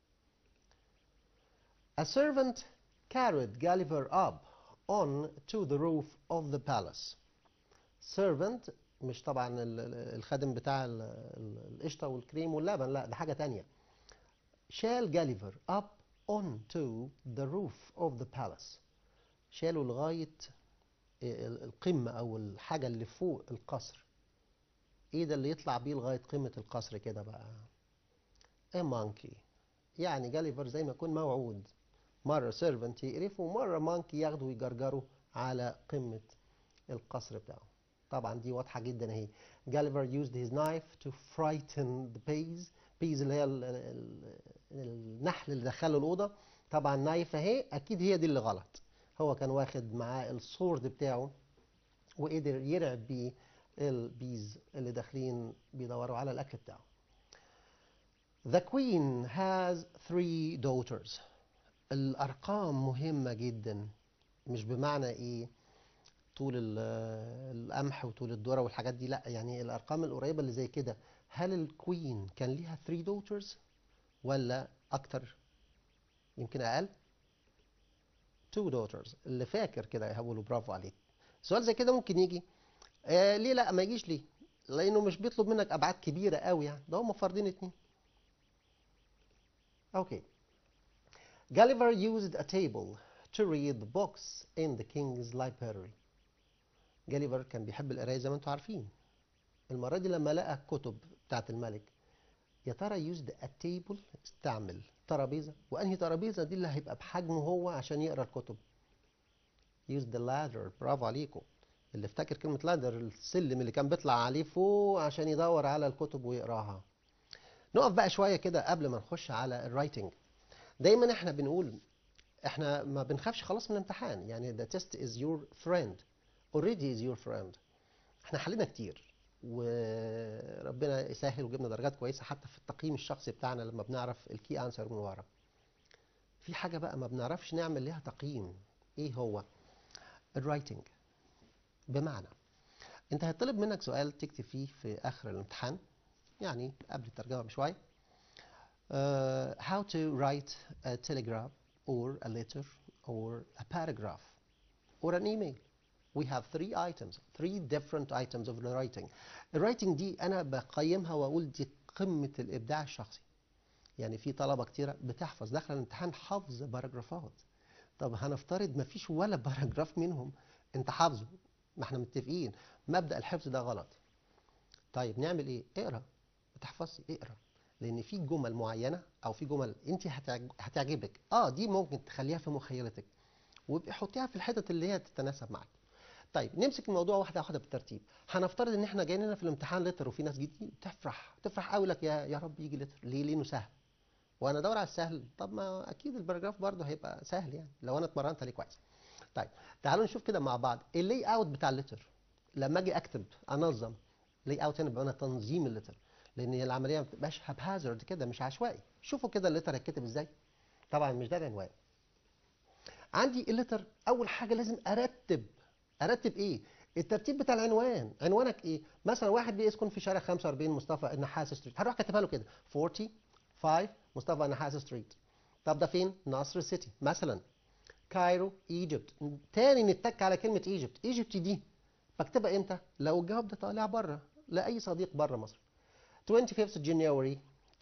[SPEAKER 1] A servant carried Gulliver up on to the roof of the palace. Servant مش طبعا ال- ال- الخادم بتاع ال- ال- القشطة والكريم واللبن لا ده حاجة تانية شال جاليفر up onto the roof of the palace شالوا لغاية ال- القمة أو الحاجة اللي فوق القصر إيه ده اللي يطلع بيه لغاية قمة القصر كده بقى a monkey يعني جاليفر زي ما يكون موعود مرة سيرفنت يقرفه ومرة مانكي ياخده ويجرجره على قمة القصر بتاعه طبعا دي واضحة جدا اهي جاليفر used his knife to frighten the bees bees اللي هي ال- ال- النحل اللي دخله الأوضة طبعا نايف اهي أكيد هي دي اللي غلط هو كان واخد معاه السورد بتاعه وقدر يرعب بيه البيز اللي داخلين بيدوروا على الأكل بتاعه The queen has three daughters الأرقام مهمة جدا مش بمعنى إيه طول ال- القمح وطول الذرة والحاجات دي لا يعني الأرقام القريبة اللي زي كده هل الكوين كان ليها 3 daughters ولا أكتر يمكن أقل 2 daughters اللي فاكر كده هقوله برافو عليك سؤال زي كده ممكن يجي آه ليه لا ما يجيش ليه لأنه مش بيطلب منك أبعاد كبيرة قوي يعني ده هم فاردين اتنين أوكي Gulliver used a table to read the books in the king's library. جاليفر كان بيحب القراية زي ما انتم عارفين. المرة دي لما لقى الكتب بتاعت الملك يا ترى used a table استعمل ترابيزة وأنهي ترابيزة دي اللي هيبقى بحجمه هو عشان يقرا الكتب. used the ladder برافو عليكم. اللي افتكر كلمة ladder السلم اللي كان بيطلع عليه فوق عشان يدور على الكتب ويقراها. نقف بقى شوية كده قبل ما نخش على الرايتنج. دايما احنا بنقول احنا ما بنخافش خلاص من الامتحان يعني the test is your friend already is your friend احنا حلينا كتير وربنا يسهل وجبنا درجات كويسة حتى في التقييم الشخصي بتاعنا لما بنعرف الكي انسر من ورا في حاجة بقى ما بنعرفش نعمل ليها تقييم ايه هو الرايتنج بمعنى انت هيطلب منك سؤال تكتب فيه في اخر الامتحان يعني قبل الترجمة بشوية uh, how to write a telegram or a letter or a paragraph or an email. We have three items, three different items of the writing. الرايتنج دي أنا بقيمها وأقول دي قمة الإبداع الشخصي. يعني في طلبة كتيرة بتحفظ داخل الامتحان حفظ باراجرافات. طب هنفترض ما فيش ولا باراجراف منهم أنت حافظه. ما احنا متفقين مبدأ الحفظ ده غلط. طيب نعمل إيه؟ اقرا. ما تحفظش اقرا. لان في جمل معينه او في جمل انت هتعج- هتعجبك اه دي ممكن تخليها في مخيلتك وابقي حطيها في الحتت اللي هي تتناسب معاك طيب نمسك الموضوع واحده واحده بالترتيب هنفترض ان احنا جايين هنا في الامتحان لتر وفي ناس جديد تفرح تفرح قوي لك يا يا رب يجي لتر ليه لانه سهل وانا ادور على السهل طب ما اكيد الباراجراف برضه هيبقى سهل يعني لو انا اتمرنت عليه كويس طيب تعالوا نشوف كده مع بعض اللي اوت بتاع اللتر لما اجي اكتب انظم لي اوت هنا بمعنى تنظيم اللتر لان هي العمليه ما بتبقاش هازارد كده مش عشوائي شوفوا كده اللتر هيتكتب ازاي طبعا مش ده العنوان عندي اللتر اول حاجه لازم ارتب ارتب ايه الترتيب بتاع العنوان عنوانك ايه مثلا واحد بيسكن في شارع 45 مصطفى النحاس ستريت هروح كاتبها له كده 45 مصطفى النحاس ستريت طب ده فين ناصر سيتي مثلا كايرو ايجيبت تاني نتك على كلمه ايجيبت ايجيبت دي بكتبها امتى لو الجواب ده طالع بره لاي صديق بره مصر 25th January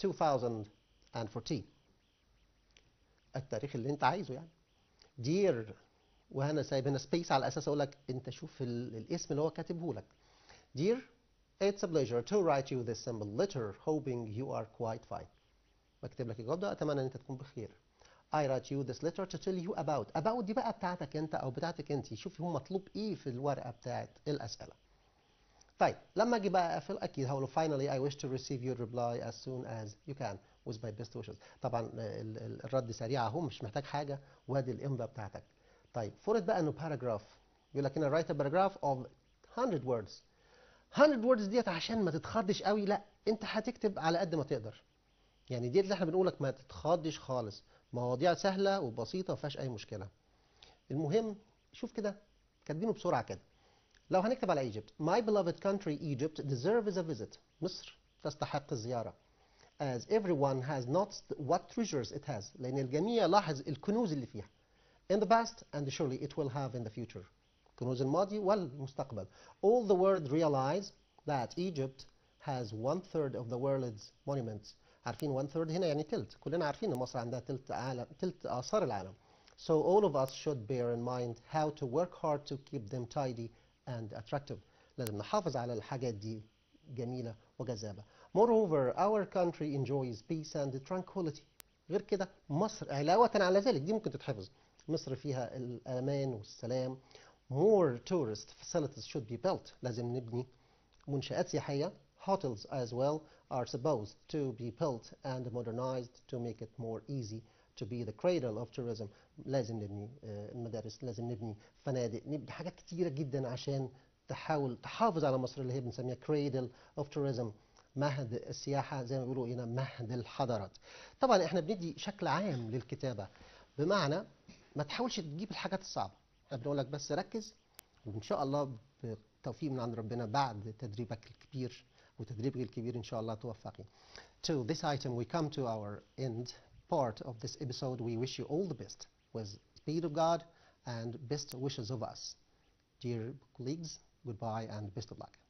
[SPEAKER 1] 2014 التاريخ اللي انت عايزه يعني dear وهنا سايب هنا سبيس على اساس اقول لك انت شوف ال- الاسم اللي هو كاتبه لك dear it's a pleasure to write you this simple letter hoping you are quite fine بكتب لك الجواب ده اتمنى ان انت تكون بخير I write you this letter to tell you about about دي بقى بتاعتك انت او بتاعتك انت شوف هو مطلوب ايه في الورقه بتاعت الاسئله طيب لما اجي بقى اقفل اكيد هقول له finally I wish to receive your reply as soon as you can with my best wishes طبعا ال- ال- الرد سريع اهو مش محتاج حاجه وادي الامضاء بتاعتك طيب فرض بقى انه paragraph يقول لك هنا write a paragraph of 100 words 100 words ديت عشان ما تتخضش قوي لا انت هتكتب على قد ما تقدر يعني ديت اللي احنا بنقول لك ما تتخضش خالص مواضيع سهله وبسيطه ما فيهاش اي مشكله المهم شوف كده كاتبينه بسرعه كده لو هنكتب على ايجيبت My beloved country Egypt deserves a visit مصر تستحق الزيارة as everyone has not what treasures it has لأن الجميع لاحظ الكنوز اللي فيها in the past and surely it will have in the future كنوز الماضي والمستقبل all the world realize that Egypt has one third of the world's monuments عارفين one third هنا يعني تلت كلنا عارفين ان مصر عندها تلت عالم تلت آثار العالم so all of us should bear in mind how to work hard to keep them tidy and attractive لازم نحافظ على الحاجات دي جميلة وجذابة moreover our country enjoys peace and tranquility غير كده مصر علاوة على ذلك دي ممكن تتحفظ مصر فيها الأمان والسلام more tourist facilities should be built لازم نبني منشآت سياحية hotels as well are supposed to be built and modernized to make it more easy to be the cradle of tourism لازم نبني آه، المدارس لازم نبني فنادق نبني حاجات كتيرة جدا عشان تحاول تحافظ على مصر اللي هي بنسميها cradle of tourism مهد السياحة زي ما بيقولوا هنا مهد الحضارات طبعا احنا بندي شكل عام للكتابة بمعنى ما تحاولش تجيب الحاجات الصعبة احنا بنقول لك بس ركز وان شاء الله بتوفيق من عند ربنا بعد تدريبك الكبير وتدريبك الكبير ان شاء الله توفقي. To this item we come to our end part of this episode. We wish you all the best with speed of God and best wishes of us. Dear colleagues, goodbye and best of luck.